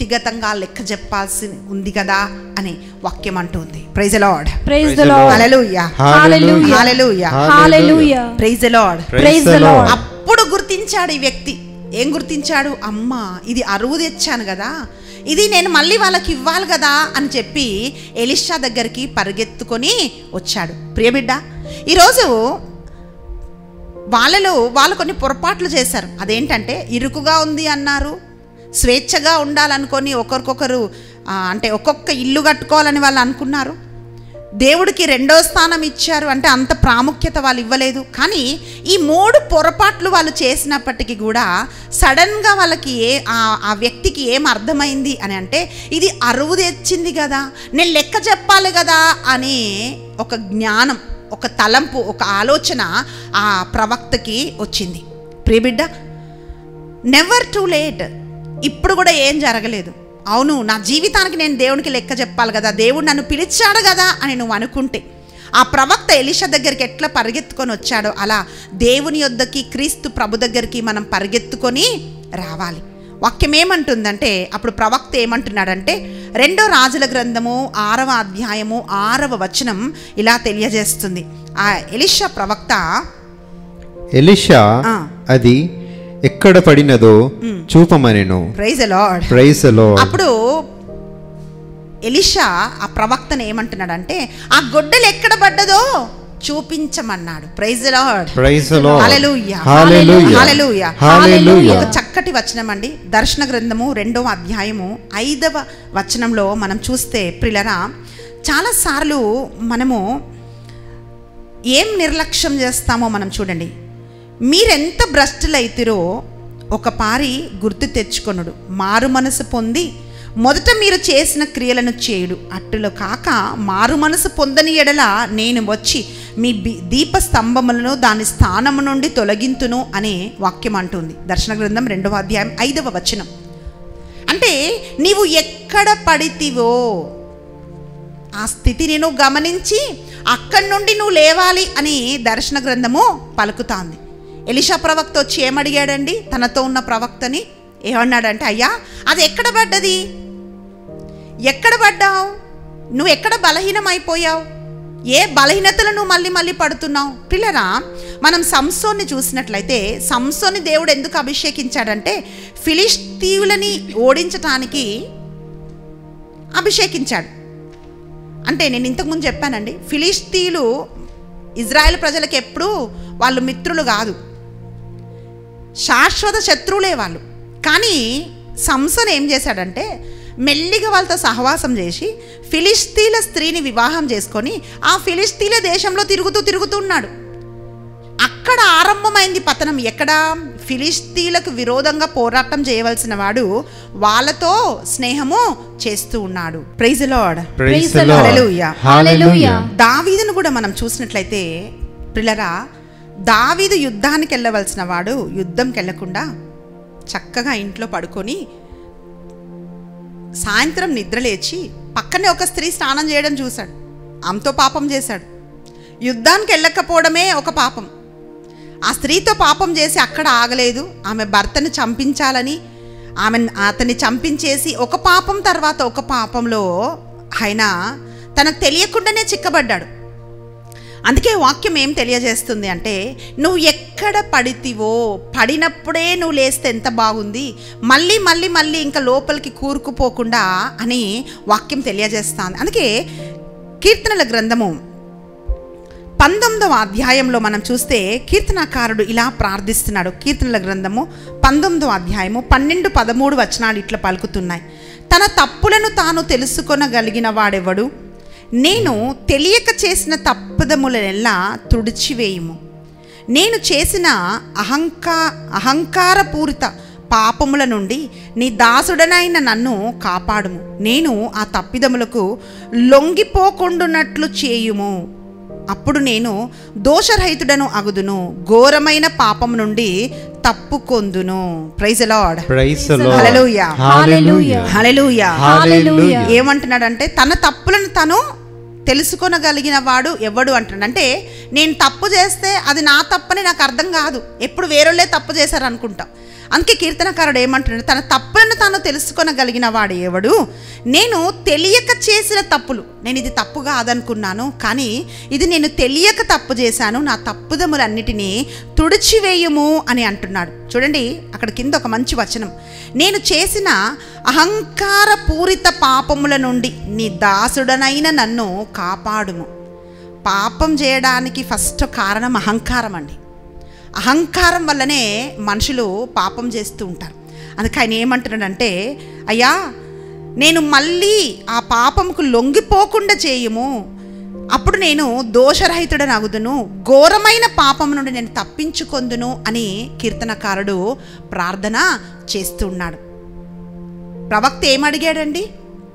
వ్యక్తిగతంగా లెక్క చెప్పాల్సి ఉంది కదా అని వాక్యం అంటుంది praise Lord praise Praise the the Lord Lord. Hallelujah Hallelujah. Hallelujah hallelujah praise Lord Praise the Lord. అప్పుడు గుర్తించాడు ఈ వ్యక్తి ఏం గుర్తించాడు అమ్మా ఇది అరువు తెచ్చాను కదా ఇది నేను మళ్ళీ వాళ్ళకి ఇవ్వాలి కదా అని చెప్పి ఎలిషా దగ్గరికి పరిగెత్తుకొని వచ్చాడు ప్రియబిడ్డ ఈరోజు వాళ్ళలో వాళ్ళు కొన్ని పొరపాట్లు చేశారు అదేంటంటే ఇరుకుగా ఉంది అన్నారు స్వేచ్ఛగా ఉండాలనుకొని ఒకరికొకరు ఆ, అంటే ఒక్కొక్క ఇల్లు కట్టుకోవాలని వాళ్ళు అనుకున్నారు దేవుడికి రెండో స్థానం ఇచ్చారు అంటే అంత ప్రాముఖ్యత వాళ్ళు ఇవ్వలేదు కానీ ఈ మూడు పొరపాట్లు వాళ్ళు చేసినప్పటికీ కూడా సడన్గా వాళ్ళకి ఏ ఆ- ఆ వ్యక్తికి ఏం అర్థమైంది అని అంటే ఇది అరువు తెచ్చింది కదా నేను లెక్క చెప్పాలి కదా అని ఒక జ్ఞానం ఒక తలంపు ఒక ఆలోచన ఆ ప్రవక్తకి వచ్చింది ప్రియబిడ్డ నెవర్ టూ లేట్ ఇప్పుడు కూడా ఏం జరగలేదు అవును నా జీవితానికి నేను దేవునికి లెక్క చెప్పాలి కదా దేవుడు నన్ను పిలిచాడు కదా అని నువ్వు అనుకుంటే ఆ ప్రవక్త ఎలిషా దగ్గరికి ఎట్లా పరిగెత్తుకొని వచ్చాడో అలా దేవుని యొద్దకి క్రీస్తు ప్రభు దగ్గరికి మనం పరిగెత్తుకొని రావాలి వాక్యం ఏమంటుందంటే అప్పుడు ప్రవక్త ఏమంటున్నాడంటే రెండో రాజుల గ్రంథము ఆరవ అధ్యాయము ఆరవ వచనం ఇలా తెలియజేస్తుంది ఆ ఎలిషా ప్రవక్త ఎలిషా ఆ. అది ఎక్కడ పడినదో చూపమనెను ప్రైజ్ లార్డ్ ప్రైజ్ లో అప్పుడు ఎలిషా ఆ ప్రవక్తను ఏమంటున్నాడంటే ఆ గొడ్డలు ఎక్కడ పడ్డదో చూపించమన్నాడు praise Lord praise Lord hallelujah. Hallelujah. Hallelujah. హల్లెలూయా. ఒక చక్కటి వచనం అండి దర్శన గ్రంథము రెండవ అధ్యాయము ఐదవ వచనంలో మనం చూస్తే ప్రిలరా చాలాసార్లు మనము ఏం నిర్లక్ష్యం చేస్తామో మనం చూడండి మీరెంత భ్రష్టులైతిరో ఒక పారి గుర్తు తెచ్చుకొనుడు మారు మనసు పొంది మొదట మీరు చేసిన క్రియలను చేయుడు అట్టులో కాక మారు మనసు పొందని ఎడల నేను వచ్చి మీ బి- దీప స్తంభములను దాని స్థానము నుండి తొలగింతును అనే వాక్యం అంటుంది దర్శన గ్రంథం రెండవ అధ్యాయం ఐదవ వచనం అంటే నీవు ఎక్కడ పడితివో ఆ స్థితిని నువ్వు గమనించి అక్కడి నుండి నువ్వు లేవాలి అని దర్శన గ్రంథము పలుకుతాంది ఎలిషా ప్రవక్త వచ్చి ఏమడిగాడండి తనతో ఉన్న ప్రవక్తని ఏమన్నాడంటే అయ్యా అది ఎక్కడ పడ్డది ఎక్కడ పడ్డావు నువ్వు ఎక్కడ బలహీనమైపోయావు ఏ బలహీనతలు నువ్వు మళ్ళీ మళ్ళీ పడుతున్నావు పిల్లరా మనం సంసోన్ని చూసినట్లయితే సంసోని దేవుడు ఎందుకు అభిషేకించాడంటే ఫిలిస్తీవులని ఓడించటానికి అభిషేకించాడు అంటే నేను ఇంతకుముందు చెప్పానండి ఫిలిస్తీన్లు ఇజ్రాయెల్ ప్రజలకు ఎప్పుడూ వాళ్ళు మిత్రులు కాదు శాశ్వత శత్రువులే వాళ్ళు కానీ సంసన్ ఏం చేశాడంటే మెల్లిగా వాళ్ళతో సహవాసం చేసి ఫిలిస్తీన్ల స్త్రీని వివాహం చేసుకొని ఆ ఫిలిస్తీన్ల దేశంలో తిరుగుతూ తిరుగుతున్నాడు అక్కడ ఆరంభమైంది పతనం ఎక్కడ ఫిలిస్తీన్లకు విరోధంగా పోరాటం చేయవలసిన వాడు వాళ్ళతో స్నేహము చేస్తూ ఉన్నాడు ప్రైజ్ లార్డ్ ప్రైజ్ the లో Lord. హల్లెలూయా. హల్లెలూయా దావీదును కూడా మనం చూసినట్లయితే పిల్లరా దావీదు యుద్ధానికి వెళ్ళవలసిన వాడు యుద్ధంకి వెళ్ళకుండా చక్కగా ఇంట్లో పడుకొని సాయంత్రం నిద్రలేచి పక్కనే ఒక స్త్రీ స్నానం చేయడం చూశాడు ఆమెతో పాపం చేశాడు యుద్ధానికి వెళ్ళకపోవడమే ఒక పాపం ఆ స్త్రీతో పాపం చేసి అక్కడ ఆగలేదు ఆమె భర్తను చంపించాలని ఆమె అతన్ని చంపించేసి ఒక పాపం తర్వాత ఒక పాపంలో ఆయన తనకు తెలియకుండానే చిక్కబడ్డాడు అందుకే వాక్యం ఏం తెలియజేస్తుంది అంటే నువ్వు ఎక్కడ పడితివో పడినప్పుడే నువ్వు లేస్తే ఎంత బాగుంది మళ్ళీ మళ్ళీ మళ్ళీ ఇంకా లోపలికి కూరుకుపోకుండా అని వాక్యం తెలియజేస్తుంది అందుకే కీర్తనల గ్రంథము పంతొమ్మిదవ అధ్యాయంలో మనం చూస్తే కీర్తనకారుడు ఇలా ప్రార్థిస్తున్నాడు కీర్తనల గ్రంథము పంతొమ్మిదవ అధ్యాయము పన్నెండు పదమూడు వచనాలు ఇట్లా పలుకుతున్నాయి తన తప్పులను తాను తెలుసుకొనగలిగిన వాడెవడు నేను తెలియక చేసిన తప్పుదములనెల్లా తుడిచివేయుము నేను చేసిన అహంకా అహంకారపూరిత పాపముల నుండి నీ దాసుడనైన నన్ను కాపాడుము నేను ఆ తప్పిదములకు లొంగిపోకుండునట్లు చేయుము అప్పుడు నేను దోషరహితుడను అగుదును ఘోరమైన పాపం నుండి తప్పుకొందును praise Lord praise Lord hallelujah. Hallelujah hallelujah హల్లెలూయా ఏమంటున్నాడంటే తన తప్పులను తను తెలుసుకొనగలిగిన వాడు ఎవడు అంటున్నాడు అంటే నేను తప్పు చేస్తే అది నా తప్పని నాకు అర్థం కాదు ఎప్పుడు వేరేళ్ళే తప్పు చేశారు అనుకుంటాం అందుకే కీర్తనకారుడు ఏమంటున్నాడు తన తప్పులను తాను తెలుసుకొనగలిగిన వాడు ఎవడు నేను తెలియక చేసిన తప్పులు నేను ఇది తప్పు కాదనుకున్నాను కానీ ఇది నేను తెలియక తప్పు చేశాను నా తప్పుదములన్నిటినీ తుడిచివేయుము అని అంటున్నాడు చూడండి అక్కడ కింద ఒక మంచి వచనం నేను చేసిన అహంకార పూరిత పాపముల నుండి నీ దాసుడనైన నన్ను కాపాడుము పాపం చేయడానికి ఫస్ట్ కారణం అహంకారం అండి అహంకారం వల్లనే మనుషులు పాపం చేస్తూ ఉంటారు అందుకే ఆయన ఏమంటున్నాడంటే అయ్యా నేను మళ్ళీ ఆ పాపముకు లొంగిపోకుండా చేయుము అప్పుడు నేను దోషరహితుడని అగుదును ఘోరమైన పాపం నుండి నేను తప్పించుకొందును అని కీర్తనకారుడు ప్రార్థన చేస్తూ ఉన్నాడు ప్రవక్త ఏమడిగాడండి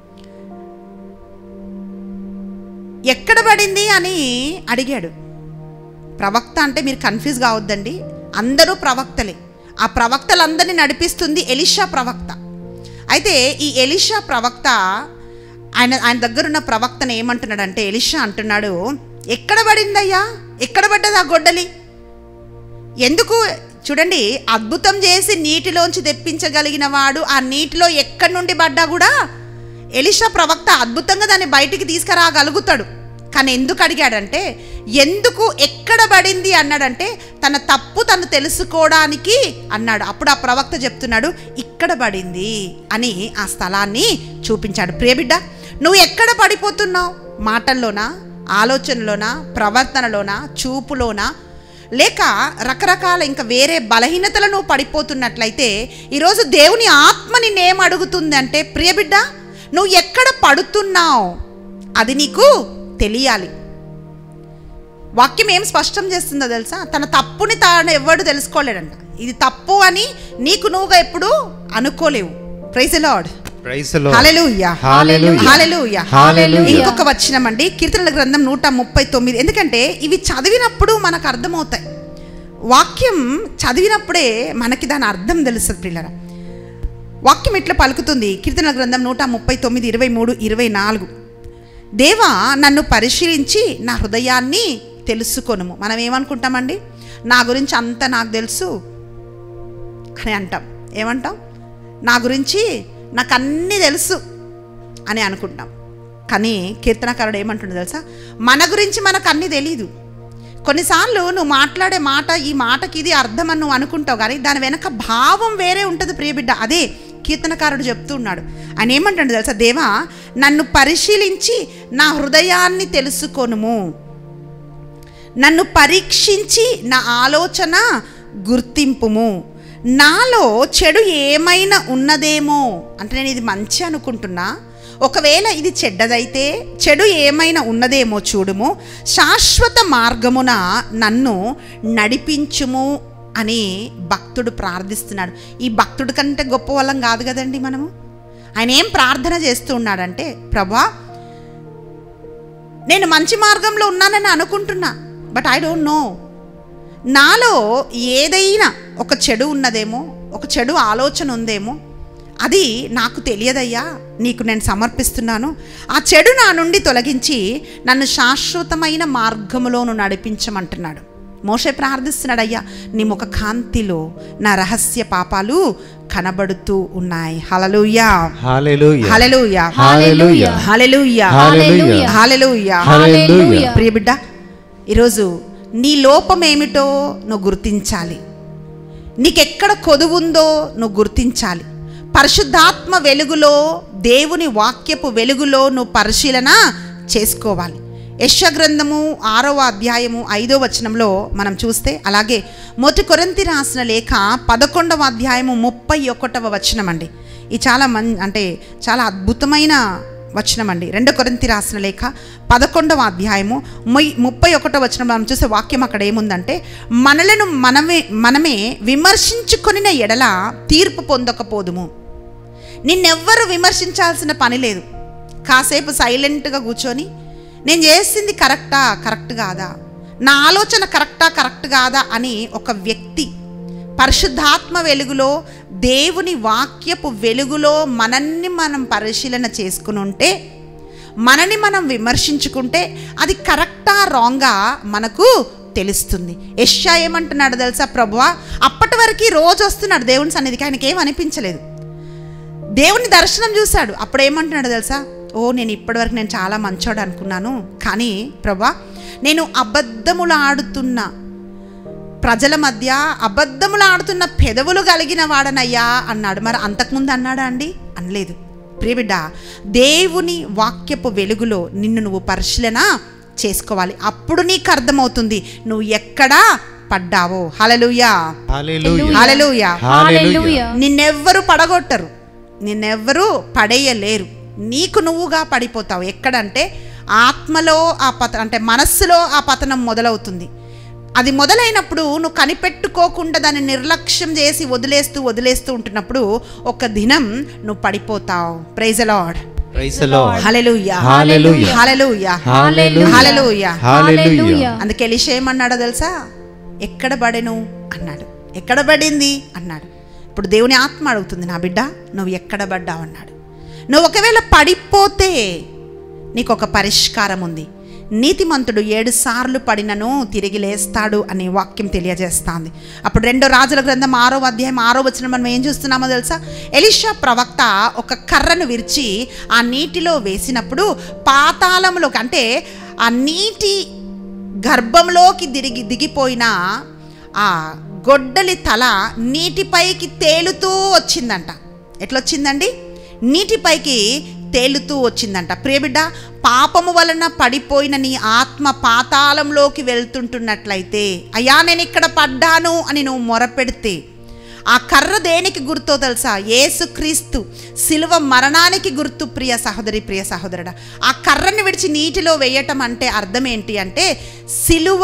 ఎక్కడ పడింది అని అడిగాడు ప్రవక్త అంటే మీరు కన్ఫ్యూజ్ కావద్దండి అందరూ ప్రవక్తలే ఆ ప్రవక్తలందరినీ నడిపిస్తుంది ఎలిషా ప్రవక్త అయితే ఈ ఎలిషా ప్రవక్త ఆయన ఆయన దగ్గర ఉన్న ప్రవక్తను ఏమంటున్నాడంటే ఎలిషా అంటున్నాడు ఎక్కడ పడిందయ్యా ఎక్కడ పడ్డది ఆ గొడ్డలి ఎందుకు చూడండి అద్భుతం చేసి నీటిలోంచి తెప్పించగలిగిన వాడు ఆ నీటిలో ఎక్కడి నుండి పడ్డా కూడా ఎలిషా ప్రవక్త అద్భుతంగా దాన్ని బయటికి తీసుకురాగలుగుతాడు కానీ ఎందుకు అడిగాడంటే ఎందుకు ఎక్కడ పడింది అన్నాడంటే తన తప్పు తను తెలుసుకోవడానికి అన్నాడు అప్పుడు ఆ ప్రవక్త చెప్తున్నాడు ఇక్కడ పడింది అని ఆ స్థలాన్ని చూపించాడు ప్రియబిడ్డ నువ్వు ఎక్కడ పడిపోతున్నావు మాటల్లోనా ఆలోచనలోనా ప్రవర్తనలోనా చూపులోనా లేక రకరకాల ఇంకా వేరే బలహీనతలను పడిపోతున్నట్లయితే ఈరోజు దేవుని ఆత్మ నిన్నేం అడుగుతుంది అంటే ప్రియబిడ్డ నువ్వు ఎక్కడ పడుతున్నావు అది నీకు తెలియాలి వాక్యం ఏం స్పష్టం చేస్తుందో తెలుసా తన తప్పుని తాను ఎవడు తెలుసుకోలేడంట ఇది తప్పు అని నీకు నువ్వుగా ఎప్పుడు అనుకోలేవు ప్రైజ్ లార్డ్ ప్రైస్ లో హల్లెలూయా హల్లెలూయా. హల్లెలూయా హల్లెలూయా. ఇంకొక వచనం అండి కీర్తనల గ్రంథం నూట ముప్పై తొమ్మిది ఎందుకంటే ఇవి చదివినప్పుడు మనకు అర్థమవుతాయి వాక్యం చదివినప్పుడే మనకి దాని అర్థం తెలుస్తుంది పిల్లరా వాక్యం ఇట్లా పలుకుతుంది కీర్తనల గ్రంథం నూట ముప్పై తొమ్మిది ఇరవై మూడు ఇరవై నాలుగు దేవా నన్ను పరిశీలించి నా హృదయాన్ని తెలుసుకొనుము మనం ఏమనుకుంటామండి నా గురించి అంతా నాకు తెలుసు అని అంటాం ఏమంటాం నా గురించి నాకు అన్నీ తెలుసు అని అనుకుంటాం కానీ కీర్తనకారుడు ఏమంటుండో తెలుసా మన గురించి మనకు అన్నీ తెలీదు కొన్నిసార్లు నువ్వు మాట్లాడే మాట ఈ మాటకి ఇది అర్థం అని నువ్వు అనుకుంటావు కానీ దాని వెనక భావం వేరే ఉంటుంది ప్రియబిడ్డ అదే కీర్తనకారుడు చెప్తూ ఉన్నాడు ఆయన ఏమంటాడు తెలుసా దేవా నన్ను పరిశీలించి నా హృదయాన్ని తెలుసుకొనుము నన్ను పరీక్షించి నా ఆలోచన గుర్తింపుము నాలో చెడు ఏమైనా ఉన్నదేమో అంటే నేను ఇది మంచి అనుకుంటున్నా ఒకవేళ ఇది చెడ్డదైతే చెడు ఏమైనా ఉన్నదేమో చూడుము శాశ్వత మార్గమున నన్ను నడిపించుము అని భక్తుడు ప్రార్థిస్తున్నాడు ఈ భక్తుడి కంటే గొప్ప వాళ్ళం కాదు కదండి మనము ఆయన ఏం ప్రార్థన చేస్తూ ఉన్నాడంటే ప్రభా నేను మంచి మార్గంలో ఉన్నానని అనుకుంటున్నా బట్ ఐ డోంట్ నో నాలో ఏదైనా ఒక చెడు ఉన్నదేమో ఒక చెడు ఆలోచన ఉందేమో అది నాకు తెలియదయ్యా నీకు నేను సమర్పిస్తున్నాను ఆ చెడు నా నుండి తొలగించి నన్ను శాశ్వతమైన మార్గములోను నడిపించమంటున్నాడు మోషే ప్రార్థిస్తున్నాడు అయ్యా నీ ముఖ కాంతిలో నా రహస్య పాపాలు కనబడుతూ ఉన్నాయి హలలుయా హల్లెలూయా హలలుయా హల్లెలూయా హలలుయా హల్లెలూయా హలలుయా హల్లెలూయా ప్రియబిడ్డ ఈరోజు నీ లోపం ఏమిటో నువ్వు గుర్తించాలి నీకెక్కడ కొదువుందో నువ్వు గుర్తించాలి పరిశుద్ధాత్మ వెలుగులో దేవుని వాక్యపు వెలుగులో నువ్వు పరిశీలన చేసుకోవాలి యశ గ్రంథము ఆరవ అధ్యాయము ఐదో వచనంలో మనం చూస్తే అలాగే మొదటి కొరంతి రాసిన లేఖ పదకొండవ అధ్యాయము ముప్పై ఒకటవ వచనం అండి ఇది చాలా మన్ అంటే చాలా అద్భుతమైన వచనం అండి రెండో కొరింతి రాసిన లేఖ పదకొండవ అధ్యాయము మొయ్ ముప్పై ఒకటో వచనం మనం చూసే వాక్యం అక్కడ ఏముందంటే మనలను మనమే మనమే విమర్శించుకొనిన ఎడల తీర్పు పొందకపోదుము నిన్నెవ్వరు విమర్శించాల్సిన పని లేదు కాసేపు సైలెంట్గా కూర్చొని నేను చేసింది కరెక్టా కరెక్ట్ కాదా నా ఆలోచన కరెక్టా కరెక్ట్ కాదా అని ఒక వ్యక్తి పరిశుద్ధాత్మ వెలుగులో దేవుని వాక్యపు వెలుగులో మనల్ని మనం పరిశీలన చేసుకుని ఉంటే మనని మనం విమర్శించుకుంటే అది కరెక్టా రాంగా మనకు తెలుస్తుంది యెషయా ఏమంటున్నాడు తెలుసా ప్రభువా అప్పటి వరకు రోజు వస్తున్నాడు దేవుని సన్నిధికి ఆయనకి ఏం అనిపించలేదు దేవుని దర్శనం చూశాడు అప్పుడు ఏమంటున్నాడు తెలుసా ఓ నేను ఇప్పటివరకు నేను చాలా మంచోడు అనుకున్నాను కానీ ప్రభా నేను అబద్ధములు ఆడుతున్న ప్రజల మధ్య అబద్ధములు ఆడుతున్న పెదవులు కలిగిన వాడనయ్యా అన్నాడు మరి అంతకుముందు అన్నాడా అండి అనలేదు ప్రియబిడ్డ దేవుని వాక్యపు వెలుగులో నిన్ను నువ్వు పరిశీలన చేసుకోవాలి అప్పుడు నీకు అర్థమవుతుంది నువ్వు ఎక్కడా పడ్డావో హలలుయా హల్లెలూయా హలలుయా హల్లెలూయా నిన్నెవ్వరు పడగొట్టరు నిన్నెవ్వరు పడేయలేరు నీకు నువ్వుగా పడిపోతావు ఎక్కడంటే ఆత్మలో ఆ పత అంటే మనస్సులో ఆ పతనం మొదలవుతుంది అది మొదలైనప్పుడు నువ్వు కనిపెట్టుకోకుండా దాన్ని నిర్లక్ష్యం చేసి వదిలేస్తూ వదిలేస్తూ ఉంటున్నప్పుడు ఒక దినం నువ్వు పడిపోతావు praise Lord praise the Lord hallelujah hallelujah hallelujah hallelujah hallelujah hallelujah అందుకే ఎలిషా ఏమన్నాడో తెలుసా ఎక్కడ పడెను అన్నాడు ఎక్కడ పడింది అన్నాడు ఇప్పుడు దేవుని ఆత్మ అడుగుతుంది నా బిడ్డ నువ్వు ఎక్కడ పడ్డావు అన్నాడు నువ్వు ఒకవేళ పడిపోతే నీకు ఒక పరిష్కారం ఉంది నీతిమంతుడు ఏడు సార్లు పడినను తిరిగి లేస్తాడు అనే వాక్యం తెలియజేస్తాంది అప్పుడు రెండో రాజుల గ్రంథం ఆరో అధ్యాయం ఆరో వచ్చిన మనం ఏం చూస్తున్నామో తెలుసా ఎలిషా ప్రవక్త ఒక కర్రను విరిచి ఆ నీటిలో వేసినప్పుడు పాతాళంలోకి అంటే ఆ నీటి గర్భంలోకి దిగి దిగిపోయిన ఆ గొడ్డలి తల నీటిపైకి తేలుతూ వచ్చిందంట ఎట్లొచ్చిందండి నీటిపైకి తేలుతూ వచ్చిందంట ప్రియబిడ్డ పాపము వలన పడిపోయిన నీ ఆత్మ పాతాళంలోకి వెళ్తుంటున్నట్లయితే అయ్యా నేను ఇక్కడ పడ్డాను అని నువ్వు మొరపెడితే ఆ కర్ర దేనికి గుర్తో తెలుసా యేసుక్రీస్తు సిలువ మరణానికి గుర్తు ప్రియ సహోదరి ప్రియ సహోదరుడా ఆ కర్రని విడిచి నీటిలో వేయటం అంటే అర్థం ఏంటి అంటే సిలువ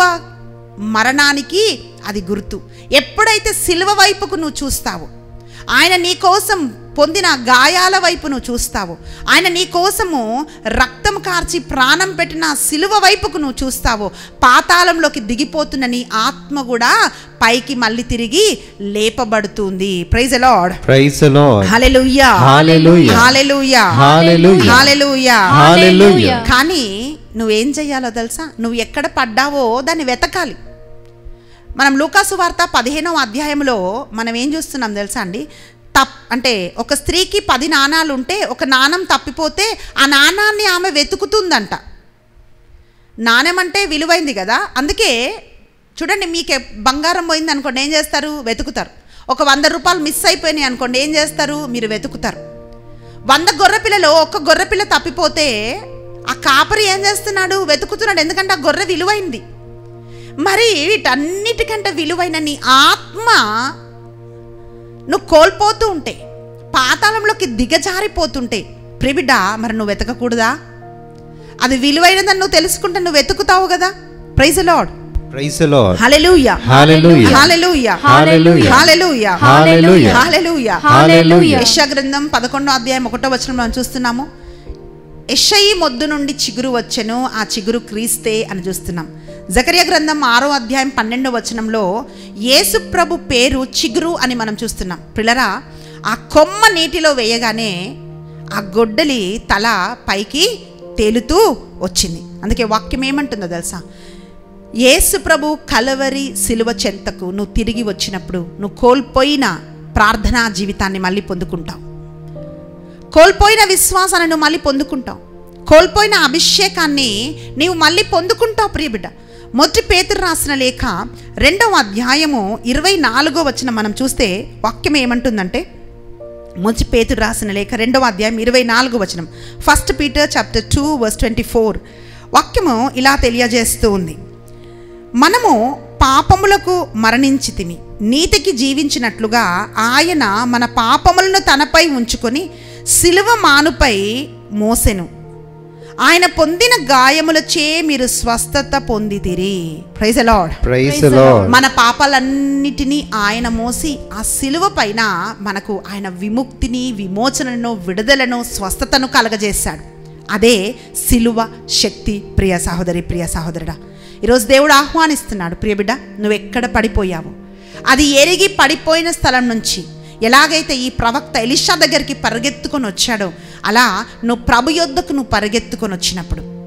మరణానికి అది గుర్తు ఎప్పుడైతే సిలువ వైపుకు నువ్వు చూస్తావో ఆయన నీ కోసం పొందిన గాయాల వైపు నువ్వు చూస్తావు ఆయన నీ కోసము రక్తం కార్చి ప్రాణం పెట్టిన సిలువ వైపుకు నువ్వు చూస్తావు పాతాళంలోకి దిగిపోతున్న నీ ఆత్మ కూడా పైకి మళ్ళీ తిరిగి లేపబడుతుంది praise Lord praise the Lord hallelujah hallelujah. Hallelujah hallelujah. Hallelujah hallelujah. కానీ నువ్వేం చెయ్యాలో తెలుసా నువ్వు ఎక్కడ పడ్డావో దాన్ని వెతకాలి మనం లూకాసు వార్త పదిహేనవ అధ్యాయంలో మనం ఏం చూస్తున్నాం తెలుసా అండి తప్ అంటే ఒక స్త్రీకి పది నాణాలు ఉంటే ఒక నాణం తప్పిపోతే ఆ నాణాన్ని ఆమె వెతుకుతుందంట నాణ్యం అంటే విలువైంది కదా అందుకే చూడండి మీకు బంగారం పోయింది అనుకోండి ఏం చేస్తారు వెతుకుతారు ఒక వంద రూపాయలు మిస్ అయిపోయినాయి అనుకోండి ఏం చేస్తారు మీరు వెతుకుతారు వంద గొర్రెపిల్లలో ఒక గొర్రెపిల్ల తప్పిపోతే ఆ కాపరి ఏం చేస్తున్నాడు వెతుకుతున్నాడు ఎందుకంటే ఆ గొర్రె విలువైంది మరి వీటన్నిటికంటే విలువైన నీ ఆత్మ నువ్వు కోల్పోతూ ఉంటే పాతాళంలోకి దిగజారిపోతుంటే ప్రిబిడ్డ మరి నువ్వు వెతకకూడదా అది విలువైనదని నువ్వు తెలుసుకుంటే నువ్వు వెతుకుతావు కదా praise Lord praise the Lord hallelujah hallelujah hallelujah hallelujah hallelujah hallelujah hallelujah hallelujah యెషయా గ్రంథం పదకొండో అధ్యాయం ఒకటో వచనం మనం చూస్తున్నాము యెషయి మొద్దు నుండి చిగురు వచ్చెను ఆ చిగురు క్రీస్తే అని చూస్తున్నాం జకర్య గ్రంథం ఆరో అధ్యాయం పన్నెండో వచనంలో యేసు ప్రభు పేరు చిగురు అని మనం చూస్తున్నాం పిల్లరా ఆ కొమ్మ నీటిలో వేయగానే ఆ గొడ్డలి తల పైకి తేలుతూ వచ్చింది అందుకే వాక్యం ఏమంటుందో తెలుసా యేసు ప్రభు కలవరి సిలువ చెంతకు నువ్వు తిరిగి వచ్చినప్పుడు నువ్వు కోల్పోయిన ప్రార్థనా జీవితాన్ని మళ్ళీ పొందుకుంటావు కోల్పోయిన విశ్వాసాన్ని నువ్వు మళ్ళీ పొందుకుంటావు కోల్పోయిన అభిషేకాన్ని నీవు మళ్ళీ పొందుకుంటావు ప్రియబిడ్డ మొదటి పేతురు రాసిన లేఖ రెండవ అధ్యాయము ఇరవై నాలుగో వచ్చిన మనం చూస్తే వాక్యం ఏమంటుందంటే మొదటి పేతురు రాసిన లేఖ రెండవ అధ్యాయం ఇరవై నాలుగు వచనం first Peter chapter two verse twenty four వాక్యము ఇలా తెలియజేస్తూ ఉంది మనము పాపములకు మరణించి తిని నీతికి జీవించినట్లుగా ఆయన మన పాపములను తనపై ఉంచుకొని శిలువ మానుపై మోసెను ఆయన పొందిన గాయములచే మీరు స్వస్థత పొందితిరి praise Lord praise the Lord మన పాపాలన్నిటినీ ఆయన మోసి ఆ సిలువ పైన మనకు ఆయన విముక్తిని విమోచనను విడుదలను స్వస్థతను కలగజేశాడు అదే సిలువ శక్తి ప్రియ సహోదరి ప్రియ సహోదరుడా ఈరోజు దేవుడు ఆహ్వానిస్తున్నాడు ప్రియబిడ్డ నువ్వు ఎక్కడ పడిపోయావు అది ఎరిగి పడిపోయిన స్థలం నుంచి ఎలాగైతే ఈ ప్రవక్త ఎలిషా దగ్గరికి పరిగెత్తుకొని వచ్చాడో అలా నువ్వు ప్రభు యొద్దకు నువ్వు పరిగెత్తుకొని వచ్చినప్పుడు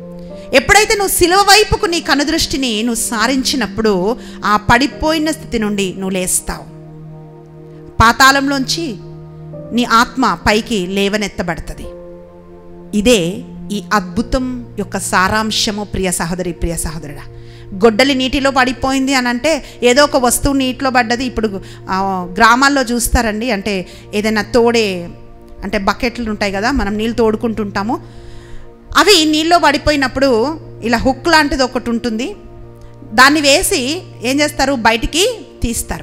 ఎప్పుడైతే నువ్వు సిలువ వైపుకు నీ కనుదృష్టిని నువ్వు సారించినప్పుడు ఆ పడిపోయిన స్థితి నుండి నువ్వు లేస్తావు పాతాళంలోంచి నీ ఆత్మ పైకి లేవనెత్తబడుతుంది ఇదే ఈ అద్భుతం యొక్క సారాంశము ప్రియ సహోదరి ప్రియ సహోదరుడా గొడ్డలి నీటిలో పడిపోయింది అని అంటే ఏదో ఒక వస్తువు నీటిలో పడ్డది ఇప్పుడు ఆ, గ్రామాల్లో చూస్తారండి అంటే ఏదైనా తోడే అంటే బకెట్లు ఉంటాయి కదా మనం నీళ్ళు తోడుకుంటుంటాము అవి నీళ్ళలో పడిపోయినప్పుడు ఇలా హుక్ లాంటిది ఒకటి ఉంటుంది దాన్ని వేసి ఏం చేస్తారు బయటికి తీస్తారు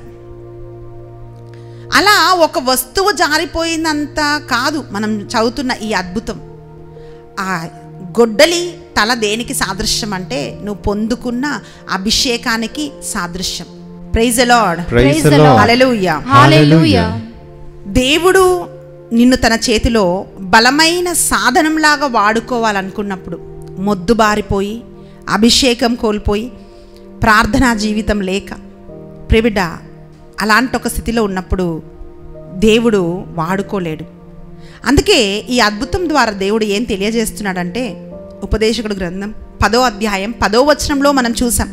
అలా ఒక వస్తువు జారిపోయిందంత కాదు మనం చదువుతున్న ఈ అద్భుతం ఆ గొడ్డలి తల దేనికి సాదృశ్యం అంటే నువ్వు పొందుకున్న అభిషేకానికి సాదృశ్యం praise Lord Praise the Lord. Hallelujah Hallelujah. దేవుడు నిన్ను తన చేతిలో బలమైన సాధనంలాగా వాడుకోవాలనుకున్నప్పుడు మొద్దుబారిపోయి అభిషేకం కోల్పోయి ప్రార్థనా జీవితం లేక ప్రిబిడ్డ అలాంటి ఒక స్థితిలో ఉన్నప్పుడు దేవుడు వాడుకోలేడు అందుకే ఈ అద్భుతం ద్వారా దేవుడు ఏం తెలియజేస్తున్నాడంటే ఉపదేశకుడు గ్రంథం పదో అధ్యాయం పదో వచనంలో మనం చూసాం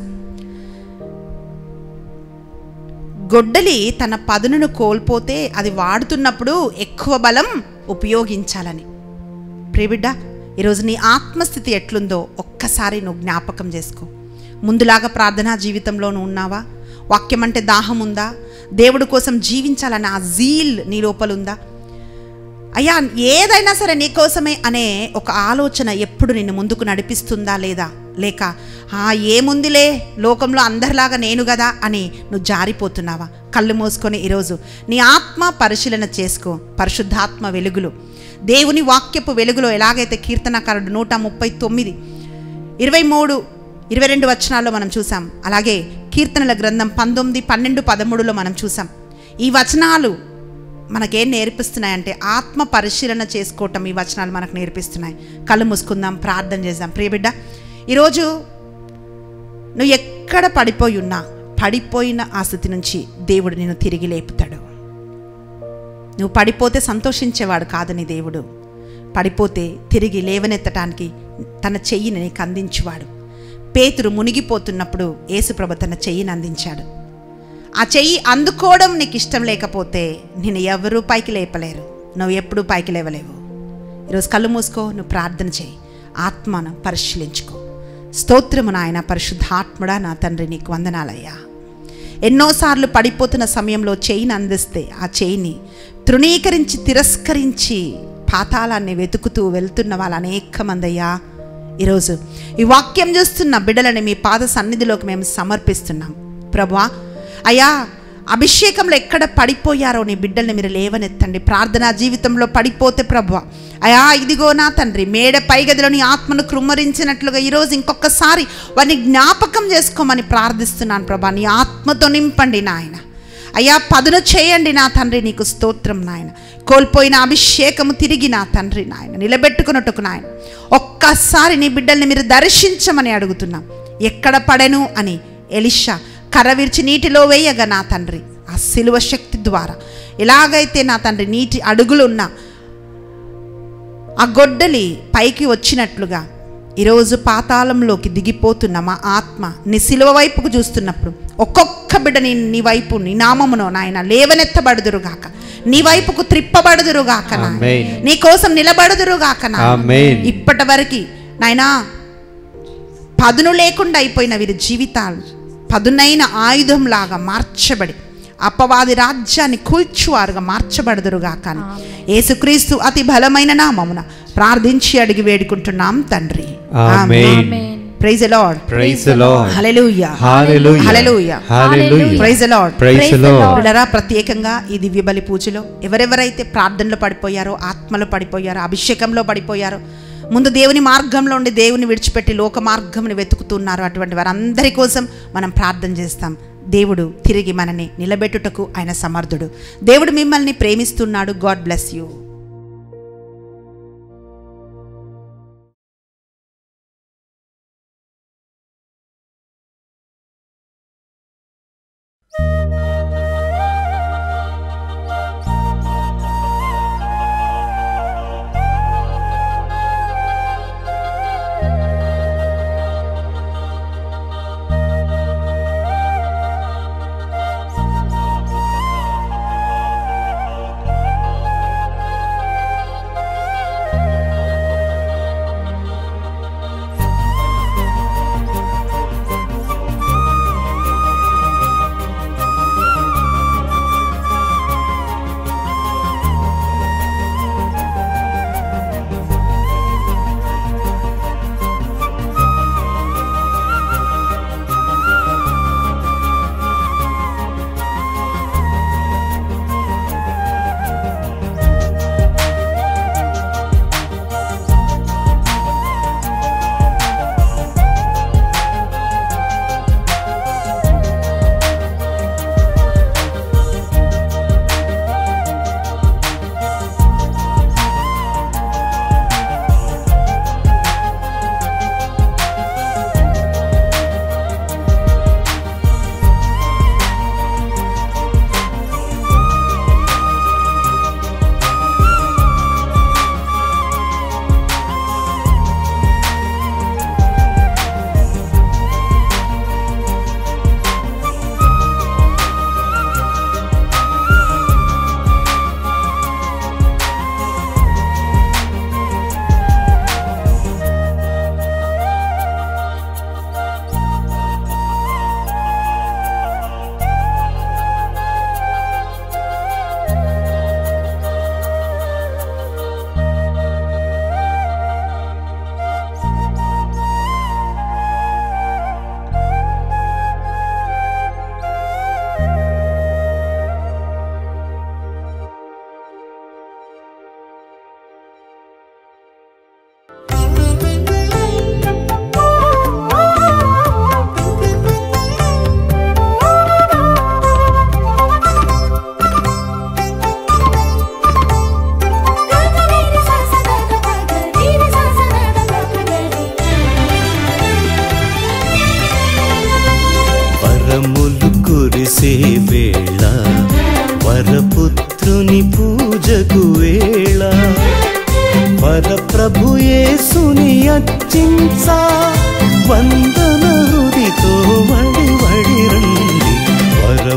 గొడ్డలి తన పదునును కోల్పోతే అది వాడుతున్నప్పుడు ఎక్కువ బలం ఉపయోగించాలని ప్రియబిడ్డ ఈరోజు నీ ఆత్మస్థితి ఎట్లుందో ఒక్కసారి నువ్వు జ్ఞాపకం చేసుకో ముందులాగా ప్రార్థనా జీవితంలో నువ్వు ఉన్నావా వాక్యం అంటే దాహం ఉందా దేవుడి కోసం జీవించాలన్న ఆ జీల్ నీ లోపల ఉందా అయ్యా ఏదైనా సరే నీకోసమే అనే ఒక ఆలోచన ఎప్పుడు నిన్ను ముందుకు నడిపిస్తుందా లేదా లేక ఆ ఏముందిలే లోకంలో అందరిలాగా నేను కదా అని నువ్వు జారిపోతున్నావా కళ్ళు మూసుకొని ఈరోజు నీ ఆత్మ పరిశీలన చేసుకో పరిశుద్ధాత్మ వెలుగులు దేవుని వాక్యపు వెలుగులో ఎలాగైతే కీర్తనకారుడు నూట ముప్పై తొమ్మిది ఇరవై మూడు ఇరవై రెండు వచనాల్లో మనం చూసాం అలాగే కీర్తనల గ్రంథం పంతొమ్మిది పన్నెండు పదమూడులో మనం చూసాం ఈ వచనాలు మనకేం నేర్పిస్తున్నాయంటే ఆత్మ పరిశీలన చేసుకోవటం ఈ వచనాలు మనకు నేర్పిస్తున్నాయి కళ్ళు మూసుకుందాం ప్రార్థన చేద్దాం ప్రియబిడ్డ ఈరోజు నువ్వు ఎక్కడ పడిపోయి ఉన్నా పడిపోయిన ఆ స్థితి నుంచి దేవుడు నిన్ను తిరిగి లేపుతాడు నువ్వు పడిపోతే సంతోషించేవాడు కాదు నీ దేవుడు పడిపోతే తిరిగి లేవనెత్తటానికి తన చెయ్యిని నీకు అందించువాడు పేతురు మునిగిపోతున్నప్పుడు యేసుప్రభు తన చెయ్యిని అందించాడు ఆ చెయ్యి అందుకోవడం నీకు ఇష్టం లేకపోతే నేను ఎవరూ పైకి లేపలేరు నువ్వు ఎప్పుడూ పైకి లేవలేవు ఈరోజు కళ్ళు మూసుకో నువ్వు ప్రార్థన చేయి ఆత్మను పరిశీలించుకో స్తోత్రము నాయన పరిశుద్ధాత్ముడా నా తండ్రి నీకు వందనాలయ్యా ఎన్నోసార్లు పడిపోతున్న సమయంలో చేయిని అందిస్తే ఆ చేయిని తృణీకరించి తిరస్కరించి పాతాళాన్ని వెతుకుతూ వెళ్తున్న వాళ్ళు అనేక మంది అయ్యా ఈరోజు ఈ వాక్యం చూస్తున్న బిడ్డలని మీ పాద సన్నిధిలోకి మేము సమర్పిస్తున్నాం ప్రభా అయ్యా అభిషేకంలో ఎక్కడ పడిపోయారో నీ బిడ్డల్ని మీరు లేవనెత్తండి ప్రార్థనా జీవితంలో పడిపోతే ప్రభు అయా ఇదిగో నా తండ్రి మేడ పైగదిలో నీ ఆత్మను కృమ్మరించినట్లుగా ఈరోజు ఇంకొకసారి వారిని జ్ఞాపకం చేసుకోమని ప్రార్థిస్తున్నాను ప్రభా నీ ఆత్మతో నింపండి నాయన అయ్యా పదును చేయండి నా తండ్రి నీకు స్తోత్రం నాయన కోల్పోయిన అభిషేకము తిరిగి నా తండ్రి నాయన నిలబెట్టుకున్నట్టుకు నాయన ఒక్కసారి నీ బిడ్డల్ని మీరు దర్శించమని అడుగుతున్నాం ఎక్కడ పడెను అని ఎలిషా కర్ర విరిచి నీటిలో వేయగా నా తండ్రి ఆ సిలువ శక్తి ద్వారా ఎలాగైతే నా తండ్రి నీటి అడుగులున్న ఆ గొడ్డలి పైకి వచ్చినట్లుగా ఈరోజు పాతాళంలోకి దిగిపోతున్న మా ఆత్మ నీ సిలువ వైపుకు చూస్తున్నప్పుడు ఒక్కొక్క బిడ్డని నీ వైపు నీ నామమునో నాయన లేవనెత్తబడుదురుగాక నీ వైపుకు త్రిప్పబడుదురుగాక నాయన. Amen. నీ కోసం నిలబడుదురుగాక నాయన. Amen. ఇప్పటి వరకు నాయనా పదును లేకుండా అయిపోయిన వీరి జీవితాలు పదునైన ఆయుధంలాగా మార్చబడి అపవాది రాజ్యాన్ని కూల్చువారుగా మార్చబడదురుగా కానీ యేసుక్రీస్తు అతి బలమైన నామమున ప్రార్థించి అడిగి వేడుకుంటున్నాం తండ్రి Amen. Amen. Praise Lord Praise the Lord. Hallelujah Hallelujah. Hallelujah Hallelujah. Praise Lord Praise Praise the the Lord. Lord. పిల్లరా ప్రత్యేకంగా ఈ దివ్య బలి పూజలో ఎవరెవరైతే ప్రార్థనలో పడిపోయారో ఆత్మలో పడిపోయారో అభిషేకంలో పడిపోయారో ముందు దేవుని మార్గంలో ఉండి దేవుని విడిచిపెట్టి లోక మార్గంని వెతుకుతున్నారు అటువంటి వారందరి కోసం మనం ప్రార్థన చేస్తాం దేవుడు తిరిగి మనని నిలబెట్టుటకు ఆయన సమర్థుడు దేవుడు మిమ్మల్ని ప్రేమిస్తున్నాడు గాడ్ బ్లెస్ యూ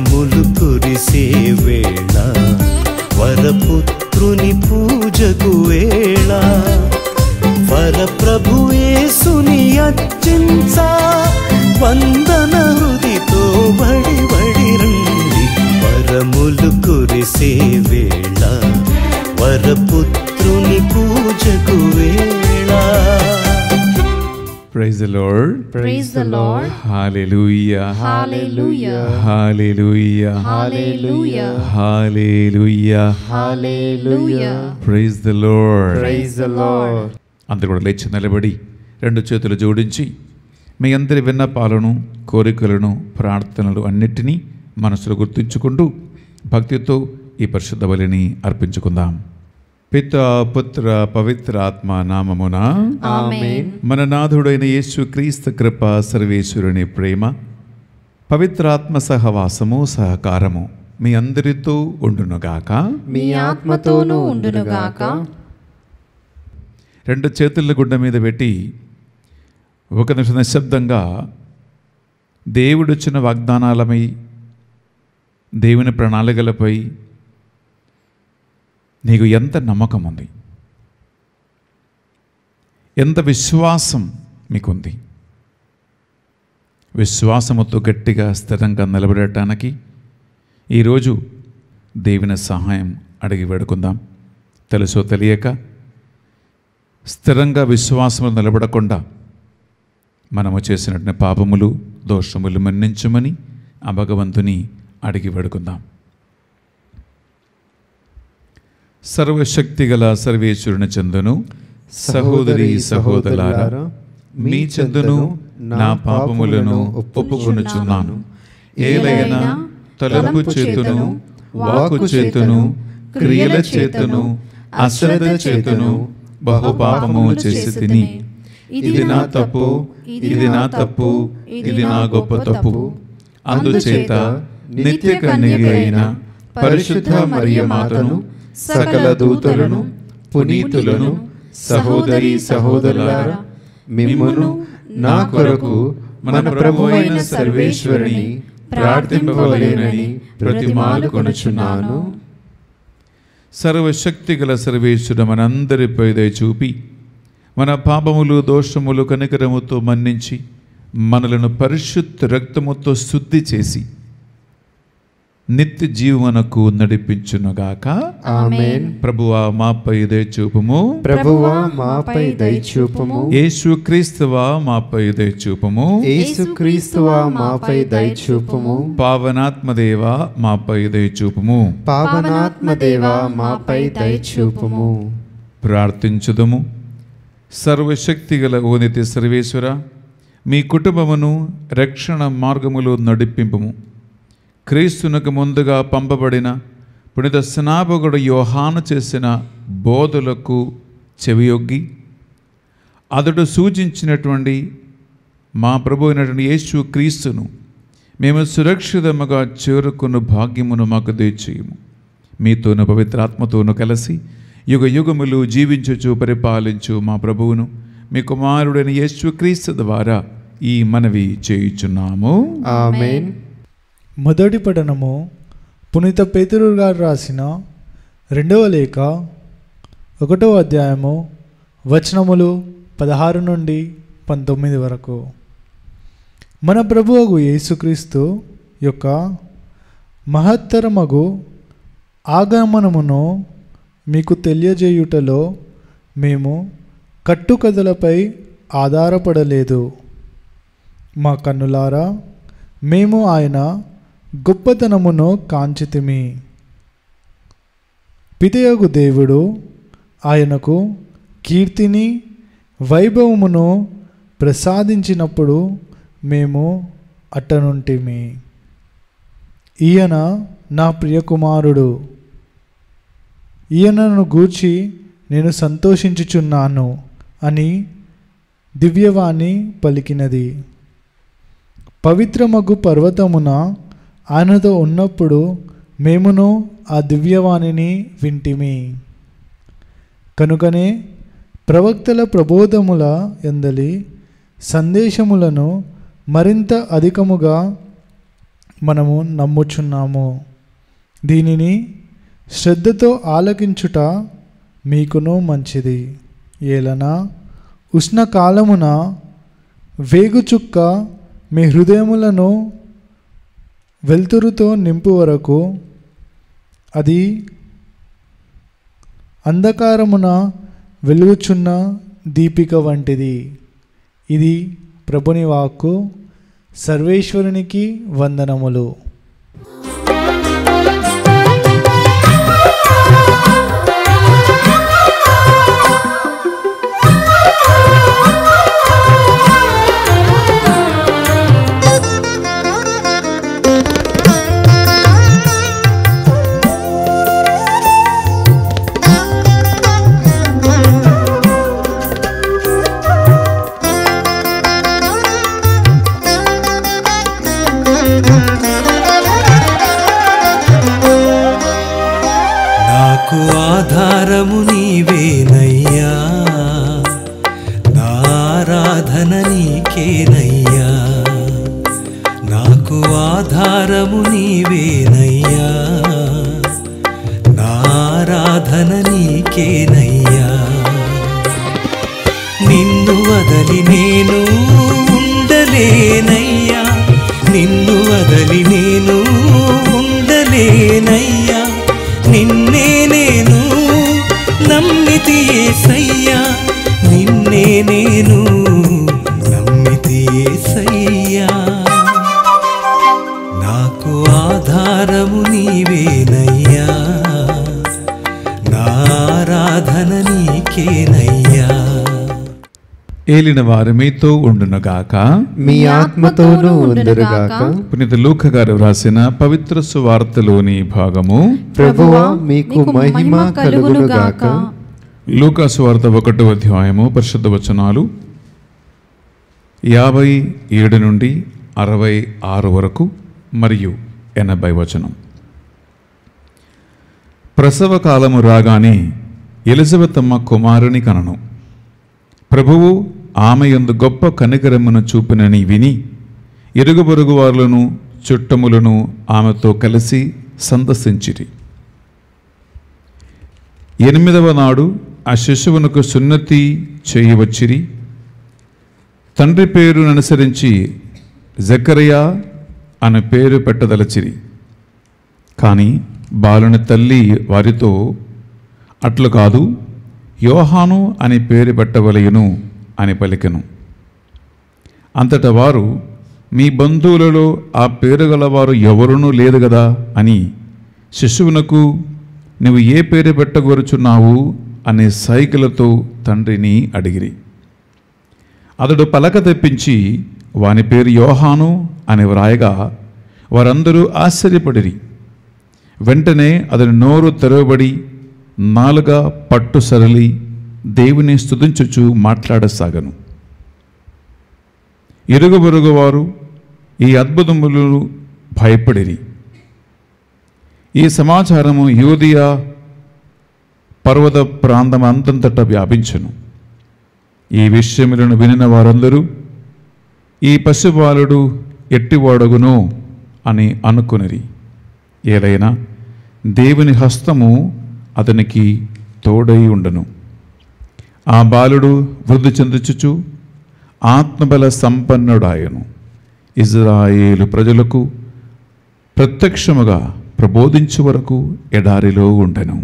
వరములు కురిసే వేళ వరపుత్రుని పూజకు వేళ వరప్రభుయేసుని అర్చించ వందన హృదితో బడి బడి రండి వరములు కురిసే వేళ వరపుత్రుని పూజకు వేళ Praise the Lord. Praise the Lord. Hallelujah. Hallelujah. Hallelujah. Hallelujah. Hallelujah. Hallelujah. Praise the Lord. Praise the Lord. అందరు కూడా లేచి నిలబడి రెండు చేతులు జోడించి మీ అందరి విన్నపాలను కోరికలను ప్రార్థనలు అన్నిటినీ మనసులో గుర్తుంచుకుంటూ భక్తితో ఈ పరిశుద్ధ బలిని అర్పించుకుందాం పిత పుత్ర పవిత్ర ఆత్మ నామమున Amen. మన నాథుడైన యేసు క్రీస్తు కృప సర్వేశ్వరుని ప్రేమ పవిత్రాత్మ సహవాసము సహకారము మీ అందరితో ఉండునుగాక మీ ఆత్మతోనూ ఉండునుగాక రెండు చేతుల గుడ్డ మీద పెట్టి ఒక నిమిషం నిశ్శబ్దంగా దేవుడిచ్చిన వాగ్దానాలపై దేవుని ప్రణాళికలపై నీకు ఎంత నమ్మకం ఉంది ఎంత విశ్వాసం మీకుంది విశ్వాసముతో గట్టిగా స్థిరంగా నిలబడటానికి ఈరోజు దేవుని సహాయం అడిగి వేడుకుందాం తెలుసో తెలియక స్థిరంగా విశ్వాసములు నిలబడకుండా మనము చేసినటువంటి పాపములు దోషములు మన్నించమని ఆ భగవంతుని అడిగి వేడుకుందాం సర్వశక్తి గల సర్వేశ్వరుని చెందును సహోదరి సహోదరులారా మీ చెందును నా పాపములను ఒప్పుకొనుచున్నాను ఏలైనా తలంపు చేతును వాకు చేతును క్రియల చేతును అశ్రద్ధ చేతును బహు పాపము చేసి తిని ఇది నా తప్పు ఇది నా తప్పు ఇది నా గొప్ప తప్పు అందుచేత నిత్య కన్యక అయిన పరిశుద్ధ మరియ మాతను సకల దూతలను పునీతులను సహోదరి సహోదరులారా మిమ్మును నా కొరకు మన ప్రభు అయిన సర్వేశ్వరుని ప్రార్థింపవలేనని ప్రతిమాలు కొనుచున్నాను సర్వశక్తి గల సర్వేశ్వరుడు మనందరిపై దయ చూపి మన పాపములు దోషములు కనికరముతో మన్నించి మనలను పరిశుద్ధ రక్తముతో శుద్ధి చేసి నిత్య జీవనకు నడిపించునుగాక ఆమేన్ ప్రభువా మాపై దయ చూపుము ప్రభువా మాపై దయచూపుము యేసు క్రీస్తువా మాపై దయ చూపుము యేసుక్రీస్తువా మాపై దయచూపుము పావనాత్మదేవా మాపై దయ చూపుము పావనాత్మదేవా మాపై దయచూపుము ప్రార్థించుదము సర్వశక్తి గల ఓనితి సర్వేశ్వర మీ కుటుంబమును రక్షణ మార్గములో నడిపింపుము క్రీస్తునకు ముందుగా పంపబడిన పునిత స్నాపకుడు యోహాను చేసిన బోధలకు చెవియొగ్గి అతడు సూచించినటువంటి మా ప్రభు అయినటువంటి యేసు క్రీస్తును మేము సురక్షితముగా చేరుకున్న భాగ్యమును మాకు దయచేయము మీతోను పవిత్రాత్మతోను కలిసి యుగ యుగములు జీవించుచు పరిపాలించు మా ప్రభువును మీ కుమారుడైన యేసు క్రీస్తు ద్వారా ఈ మనవి చేయుచున్నాము ఆమేన్ మొదటి పఠనము పునీత పేతురు గారు రాసిన రెండవ లేఖ ఒకటవ అధ్యాయము వచనములు పదహారు నుండి పంతొమ్మిది వరకు మన ప్రభువగు యేసుక్రీస్తు యొక్క మహత్తరమగు ఆగమనమును మీకు తెలియజేయుటలో మేము కట్టుకథలపై ఆధారపడలేదు మా కన్నులారా మేము ఆయన గొప్పతనమును కాంచితిమి పితయగు దేవుడు ఆయనకు కీర్తిని వైభవమును ప్రసాదించినప్పుడు మేము అట్టనుంటిమి ఈయన నా ప్రియకుమారుడు ఈయనను గూర్చి నేను సంతోషించుచున్నాను అని దివ్యవాణి పలికినది పవిత్రమగు పర్వతమున ఆయనతో ఉన్నప్పుడు మేమును ఆ దివ్యవాణిని వింటిమి కనుకనే ప్రవక్తల ప్రబోధముల ఎందలి సందేశములను మరింత అధికముగా మనము నమ్ముచున్నాము దీనిని శ్రద్ధతో ఆలకించుట మీకును మంచిది ఏలనా ఉష్ణకాలమున వేగుచుక్క మీ హృదయములను వెలుతురుతో నింపు వరకు అది అంధకారమున వెలుగుచున్న దీపిక వంటిది ఇది ప్రభుని వాక్కు సర్వేశ్వరునికి వందనములు నాకు ఆధారము నీవేనయ్యా నా ఆరాధన నీకేనయ్యా నాకు ఆధారము నీవేనయ్యా నా ఆరాధన నీకేనయ్యా నిన్ను వదలి నేను ఉండలేనయ్యా నిన్ను వదలి నేను ఉండలేనయ్యా నిన్నే నేను నమ్మితి ఏసయ్యా నిన్నే నేను నమ్మితి ఏసయ్యా నాకు ఆధారము నీవేనయ్యా నా ఆరాధన నీకేనయ్యా ఏలిన వారు మీతో ఉండునుగాక మీ ఆత్మతోనూ ఉందరుగాక పునీత లూక గారు వ్రాసిన పవిత్ర సువార్తలోని భాగము ప్రభువా మీకు మహిమ కలుగునుగాక లూకా సువార్త ఒకటో అధ్యాయము పరిశుద్ధ వచనాలు యాభై ఏడు నుండి అరవై ఆరు వరకు మరియు ఎనభై వచనం ప్రసవ కాలము రాగానే ఎలిజబెతమ్మ కుమారుని కనను ప్రభువు ఆమె యందు గొప్ప కనికరమును చూపినని విని ఇరుగు పొరుగు వారులను చుట్టములను ఆమెతో కలిసి సందర్శించిరి ఎనిమిదవ నాడు ఆ శిశువునకు సున్నతి చేయవచ్చిరి తండ్రి పేరును అనుసరించి జకరియా అనే పేరు పెట్టదలచిరి కానీ బాలుని తల్లి వారితో అట్లు కాదు యోహాను అని పేరు పెట్టవలయును అని పలికెను అంతటా వారు మీ బంధువులలో ఆ పేరు గలవారు ఎవరునూ లేదు కదా అని శిశువునకు నువ్వు ఏ పేరు పెట్టగోరుచున్నావు అనే సైకిలతో తండ్రిని అడిగిరి అతడు పలక తెప్పించి వాని పేరు యోహాను అని వ్రాయగా వారందరూ ఆశ్చర్యపడిరి వెంటనే అతని నోరు తెరవబడి నాలుక పట్టు సరలి దేవుని స్తుతించుచు మాట్లాడసాగను ఇరుగు పొరుగు వారు ఈ అద్భుతములు భయపడిరి ఈ సమాచారము యూదియా పర్వత ప్రాంతం అంతంతటా వ్యాపించను ఈ విషయములను వినిన వారందరూ ఈ పశుబాలుడు ఎట్టివాడగునో అని అనుకునిరి ఏదైనా దేవుని హస్తము అతనికి తోడై ఉండను ఆ బాలుడు వృద్ధి చెందుచుచు ఆత్మబల సంపన్నుడాయను ఇజ్రాయేలు ప్రజలకు ప్రత్యక్షముగా ప్రబోధించు వరకు ఎడారిలో ఉండెను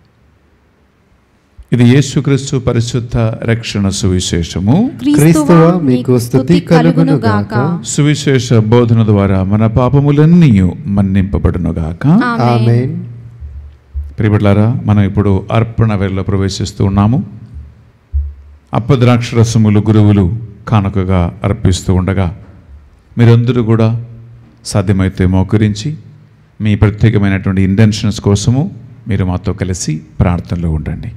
ఇది యేసుక్రీస్తు పరిశుద్ధ రక్షణ సువిశేషము క్రీస్తువ మీకు స్తుతి కలుగునుగాక సువిశేష బోధన ద్వారా మన పాపములన్నీ మన్నింపబడునుగాక ఆమేన్ ప్రియబిడ్లారా మనం ఇప్పుడు అర్పణ వేళలో ప్రవేశిస్తూ ఉన్నాము అప్పద్రాక్షరసములు గురువులు కానుకగా అర్పిస్తూ ఉండగా మీరందరూ కూడా సాధ్యమైతే మోకరించి మీ ప్రత్యేకమైనటువంటి ఇంటెన్షన్స్ కోసము మీరు మాతో కలిసి ప్రార్థనలో ఉండండి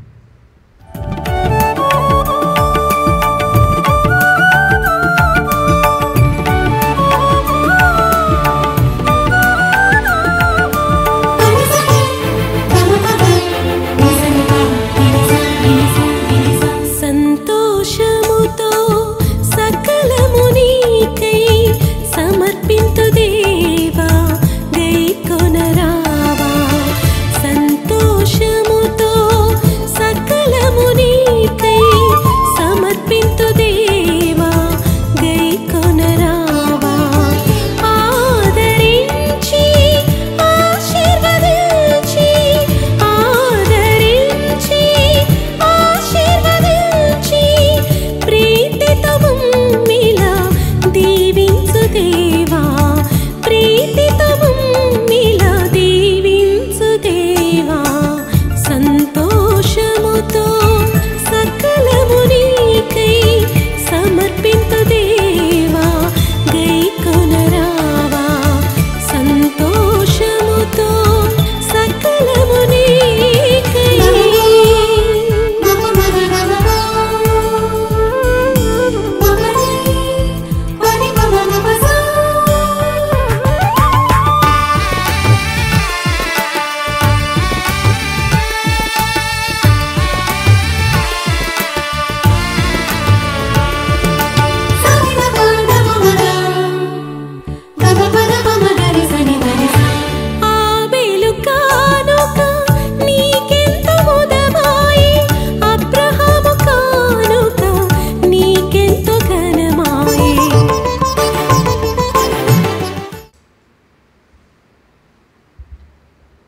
సంతోషముతో సకలము నీకై సమర్పింతు దేవా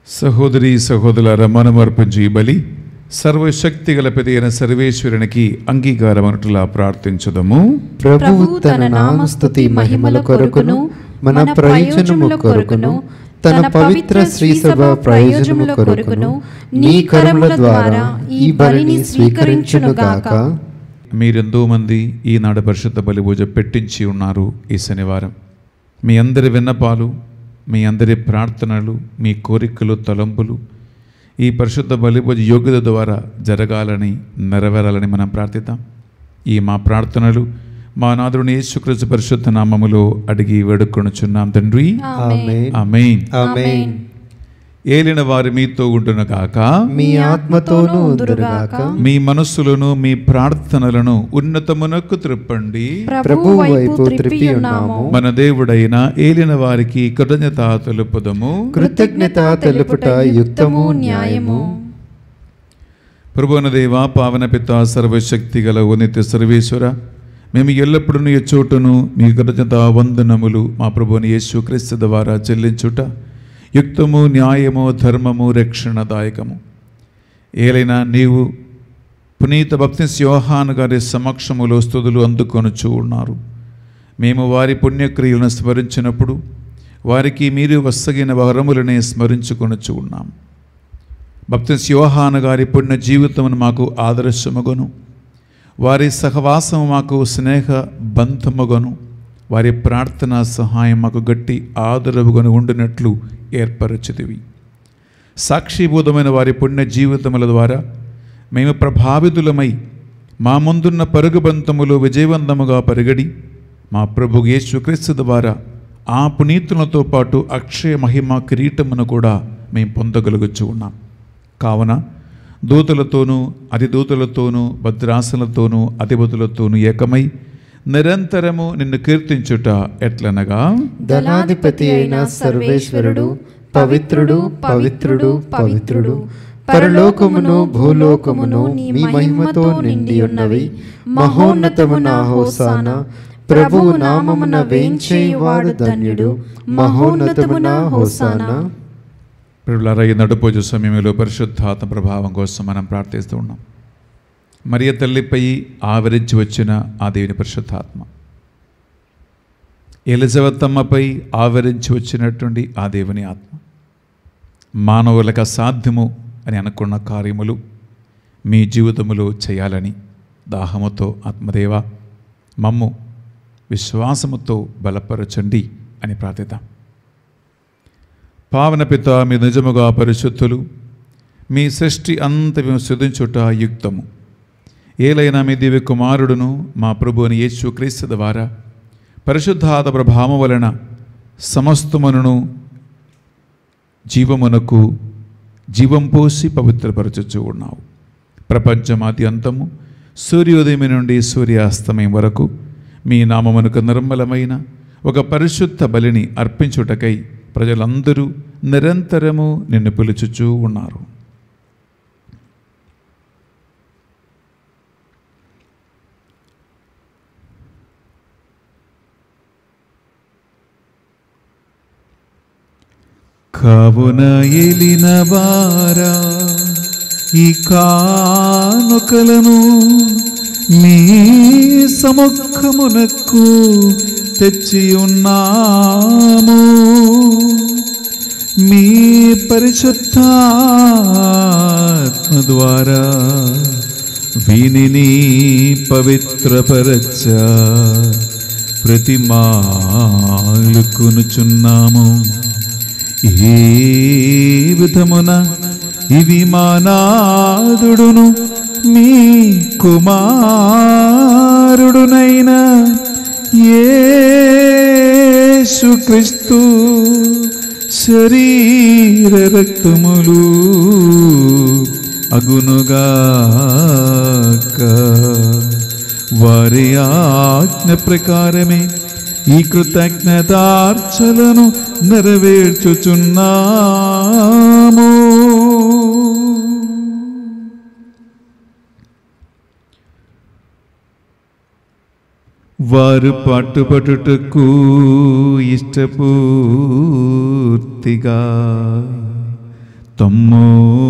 సహోదరి సహోదరుల మనం అర్పించు ఈ బలి సర్వశక్తి గల పెదైన సర్వేశ్వరునికి అంగీకారమనటులా ప్రార్థించదము ప్రభువు తన నామస్తుతి మహిమల కొరకును మన ప్రయోజనముల కొరకును తన పవిత్ర శ్రీ సభ ప్రయోజనముల కొరకును నీ కరముల ద్వారా ఈ బలిని స్వీకరించునుగాక మీరెంతో మంది ఈనాడు పరిశుద్ధ బలి పూజ పెట్టించి ఉన్నారు ఈ శనివారం మీ అందరి విన్నపాలు మీ అందరి ప్రార్థనలు మీ కోరికలు తలంపులు ఈ పరిశుద్ధ బలి పూజ యోగ్యత ద్వారా జరగాలని నెరవేరాలని మనం ప్రార్థిద్దాం ఈ మా ప్రార్థనలు మా నాదుని యేసుక్రీస్తు పరిశుద్ధ నామములో అడిగి వేడుకొనుచున్నాం తండ్రి ఆమేన్ ఆమేన్ ఆమేన్ ఏలిన వారి మీతో ఉండును కాక మీ ఆత్మతోనూ ఉందురుగాక మీ మనస్సులను మీ ప్రార్థనలను ఉన్నతమునకు త్రిప్పండి ప్రభు వైపు త్రిప్పి ఉన్నాము మన దేవుడైన ఏలిన వారికి కృతజ్ఞత తెలుపుదము కృతజ్ఞత తెలుపుట యుక్తము న్యాయము ప్రభువన దేవ పావన పిత సర్వశక్తి గల ఉన్నిత సర్వేశ్వర మేము ఎల్లప్పుడూ ఈ చోటును మీ కృతజ్ఞత వందనములు మా ప్రభుని యేసు క్రీస్తు ద్వారా చెల్లించుట యుక్తము న్యాయము ధర్మము రక్షణదాయకము ఏలైనా నీవు పునీత భక్తి యోహాన్ గారి సమక్షములో స్తుతులు అందుకొనుచు ఉన్నారు మేము వారి పుణ్యక్రియలను స్మరించినప్పుడు వారికి మీరు వస్తగిన వరములనే స్మరించుకొనుచు ఉన్నాం భక్తి యోహాన్ గారి పుణ్య జీవితమును మాకు ఆదర్శముగను వారి సహవాసము మాకు స్నేహ బంధముగను వారి ప్రార్థన సహాయం మాకు గట్టి ఆదరవుగను ఉండినట్లు ఏర్పరచితివి సాక్షిభూతమైన వారి పుణ్య జీవితముల ద్వారా మేము ప్రభావితులమై మా ముందున్న పరుగుబంతములు విజయవంతముగా పరిగడి మా ప్రభు యేసుక్రీస్తు ద్వారా ఆ పునీతులతో పాటు అక్షయ మహిమ కిరీటమును కూడా మేము పొందగలుగుచు ఉన్నాం కావున దూతలతోనూ అతిదూతలతోనూ భద్రాసనలతోనూ అధిపతులతోనూ ఏకమై నిరంతరము నిన్ను కీర్తించుట ఎట్లనగా ధనాధిపతి అయిన సర్వేశ్వరుడు పవిత్రుడు పవిత్రుడు పవిత్రుడు పరలోకమును భూలోకమును నీ మహిమతో నిండి ఉన్నవి మహోన్నతమున హోసాన ప్రభువు నామమున వేంచేయువాడు ధన్యుడు మహోన్నతమున హోసాన ప్రియులారా ఈ నడుపోజు సమయంలో పరిశుద్ధాత్మ ప్రభావం కోసం మనం ప్రార్థిస్తూ ఉన్నాం మరియ తల్లిపై ఆవరించి వచ్చిన ఆ దేవుని పరిశుద్ధాత్మ ఎలిజబెత్ అమ్మపై ఆవరించి వచ్చినటువంటి ఆ దేవుని ఆత్మ మానవులకు అసాధ్యము అని అనుకున్న కార్యములు మీ జీవితములో చేయాలని దాహముతో ఆత్మదేవ మమ్ము విశ్వాసముతో బలపరచండి అని ప్రార్థిద్దాం పావన పిత మీ నిజముగా పరిశుద్ధులు మీ సృష్టి అంత మేము శుద్ధించుట యుక్తము ఏలైనా మీ దివ్య కుమారుడును మా ప్రభువుని యేసు క్రీస్తు ద్వారా పరిశుద్ధాత ప్రభావం వలన సమస్తమును జీవమునకు జీవం పోసి పవిత్రపరచుచు ఉన్నావు ప్రపంచమాది అంతము సూర్యోదయం నుండి సూర్యాస్తమయం వరకు మీ నామమునకు నిర్మలమైన ఒక పరిశుద్ధ బలిని అర్పించుటకై ప్రజలందరూ నిరంతరము నిన్ను పిలుచుచూ ఉన్నారు కావున ఎలిన వారా ఈ కానుకలను మీ సముఖమునకు తెచ్చి ఉన్నాము మీ పరిశుద్ధాత్మ ద్వారా వీనిని పవిత్రపరచ ప్రతిమాలుకొనుచున్నాము ఏ విధమున ఇవి మా నాదుడును మీ కుమారుడునైన యేసుక్రీస్తు శరీర రక్తములు అగునుగాక వారి ఆజ్ఞ ప్రకారమే ఈ కృతజ్ఞతార్చలను నెరవేర్చుచున్నాము వారు పట్టుపట్టుకు ఇష్టపూర్తిగా తమ్మో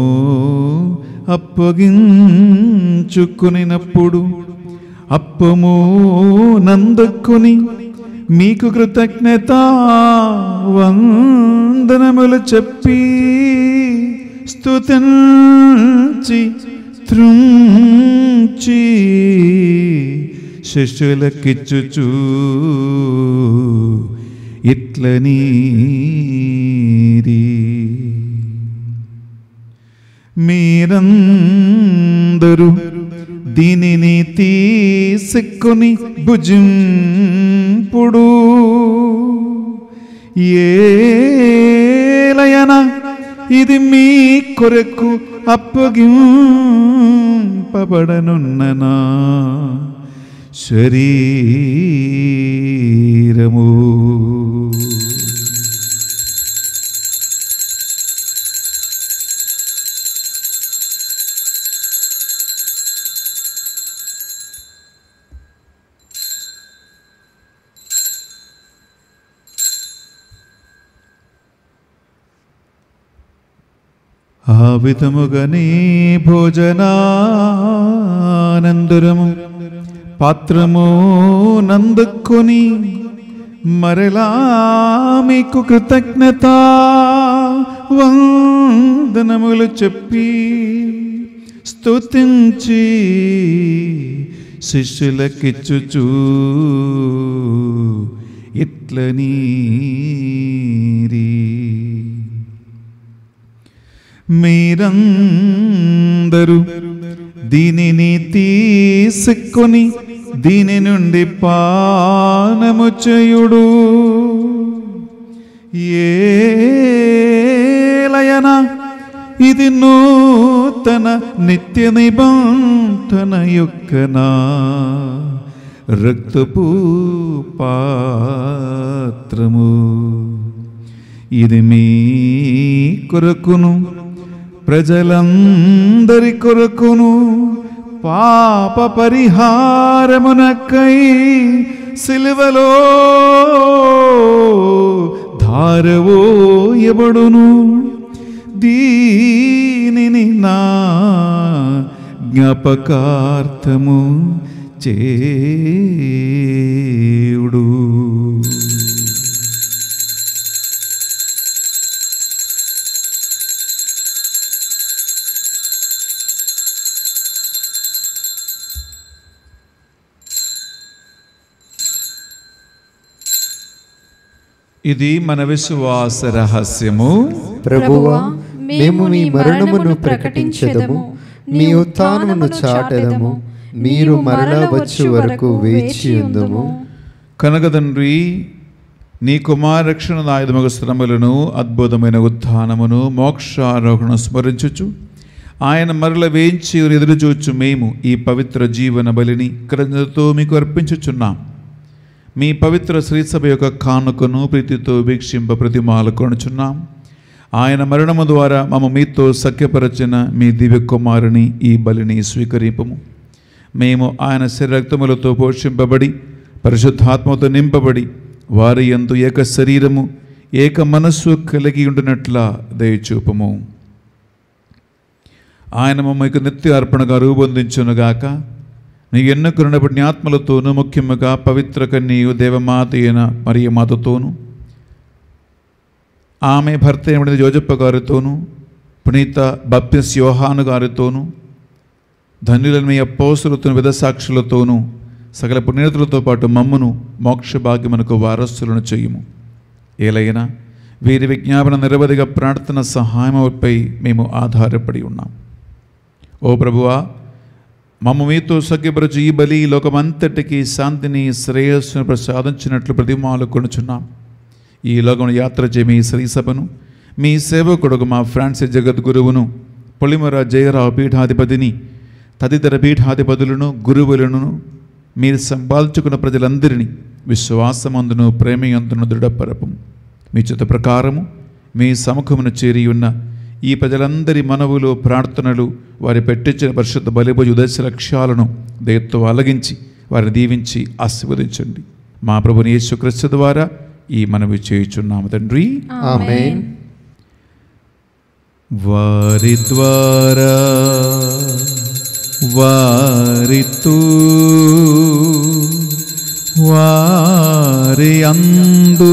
అప్పగించుకునినప్పుడు అప్పము నందుకుని మీకు కృతజ్ఞత వందనములు చెప్పి స్తుతించి త్రుంచి శిష్యులకిచ్చుచూ ఇట్ల నీరి మీరందరూ దీనిని తీసుకొని భుజింపుడు ఏలయన ఇది మీ కొరకు అప్పగింపబడనున్ననా శరీరము ఆ విధముగనే భోజనానందరము పాత్రము నందుకొని మరలా మీకు కృతజ్ఞత వందనములు చెప్పి స్తుతించి శిష్యులకిచ్చుచూ ఇట్ల నీరీ మీరందరూ దీనిని తీసుకొని దీని నుండి పానము చేయుడు ఏలయన ఇది నూతన నిత్య నిబంధన యొక్క నా రక్తపు పాత్రము ఇది మీ కొరకును ప్రజలందరి కొరకును పాప పరిహారమునకై సిలువలో ధారవోయబడును దీనిని నా జ్ఞాపకార్థము చేయుడు ఇది మన విశ్వాస రహస్యము ప్రభువా మేము మీ మరణమును ప్రకటించదము మీ ఉత్థానమును చాటెదము మీరు మరల వచ్చు వరకు వేచి ఉందము కనుక తండ్రి నీ కుమారక్షణ ఆయుధముగ శ్రమలను అద్భుతమైన ఉత్థానమును మోక్షారోహణ స్మరించుచు ఆయన మరల వేయించి ఎదురు చూచు మేము ఈ పవిత్ర జీవన బలిని కృతజ్ఞతతో మీకు అర్పించుచున్నాం మీ పవిత్ర శ్రీసభ యొక్క కానుకను ప్రీతితో వీక్షింప ప్రతిమాలు కొనుచున్నాం ఆయన మరణము ద్వారా మమ మీతో సఖ్యపరచిన మీ దివ్య కుమారుని ఈ బలిని స్వీకరింపము మేము ఆయన శరీరక్తములతో పోషింపబడి పరిశుద్ధాత్మతో నింపబడి వారి యందు ఏక శరీరము ఏక మనస్సు కలిగి ఉండినట్ల దయచూపము ఆయన మమ్మకు నిత్య అర్పణగా రూపొందించునుగాక నీ ఎన్నుకున్నప్పటి ఆత్మలతోనూ ముఖ్యముగా పవిత్ర కన్యయు దేవమాత అయిన మరియు మాతతోనూ ఆమె భర్త ఏమిటి జోజప్ప గారితోనూ పునీత బప్తిస్ యోహాను గారితోనూ ధన్యులను మీ అపోసులతోను విధసాక్షులతోనూ సకల పుణ్యతులతో పాటు మమ్మును మోక్ష భాగ్యమునకు వారసులను చేయుము ఏలైనా వీరి విజ్ఞాపన నిరవధిగా ప్రార్థన సహాయముపై మేము ఆధారపడి ఉన్నాం ఓ ప్రభువా మమ్మ మీతో సఖ్యపరచు ఈ బలి ఈ లోకమంతటికి శాంతిని శ్రేయస్సును ప్రసాదించినట్లు ప్రతిమాలు కొనుచున్నాం ఈ లోకం యాత్ర చే మీ శ్రీసభను మీ సేవకుడుకు మా ఫ్రాన్సిస్ జగద్గురువును పొలిమర జయరావు పీఠాధిపతిని తదితర పీఠాధిపతులను గురువులను మీరు సంపాదించుకున్న ప్రజలందరినీ విశ్వాసమందును ప్రేమయందును దృఢపరపం మీ చిత్త ప్రకారము మీ సముఖమును చేరి ఉన్న ఈ ప్రజలందరి మనవులు ప్రార్థనలు వారి పెట్టించిన పరిశుద్ధ బలిభోజ ఉదర్శ లక్ష్యాలను దయతో అలగించి వారిని దీవించి ఆశీర్వదించండి మా ప్రభుని యేసుక్రీస్తు ద్వారా ఈ మనవి చేయుచున్నాము తండ్రి ఆమేన్ వారి ద్వారా వారితో వారి అందు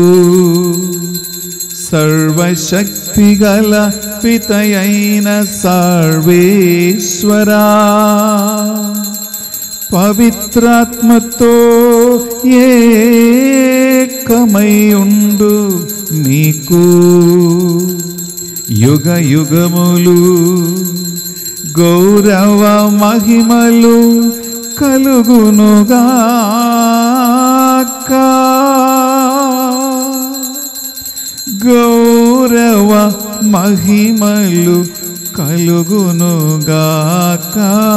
సర్వశక్తిగల పితయైన సర్వేశ్వరా పవిత్రాత్మతో ఏకమై ఉండు మీకు యుగ యుగములు గౌరవ మహిమలు కలుగునుగాక గౌరవ మహిమలు కలుగునుగాక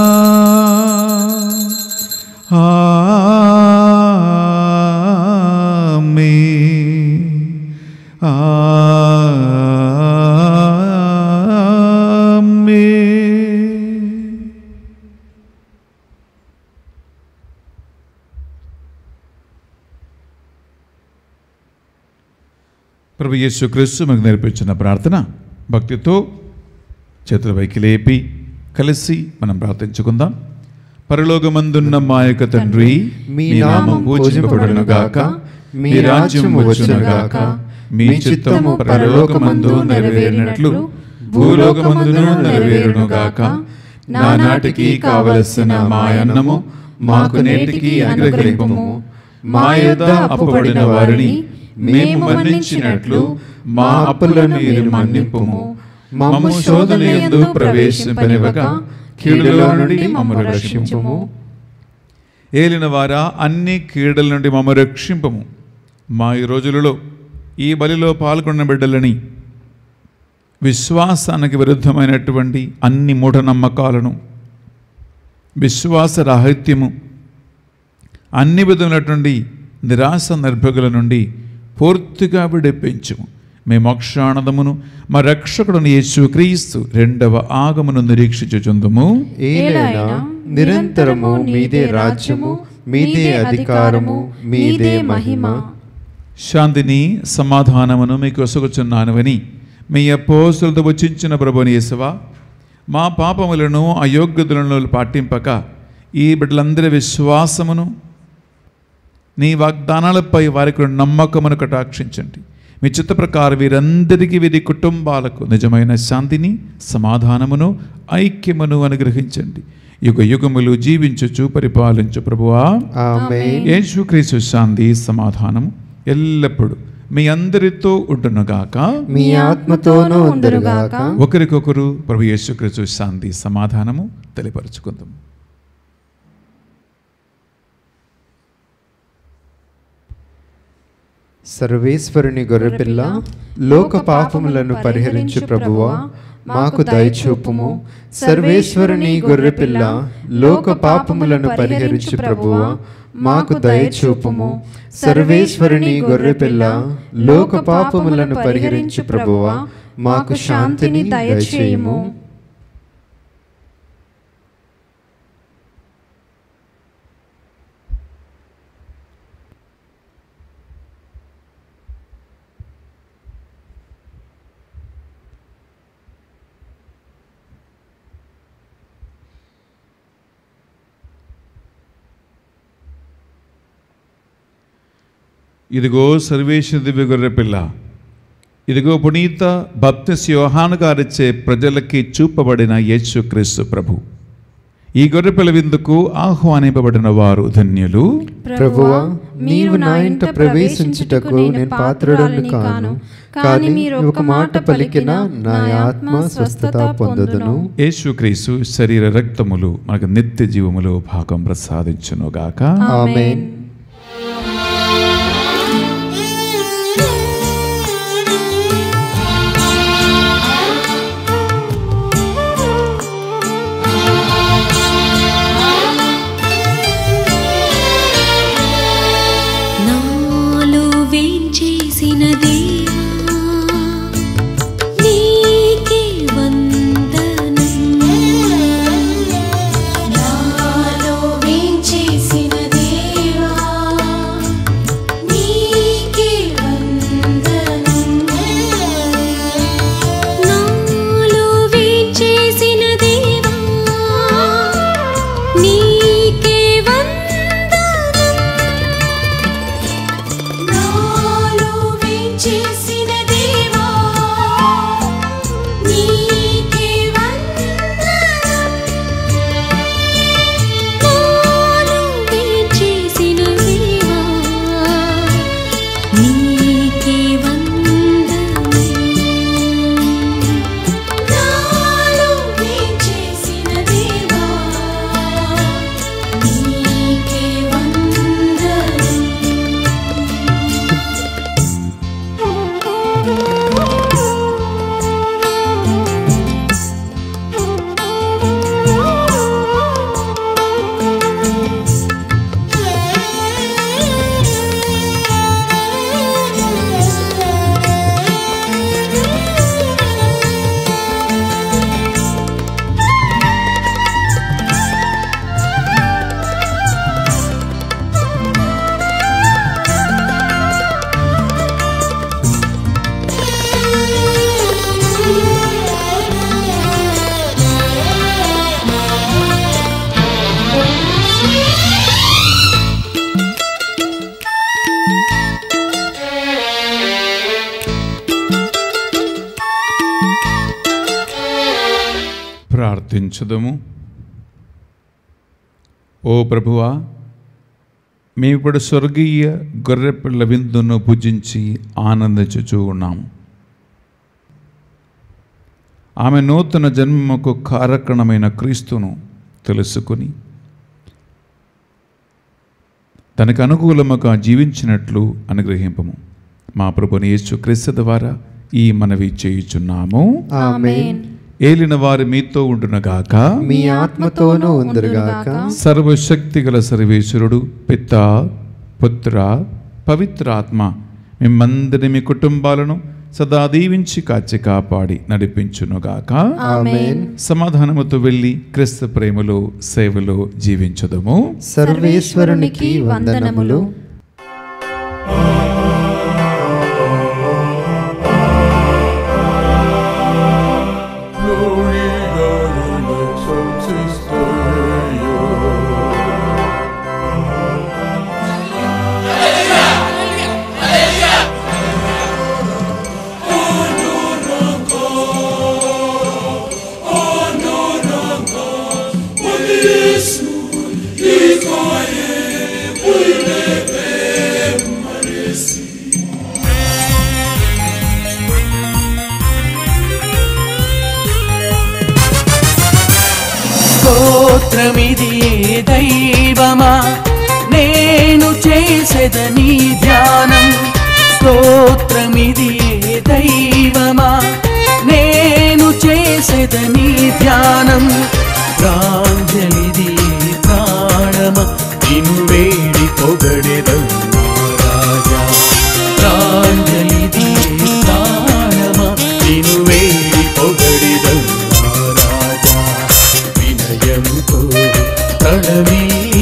ఆమేన్. ఆమేన్. ప్రభు యేసు క్రీస్తు మనకు నేర్పించిన ప్రార్థన భక్తితో చేతుల పైకి లేపి కలిసి మనం ప్రార్థించుకుందాం పరలోకమందున్న మా యొక్క తండ్రి మీ నామం పూజింపబడును గాక మీ రాజ్యము వచ్చును గాక మీ చిత్తము పరలోకమందు నెరవేరినట్లు భూలోకమందును నెరవేరును గాక నానాటికి కావలసిన మా అన్నము మాకు నేటికి అనుగ్రహింపము మా యొద్ద అప్పుబడిన వారిని మేము మన్నించినట్లు మా అప్పులను మీరు మన్నింపుము మమ్ము శోధన యందు ప్రవేశింపనివ్వక కీడులో నుండి మమ్మల్ని రక్షించుము ఏలిన వారా అన్ని కీడల నుండి మమ్మ రక్షింపము మా ఈ రోజులలో ఈ బలిలో పాల్గొన్న బిడ్డలని విశ్వాసానికి విరుద్ధమైనటువంటి అన్ని మూఢనమ్మకాలను విశ్వాస రాహిత్యము అన్ని విధమైనటువంటి నిరాశ నిర్భగుల నుండి పూర్తిగా విడిపించుము మీ మోక్షానందమును మా రక్షకుడుని యేసు క్రీస్తు రెండవ ఆగమును నిరీక్షించుచుందుము ఏలైనా నిరంతరము మీదే రాజ్యము మీదే అధికారము మీదే మహిమ శాంతిని సమాధానమును మీకు ఒసగుచున్నానువని మీ అపోసులతో వచ్చించిన ప్రభుని యేసవా మా పాపములను అయోగ్యతలను పాటింపక ఈ బిడ్డలందరి విశ్వాసమును నీ వాగ్దానాలపై వారికి నమ్మకమును కటాక్షించండి మీ చిత్త ప్రకారం వీరందరికీ వీరి కుటుంబాలకు నిజమైన శాంతిని సమాధానమును ఐక్యమును అనుగ్రహించండి యుగ యుగములు జీవించుచు పరిపాలించు ప్రభువా ఆమేన్ యేసుక్రీస్తు శాంతి సమాధానం ఎల్లప్పుడూ మీ అందరితో ఉంటునుగాక మీ ఆత్మతోనూ ఉందరుగాక ఒకరికొకరు ప్రభు యేసుక్రీస్తు శాంతి సమాధానము తెలియపరుచుకుందాం సర్వేశ్వరుని గొర్రెపిల్ల లోక పాపములను పరిహరించు ప్రభువా మాకు దయచూపుము సర్వేశ్వరుని గొర్రెపిల్ల లోక పాపములను పరిహరించు ప్రభువా మాకు దయచూపుము సర్వేశ్వరుని గొర్రెపిల్ల లోక పాపములను పరిహరించు ప్రభువా మాకు శాంతిని దయచేయము ఇదిగో సర్వేశ్వర దివ్య గొర్రె పిల్ల ఇదిగో పునీత బప్తిస్ యోహాను గారిచ్చే ప్రజలకి చూపబడిన యేసుక్రీస్తు ప్రభు ఈ గొర్రెపిల్ల విందుకు ఆహ్వానింపబడిన వారు ధన్యులు ప్రభువా నీవు నా ఇంట ప్రవేశించుటకు నేను పాత్రుడను కాను కానీ మీరు ఒక మాట పలికిన నా ఆత్మ స్వస్థత పొందుదును యేసుక్రీస్తు శరీర రక్తములు మనకు నిత్య జీవములో భాగం ప్రసాదించునుగాక ఆమేన్ నాలో వేంచేసిన దేవా నీకే వందనం నాలో వేంచేసిన దేవా ప్రార్థించుదము ఓ ప్రభువా మేమిప్పుడు స్వర్గీయ గొర్రెపిల్ల విందును భుజించి ఆనందించుచూ ఉన్నాము ఆమె నూతన జన్మకు కారకణమైన క్రీస్తును తెలుసుకుని తనకు అనుకూలముగా జీవించినట్లు అనుగ్రహింపము మా ప్రభుని యేసు క్రీస్తు ద్వారా ఈ మనవి చేయుచున్నాము ఆమేన్ ఏలిన వారు మీతో ఉండునగాక మీ ఆత్మతోనూ ఉందరుగాక సర్వశక్తి గల సర్వేశ్వరుడు పిత పుత్ర పవిత్రాత్మ మిమ్మందరి మీ కుటుంబాలను సదా దీవించి కాచి కాపాడి నడిపించునుగాక ఆమేన్ సమాధానముతో వెళ్ళి క్రిస్తు ప్రేమలో సేవలో జీవించదము సర్వేశ్వరునికి వందనములు స్తోత్రమిది దైవమా నేను చేసేదని ధ్యానం స్తోత్రమిది దైవమా నేను చేసేదని ధ్యానం ప్రాంజలిది ప్రాణమ నిన్ను వేడి పొగడెదన్నా రాజా ప్రాంజలిది ప్రాణమ నిన్ను వేడి పొగడెదన్నా రాజా వినయముతో ప్రణమి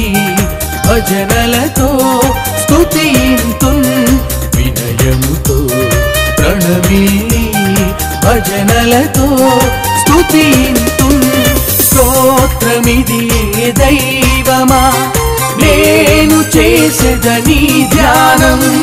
భజనలతో స్తుతింతున్ వినయముతో ప్రణమి భజనలతో స్తుతింతున్ స్తోత్రమిది దైవమా నేను చేసేదని ధ్యానం